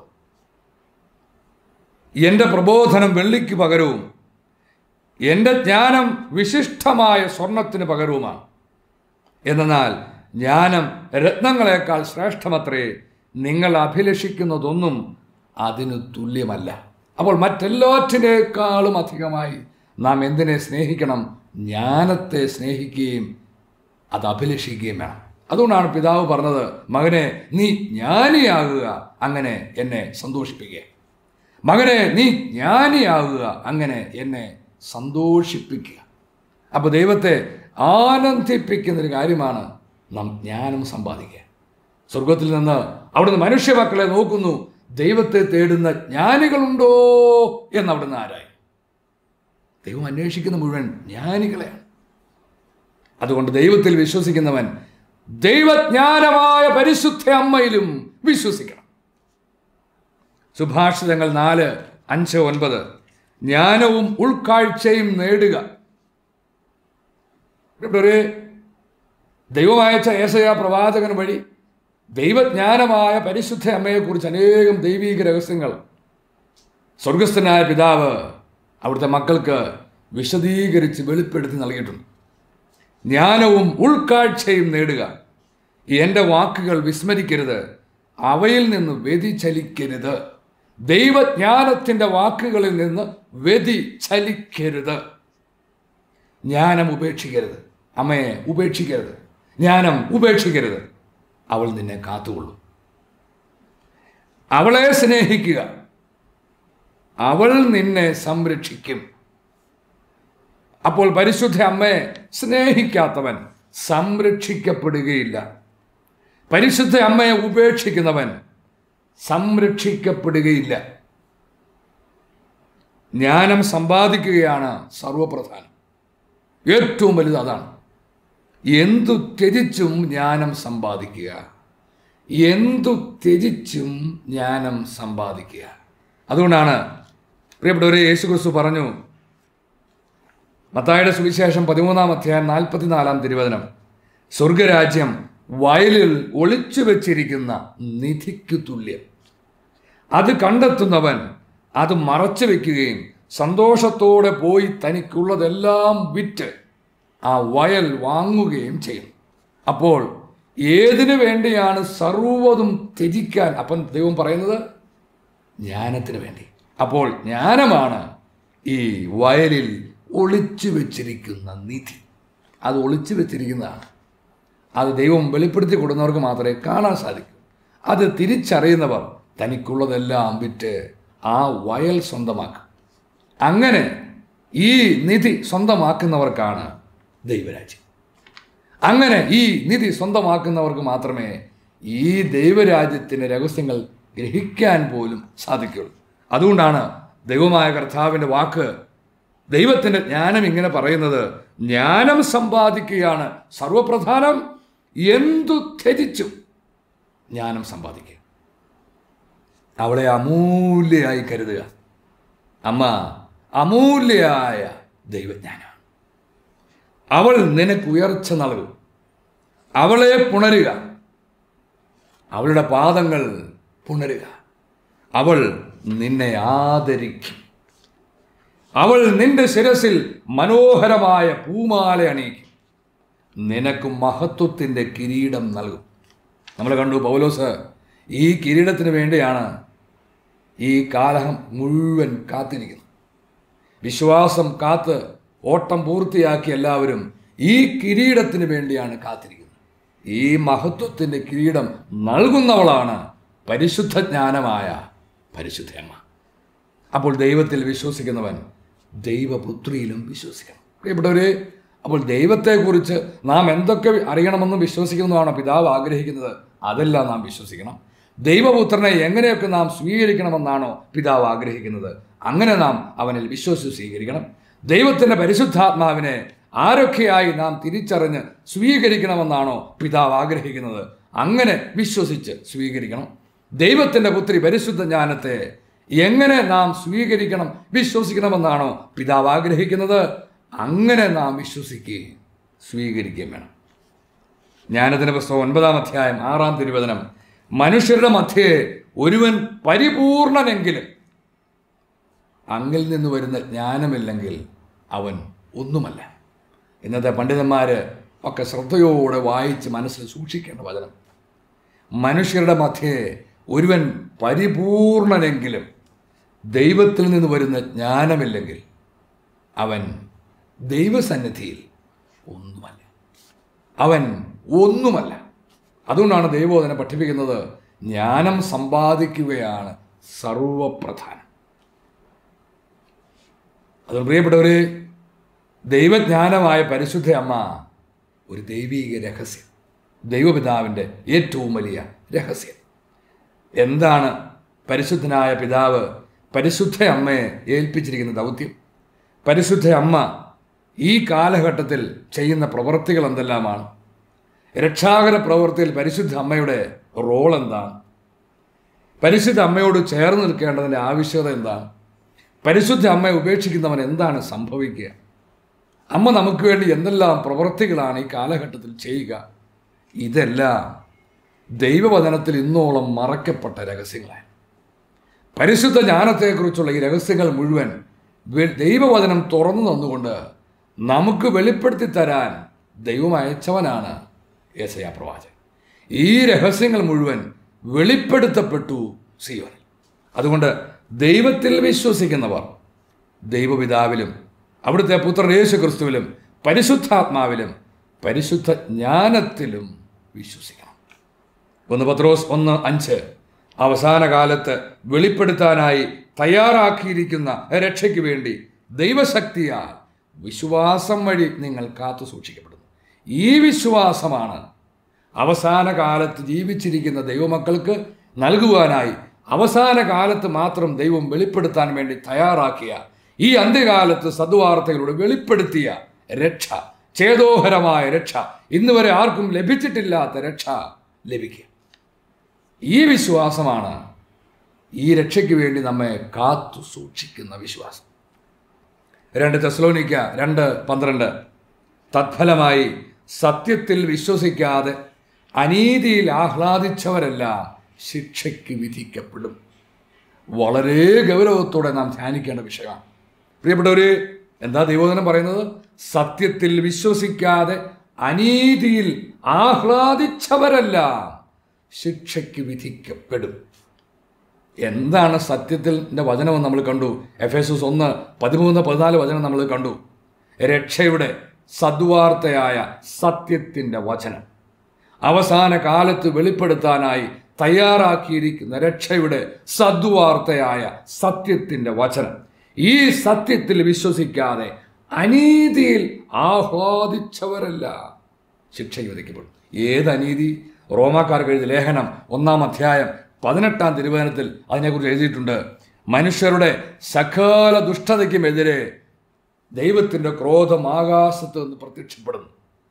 എൻ്റെ പ്രബോധനം വെള്ളിക്ക് പകരവും എൻ്റെ ജ്ഞാനം വിശിഷ്ടമായ സ്വർണത്തിന് പകരവുമാണ് എന്നാൽ ജ്ഞാനം രത്നങ്ങളെക്കാൾ ശ്രേഷ്ഠമത്രേ നിങ്ങൾ അഭിലഷിക്കുന്നതൊന്നും അതിന് തുല്യമല്ല അപ്പോൾ മറ്റെല്ലാറ്റിനേക്കാളും അധികമായി നാം എന്തിനെ സ്നേഹിക്കണം ജ്ഞാനത്തെ സ്നേഹിക്കുകയും അത് അഭിലഷിക്കുകയും വേണം അതുകൊണ്ടാണ് പിതാവ് പറഞ്ഞത് മകനെ നീ ജ്ഞാനിയാകുക അങ്ങനെ എന്നെ സന്തോഷിപ്പിക്കുക മകനെ നീ ജ്ഞാനിയാകുക അങ്ങനെ എന്നെ സന്തോഷിപ്പിക്കുക അപ്പോൾ ദൈവത്തെ ആനന്ദിപ്പിക്കുന്നൊരു കാര്യമാണ് നാം ജ്ഞാനം സമ്പാദിക്കുക സ്വർഗത്തിൽ നിന്ന് അവിടുന്ന് മനുഷ്യമക്കളെ നോക്കുന്നു ദൈവത്തെ തേടുന്ന ജ്ഞാനികളുണ്ടോ എന്ന് അവിടുന്ന് ആരായി ദൈവം അന്വേഷിക്കുന്ന മുഴുവൻ ജ്ഞാനികളെയാണ് അതുകൊണ്ട് ദൈവത്തിൽ വിശ്വസിക്കുന്നവൻ ദൈവജ്ഞാനമായ പരിശുദ്ധ അമ്മയിലും വിശ്വസിക്കണം സുഭാഷിതങ്ങൾ നാല് അഞ്ച് ഒൻപത് ജ്ഞാനവും ഉൾക്കാഴ്ചയും നേടുക ഇവിടെ ഒരു ദൈവമയച്ച ഏസയ പ്രവാചകൻ വഴി ദൈവജ്ഞാനമായ പരിശുദ്ധ അമ്മയെക്കുറിച്ച് അനേകം ദൈവീക രഹസ്യങ്ങൾ സ്വർഗസ്ഥനായ പിതാവ് അവിടുത്തെ മക്കൾക്ക് വിശദീകരിച്ച് വെളിപ്പെടുത്തി നൽകിയിട്ടുണ്ട് ജ്ഞാനവും ഉൾക്കാഴ്ചയും നേടുക എൻ്റെ വാക്കുകൾ വിസ്മരിക്കരുത് അവയിൽ നിന്ന് വ്യതിചലിക്കരുത് ദൈവജ്ഞാനത്തിൻ്റെ വാക്കുകളിൽ നിന്ന് വ്യതിചലിക്കരുത് ജ്ഞാനം ഉപേക്ഷിക്കരുത് അമ്മയെ ഉപേക്ഷിക്കരുത് ജ്ഞാനം ഉപേക്ഷിക്കരുത് അവൾ നിന്നെ കാത്തുകൊള്ളും അവളെ സ്നേഹിക്കുക അവൾ നിന്നെ സംരക്ഷിക്കും അപ്പോൾ പരിശുദ്ധ അമ്മയെ സ്നേഹിക്കാത്തവൻ സംരക്ഷിക്കപ്പെടുകയില്ല പരിശുദ്ധ അമ്മയെ ഉപേക്ഷിക്കുന്നവൻ സംരക്ഷിക്കപ്പെടുകയില്ല ജ്ഞാനം സമ്പാദിക്കുകയാണ് സർവപ്രധാനം ഏറ്റവും വലുത് അതാണ് എന്തു ത്യജിച്ചും ജ്ഞാനം സമ്പാദിക്കുക എന്തു ത്യജിച്ചും ജ്ഞാനം സമ്പാദിക്കുക അതുകൊണ്ടാണ് പ്രിയപ്പെട്ടവരെ യേശു ക്രിസ്തു പറഞ്ഞു മത്തായുടെ സുവിശേഷം പതിമൂന്നാം അധ്യായം നാൽപ്പത്തിനാലാം തിരുവചനം സ്വർഗരാജ്യം വയലിൽ ഒളിച്ചു വെച്ചിരിക്കുന്ന നിധിക്കു തുല്യം അത് കണ്ടെത്തുന്നവൻ അത് മറച്ചു വെക്കുകയും സന്തോഷത്തോടെ പോയി തനിക്കുള്ളതെല്ലാം വിറ്റ് ആ വയൽ വാങ്ങുകയും ചെയ്യും അപ്പോൾ ഏതിനു വേണ്ടിയാണ് സർവ്വതും ത്യജിക്കാൻ അപ്പം ദൈവം പറയുന്നത് ജ്ഞാനത്തിന് വേണ്ടി അപ്പോൾ ജ്ഞാനമാണ് ഈ വയലിൽ ഒളിച്ചു വെച്ചിരിക്കുന്ന നിധി അത് ഒളിച്ചു വെച്ചിരിക്കുന്നതാണ് അത് ദൈവം വെളിപ്പെടുത്തി കൊടുക്കുന്നവർക്ക് മാത്രമേ കാണാൻ സാധിക്കൂ അത് തിരിച്ചറിയുന്നവർ തനിക്കുള്ളതെല്ലാം വിറ്റ് ആ വയൽ സ്വന്തമാക്കും അങ്ങനെ ഈ നിധി സ്വന്തമാക്കുന്നവർക്കാണ് ദൈവരാജ്യം അങ്ങനെ ഈ നിധി സ്വന്തമാക്കുന്നവർക്ക് മാത്രമേ ഈ ദൈവരാജ്യത്തിൻ്റെ രഹസ്യങ്ങൾ ഗ്രഹിക്കാൻ പോലും സാധിക്കുള്ളൂ അതുകൊണ്ടാണ് ദൈവമായ കർത്താവിൻ്റെ വാക്ക് ദൈവത്തിൻ്റെ ജ്ഞാനം ഇങ്ങനെ പറയുന്നത് ജ്ഞാനം സമ്പാദിക്കുകയാണ് സർവപ്രധാനം എന്തു ത്യജിച്ചും ജ്ഞാനം സമ്പാദിക്കുക അവളെ അമൂല്യയായി കരുതുക അമ്മ അമൂല്യയായ ദൈവജ്ഞാനം അവൾ നിനക്ക് ഉയർച്ച നൽകും അവളെ പുണരുക അവളുടെ പാദങ്ങൾ പുണരുക അവൾ നിന്നെ ആദരിക്കും അവൾ നിന്റെ ശിരസിൽ മനോഹരമായ പൂമാല അണിയിക്കും നിനക്ക് മഹത്വത്തിൻ്റെ കിരീടം നൽകും നമ്മൾ കണ്ടു പൗലോസ് ഈ കിരീടത്തിന് വേണ്ടിയാണ് ഈ കാലഹം മുഴുവൻ കാത്തിരിക്കുന്നത് വിശ്വാസം കാത്ത് ഓട്ടം പൂർത്തിയാക്കി എല്ലാവരും ഈ കിരീടത്തിന് വേണ്ടിയാണ് കാത്തിരിക്കുന്നത് ഈ മഹത്വത്തിൻ്റെ കിരീടം നൽകുന്നവളാണ് പരിശുദ്ധ ജ്ഞാനമായ പരിശുദ്ധയമ്മ അപ്പോൾ ദൈവത്തിൽ വിശ്വസിക്കുന്നവൻ ദൈവപുത്രിയിലും വിശ്വസിക്കണം പ്രിയപ്പെട്ടവരെ അപ്പോൾ ദൈവത്തെക്കുറിച്ച് നാം എന്തൊക്കെ അറിയണമെന്നും വിശ്വസിക്കുന്നതാണ് പിതാവ് ആഗ്രഹിക്കുന്നത് അതെല്ലാം നാം വിശ്വസിക്കണം ദൈവപുത്രനെ എങ്ങനെയൊക്കെ നാം സ്വീകരിക്കണമെന്നാണോ പിതാവ് ആഗ്രഹിക്കുന്നത് അങ്ങനെ നാം അവനിൽ വിശ്വസിച്ച് സ്വീകരിക്കണം ദൈവത്തിൻ്റെ പരിശുദ്ധാത്മാവിനെ ആരൊക്കെയായി നാം തിരിച്ചറിഞ്ഞ് സ്വീകരിക്കണമെന്നാണോ പിതാവ് ആഗ്രഹിക്കുന്നത് അങ്ങനെ വിശ്വസിച്ച് സ്വീകരിക്കണം ദൈവത്തിൻ്റെ പുത്രി പരിശുദ്ധ ജ്ഞാനത്തെ എങ്ങനെ നാം സ്വീകരിക്കണം വിശ്വസിക്കണമെന്നാണോ പിതാവ് ആഗ്രഹിക്കുന്നത് അങ്ങനെ നാം വിശ്വസിക്കുകയും സ്വീകരിക്കുകയും വേണം ജ്ഞാനത്തിൻ്റെ പുസ്തകം ഒൻപതാം അധ്യായം ആറാം തിരുവചനം മനുഷ്യരുടെ മധ്യേ ഒരുവൻ പരിപൂർണനെങ്കിലും അങ്ങിൽ നിന്ന് വരുന്ന ജ്ഞാനമില്ലെങ്കിൽ അവൻ ഒന്നുമല്ല ഇന്നത്തെ പണ്ഡിതന്മാർ ഒക്കെ ശ്രദ്ധയോടെ വായിച്ച് മനസ്സിൽ സൂക്ഷിക്കേണ്ട വചനം മനുഷ്യരുടെ മധ്യേ ഒരുവൻ പരിപൂർണനെങ്കിലും ദൈവത്തിൽ നിന്ന് വരുന്ന ജ്ഞാനമില്ലെങ്കിൽ അവൻ ദൈവസന്നിധിയിൽ ഒന്നുമല്ല അവൻ ഒന്നുമല്ല അതുകൊണ്ടാണ് ദൈവോധന പഠിപ്പിക്കുന്നത് ജ്ഞാനം സമ്പാദിക്കുകയാണ് സർവപ്രധാനം അത് പ്രിയപ്പെട്ടവരെ ദൈവജ്ഞാനമായ പരിശുദ്ധ അമ്മ ഒരു ദൈവീക രഹസ്യം ദൈവപിതാവിൻ്റെ ഏറ്റവും വലിയ രഹസ്യം എന്താണ് പരിശുദ്ധനായ പിതാവ് പരിശുദ്ധ അമ്മയെ ഏൽപ്പിച്ചിരിക്കുന്ന ദൗത്യം പരിശുദ്ധ അമ്മ ഈ കാലഘട്ടത്തിൽ ചെയ്യുന്ന പ്രവൃത്തികൾ എന്തെല്ലാമാണ് രക്ഷാകര പ്രവൃത്തിയിൽ പരിശുദ്ധ അമ്മയുടെ റോൾ എന്താണ് പരിശുദ്ധ അമ്മയോട് ചേർന്ന് നിൽക്കേണ്ടതിൻ്റെ ആവശ്യകത എന്താണ് പരിശുദ്ധ അമ്മയെ ഉപേക്ഷിക്കുന്നവൻ എന്താണ് സംഭവിക്കുക അമ്മ നമുക്ക് വേണ്ടി എന്തെല്ലാം പ്രവൃത്തികളാണ് ഈ കാലഘട്ടത്തിൽ ചെയ്യുക ഇതെല്ലാം ദൈവവചനത്തിൽ ഇന്നോളം മറയ്ക്കപ്പെട്ട രഹസ്യങ്ങളാണ് പരിശുദ്ധ ജ്ഞാനത്തെക്കുറിച്ചുള്ള ഈ രഹസ്യങ്ങൾ മുഴുവൻ വെ- ദൈവവചനം തുറന്നു തന്നുകൊണ്ട് നമുക്ക് വെളിപ്പെടുത്തി തരാൻ ദൈവം അയച്ചവനാണ് യേശയാ പ്രവാചകൻ ഈ രഹസ്യങ്ങൾ മുഴുവൻ വെളിപ്പെടുത്തപ്പെട്ടു സിയോനിൽ അതുകൊണ്ട് ദൈവത്തിൽ വിശ്വസിക്കുന്നവർ ദൈവപിതാവിലും അവിടുത്തെ പുത്രൻ യേശു ക്രിസ്തുവിലും പരിശുദ്ധാത്മാവിലും പരിശുദ്ധ ജ്ഞാനത്തിലും വിശ്വസിക്കണം ഒന്ന് പത്രോസ് ഒന്ന് അഞ്ച് അവസാന കാലത്ത് വെളിപ്പെടുത്താനായി തയ്യാറാക്കിയിരിക്കുന്ന രക്ഷയ്ക്ക് വേണ്ടി ദൈവശക്തിയാൽ വിശ്വാസം വഴി നിങ്ങൾ കാത്തു സൂക്ഷിക്കപ്പെടുന്നു ഈ വിശ്വാസമാണ് അവസാന കാലത്ത് ജീവിച്ചിരിക്കുന്ന ദൈവമക്കൾക്ക് നൽകുവാനായി അവസാന കാലത്ത് മാത്രം ദൈവം വെളിപ്പെടുത്താൻ വേണ്ടി തയ്യാറാക്കിയ ഈ അന്ത്യകാലത്ത് സദ്വാർത്തയിലൂടെ വെളിപ്പെടുത്തിയ രക്ഷ ചേതോഹരമായ രക്ഷ ഇന്ന് വരെ ആർക്കും ലഭിച്ചിട്ടില്ലാത്ത രക്ഷ ലഭിക്കുക ഈ വിശ്വാസമാണ് ഈ രക്ഷയ്ക്ക് വേണ്ടി നമ്മെ കാത്തു സൂക്ഷിക്കുന്ന വിശ്വാസം രണ്ട് തെസ്ലോനിക്ക രണ്ട് പന്ത്രണ്ട് തത്ഫലമായി സത്യത്തിൽ വിശ്വസിക്കാതെ അനീതിയിൽ ആഹ്ലാദിച്ചവരെല്ലാം ശിക്ഷയ്ക്ക് വിധിക്കപ്പെടും വളരെ ഗൗരവത്തോടെ നാം ധ്യാനിക്കേണ്ട വിഷയമാണ് പ്രിയപ്പെട്ടവര് എന്താ ദൈവോധനം പറയുന്നത് സത്യത്തിൽ വിശ്വസിക്കാതെ അനീതിയിൽ ആഹ്ലാദിച്ചവരെല്ലാം ശിക്ഷയ്ക്ക് വിധിക്കപ്പെടും എന്താണ് സത്യത്തിൻ്റെ വചനം നമ്മൾ കണ്ടു എഫ് എസ് എസ് ഒന്ന് പതിമൂന്ന് പതിനാല് വചനം നമ്മൾ കണ്ടു രക്ഷയുടെ സദ്വാർത്തയായ സത്യത്തിൻ്റെ വചനം അവസാന കാലത്ത് വെളിപ്പെടുത്താനായി തയ്യാറാക്കിയിരിക്കുന്ന രക്ഷയുടെ സദ്വാർത്തയായ സത്യത്തിൻ്റെ വചനം ഈ സത്യത്തിൽ വിശ്വസിക്കാതെ അനീതിയിൽ ആഹ്ലാദിച്ചവരല്ല ശിക്ഷ വിധിക്കപ്പെടും ഏത് അനീതി റോമാക്കാർക്ക് എഴുതിയ ലേഖനം ഒന്നാം അധ്യായം പതിനെട്ടാം തിരുവചനത്തിൽ അതിനെക്കുറിച്ച് എഴുതിയിട്ടുണ്ട് മനുഷ്യരുടെ സകല ദുഷ്ടതയ്ക്കുമെതിരെ ദൈവത്തിൻ്റെ ക്രോധം ആകാശത്ത് നിന്ന് പ്രത്യക്ഷപ്പെടുന്നു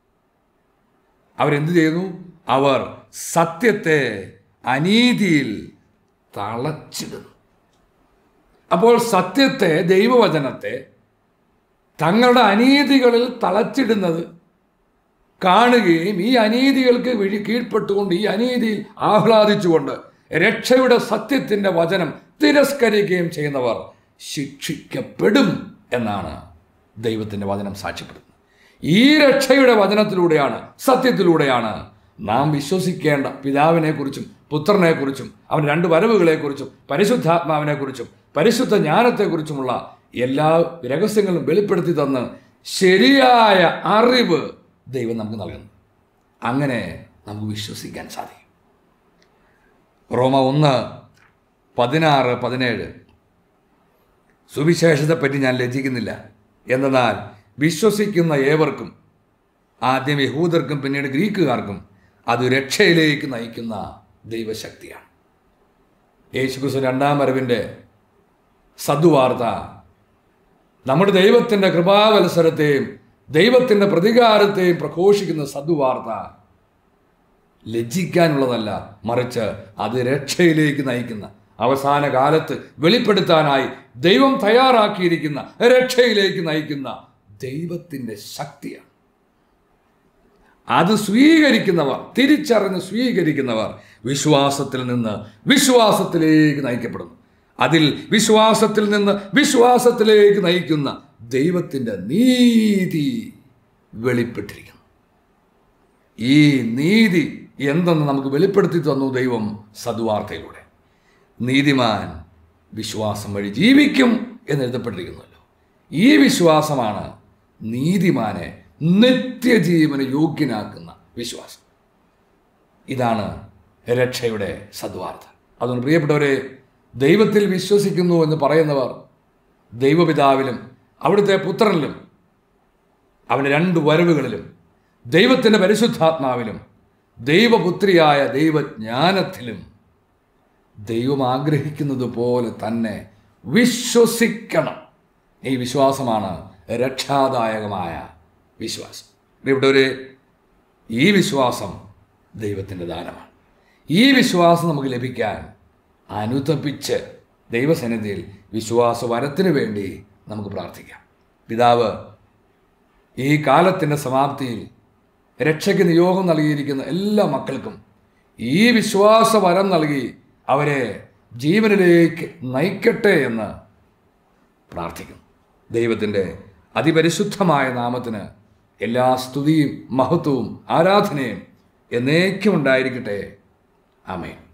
അവരെന്ത് ചെയ്യുന്നു അവർ സത്യത്തെ അനീതിയിൽ തളച്ചിടുന്നു അപ്പോൾ സത്യത്തെ ദൈവവചനത്തെ തങ്ങളുടെ അനീതികളിൽ തളച്ചിടുന്നത് കാണുകയും ഈ അനീതികൾക്ക് വിഴി കീഴ്പ്പെട്ടുകൊണ്ട് ഈ അനീതിയിൽ ആഹ്ലാദിച്ചുകൊണ്ട് രക്ഷയുടെ സത്യത്തിൻ്റെ വചനം തിരസ്കരിക്കുകയും ചെയ്യുന്നവർ ശിക്ഷിക്കപ്പെടും എന്നാണ് ദൈവത്തിൻ്റെ വചനം സാക്ഷ്യപ്പെടുന്നത് ഈ രക്ഷയുടെ വചനത്തിലൂടെയാണ് സത്യത്തിലൂടെയാണ് നാം വിശ്വസിക്കേണ്ട പിതാവിനെക്കുറിച്ചും പുത്രനെക്കുറിച്ചും അവൻ രണ്ട് വരവുകളെക്കുറിച്ചും പരിശുദ്ധാത്മാവിനെക്കുറിച്ചും പരിശുദ്ധ ജ്ഞാനത്തെക്കുറിച്ചുമുള്ള എല്ലാ രഹസ്യങ്ങളും വെളിപ്പെടുത്തി തന്ന് ശരിയായ അറിവ് ദൈവം നമുക്ക് നൽകുന്നു അങ്ങനെ നമുക്ക് വിശ്വസിക്കാൻ സാധിക്കും റോമ ഒന്ന് പതിനാറ് പതിനേഴ് സുവിശേഷത്തെപ്പറ്റി ഞാൻ ലജ്ജിക്കുന്നില്ല എന്നാൽ വിശ്വസിക്കുന്ന ഏവർക്കും ആദ്യം യഹൂദർക്കും പിന്നീട് ഗ്രീക്കുകാർക്കും അത് രക്ഷയിലേക്ക് നയിക്കുന്ന ദൈവശക്തിയാണ് യേശുക്രിസ്തു രണ്ടാം വരവിൻ്റെ സദ്വാർത്ത നമ്മുടെ ദൈവത്തിൻ്റെ കൃപാവത്സരത്തെയും ദൈവത്തിൻ്റെ പ്രതികാരത്തെയും പ്രഘോഷിക്കുന്ന സദ്വാർത്ത ലജ്ജിക്കാനുള്ളതല്ല മറിച്ച് അത് രക്ഷയിലേക്ക് നയിക്കുന്ന അവസാന കാലത്ത് വെളിപ്പെടുത്താനായി ദൈവം തയ്യാറാക്കിയിരിക്കുന്ന രക്ഷയിലേക്ക് നയിക്കുന്ന ദൈവത്തിൻ്റെ ശക്തിയാണ് അത് സ്വീകരിക്കുന്നവർ തിരിച്ചറിഞ്ഞ് സ്വീകരിക്കുന്നവർ വിശ്വാസത്തിൽ നിന്ന് വിശ്വാസത്തിലേക്ക് നയിക്കപ്പെടുന്നു അതിൽ വിശ്വാസത്തിൽ നിന്ന് വിശ്വാസത്തിലേക്ക് നയിക്കുന്ന ദൈവത്തിൻ്റെ നീതി വെളിപ്പെട്ടിരിക്കുന്നു ഈ നീതി എന്തെന്ന് നമുക്ക് വെളിപ്പെടുത്തി തന്നു ദൈവം സദ്വാർത്തയിലൂടെ നീതിമാൻ വിശ്വാസം വഴി ജീവിക്കും എന്ന് എഴുതപ്പെട്ടിരിക്കുന്നല്ലോ ഈ വിശ്വാസമാണ് നീതിമാനെ നിത്യജീവന് യോഗ്യനാക്കുന്ന വിശ്വാസം ഇതാണ് രക്ഷയുടെ സദ്വാർത്ത അതുകൊണ്ട് പ്രിയപ്പെട്ടവരെ ദൈവത്തിൽ വിശ്വസിക്കുന്നു എന്ന് പറയുന്നവർ ദൈവപിതാവിലും അവിടുത്തെ പുത്രനിലും അവൻ്റെ രണ്ട് വരവുകളിലും ദൈവത്തിൻ്റെ പരിശുദ്ധാത്മാവിലും ദൈവപുത്രിയായ ദൈവജ്ഞാനത്തിലും ദൈവം ആഗ്രഹിക്കുന്നത് പോലെ തന്നെ വിശ്വസിക്കണം ഈ വിശ്വാസമാണ് രക്ഷാദായകമായ വിശ്വാസം ഇവിടെ ഈ വിശ്വാസം ദൈവത്തിൻ്റെ ദാനമാണ് ഈ വിശ്വാസം നമുക്ക് ലഭിക്കാൻ അനുതപിച്ച് ദൈവസന്നിധിയിൽ വിശ്വാസ വരത്തിന് വേണ്ടി നമുക്ക് പ്രാർത്ഥിക്കാം പിതാവ് ഈ കാലത്തിൻ്റെ സമാപ്തിയിൽ രക്ഷയ്ക്ക് നിയോഗം നൽകിയിരിക്കുന്ന എല്ലാ മക്കൾക്കും ഈ വിശ്വാസ വരം നൽകി അവരെ ജീവനിലേക്ക് നയിക്കട്ടെ എന്ന് പ്രാർത്ഥിക്കുന്നു ദൈവത്തിൻ്റെ അതിപരിശുദ്ധമായ നാമത്തിന് എല്ലാ സ്തുതിയും മഹത്വവും ആരാധനയും എന്നേക്കും ഉണ്ടായിരിക്കട്ടെ ആമേൻ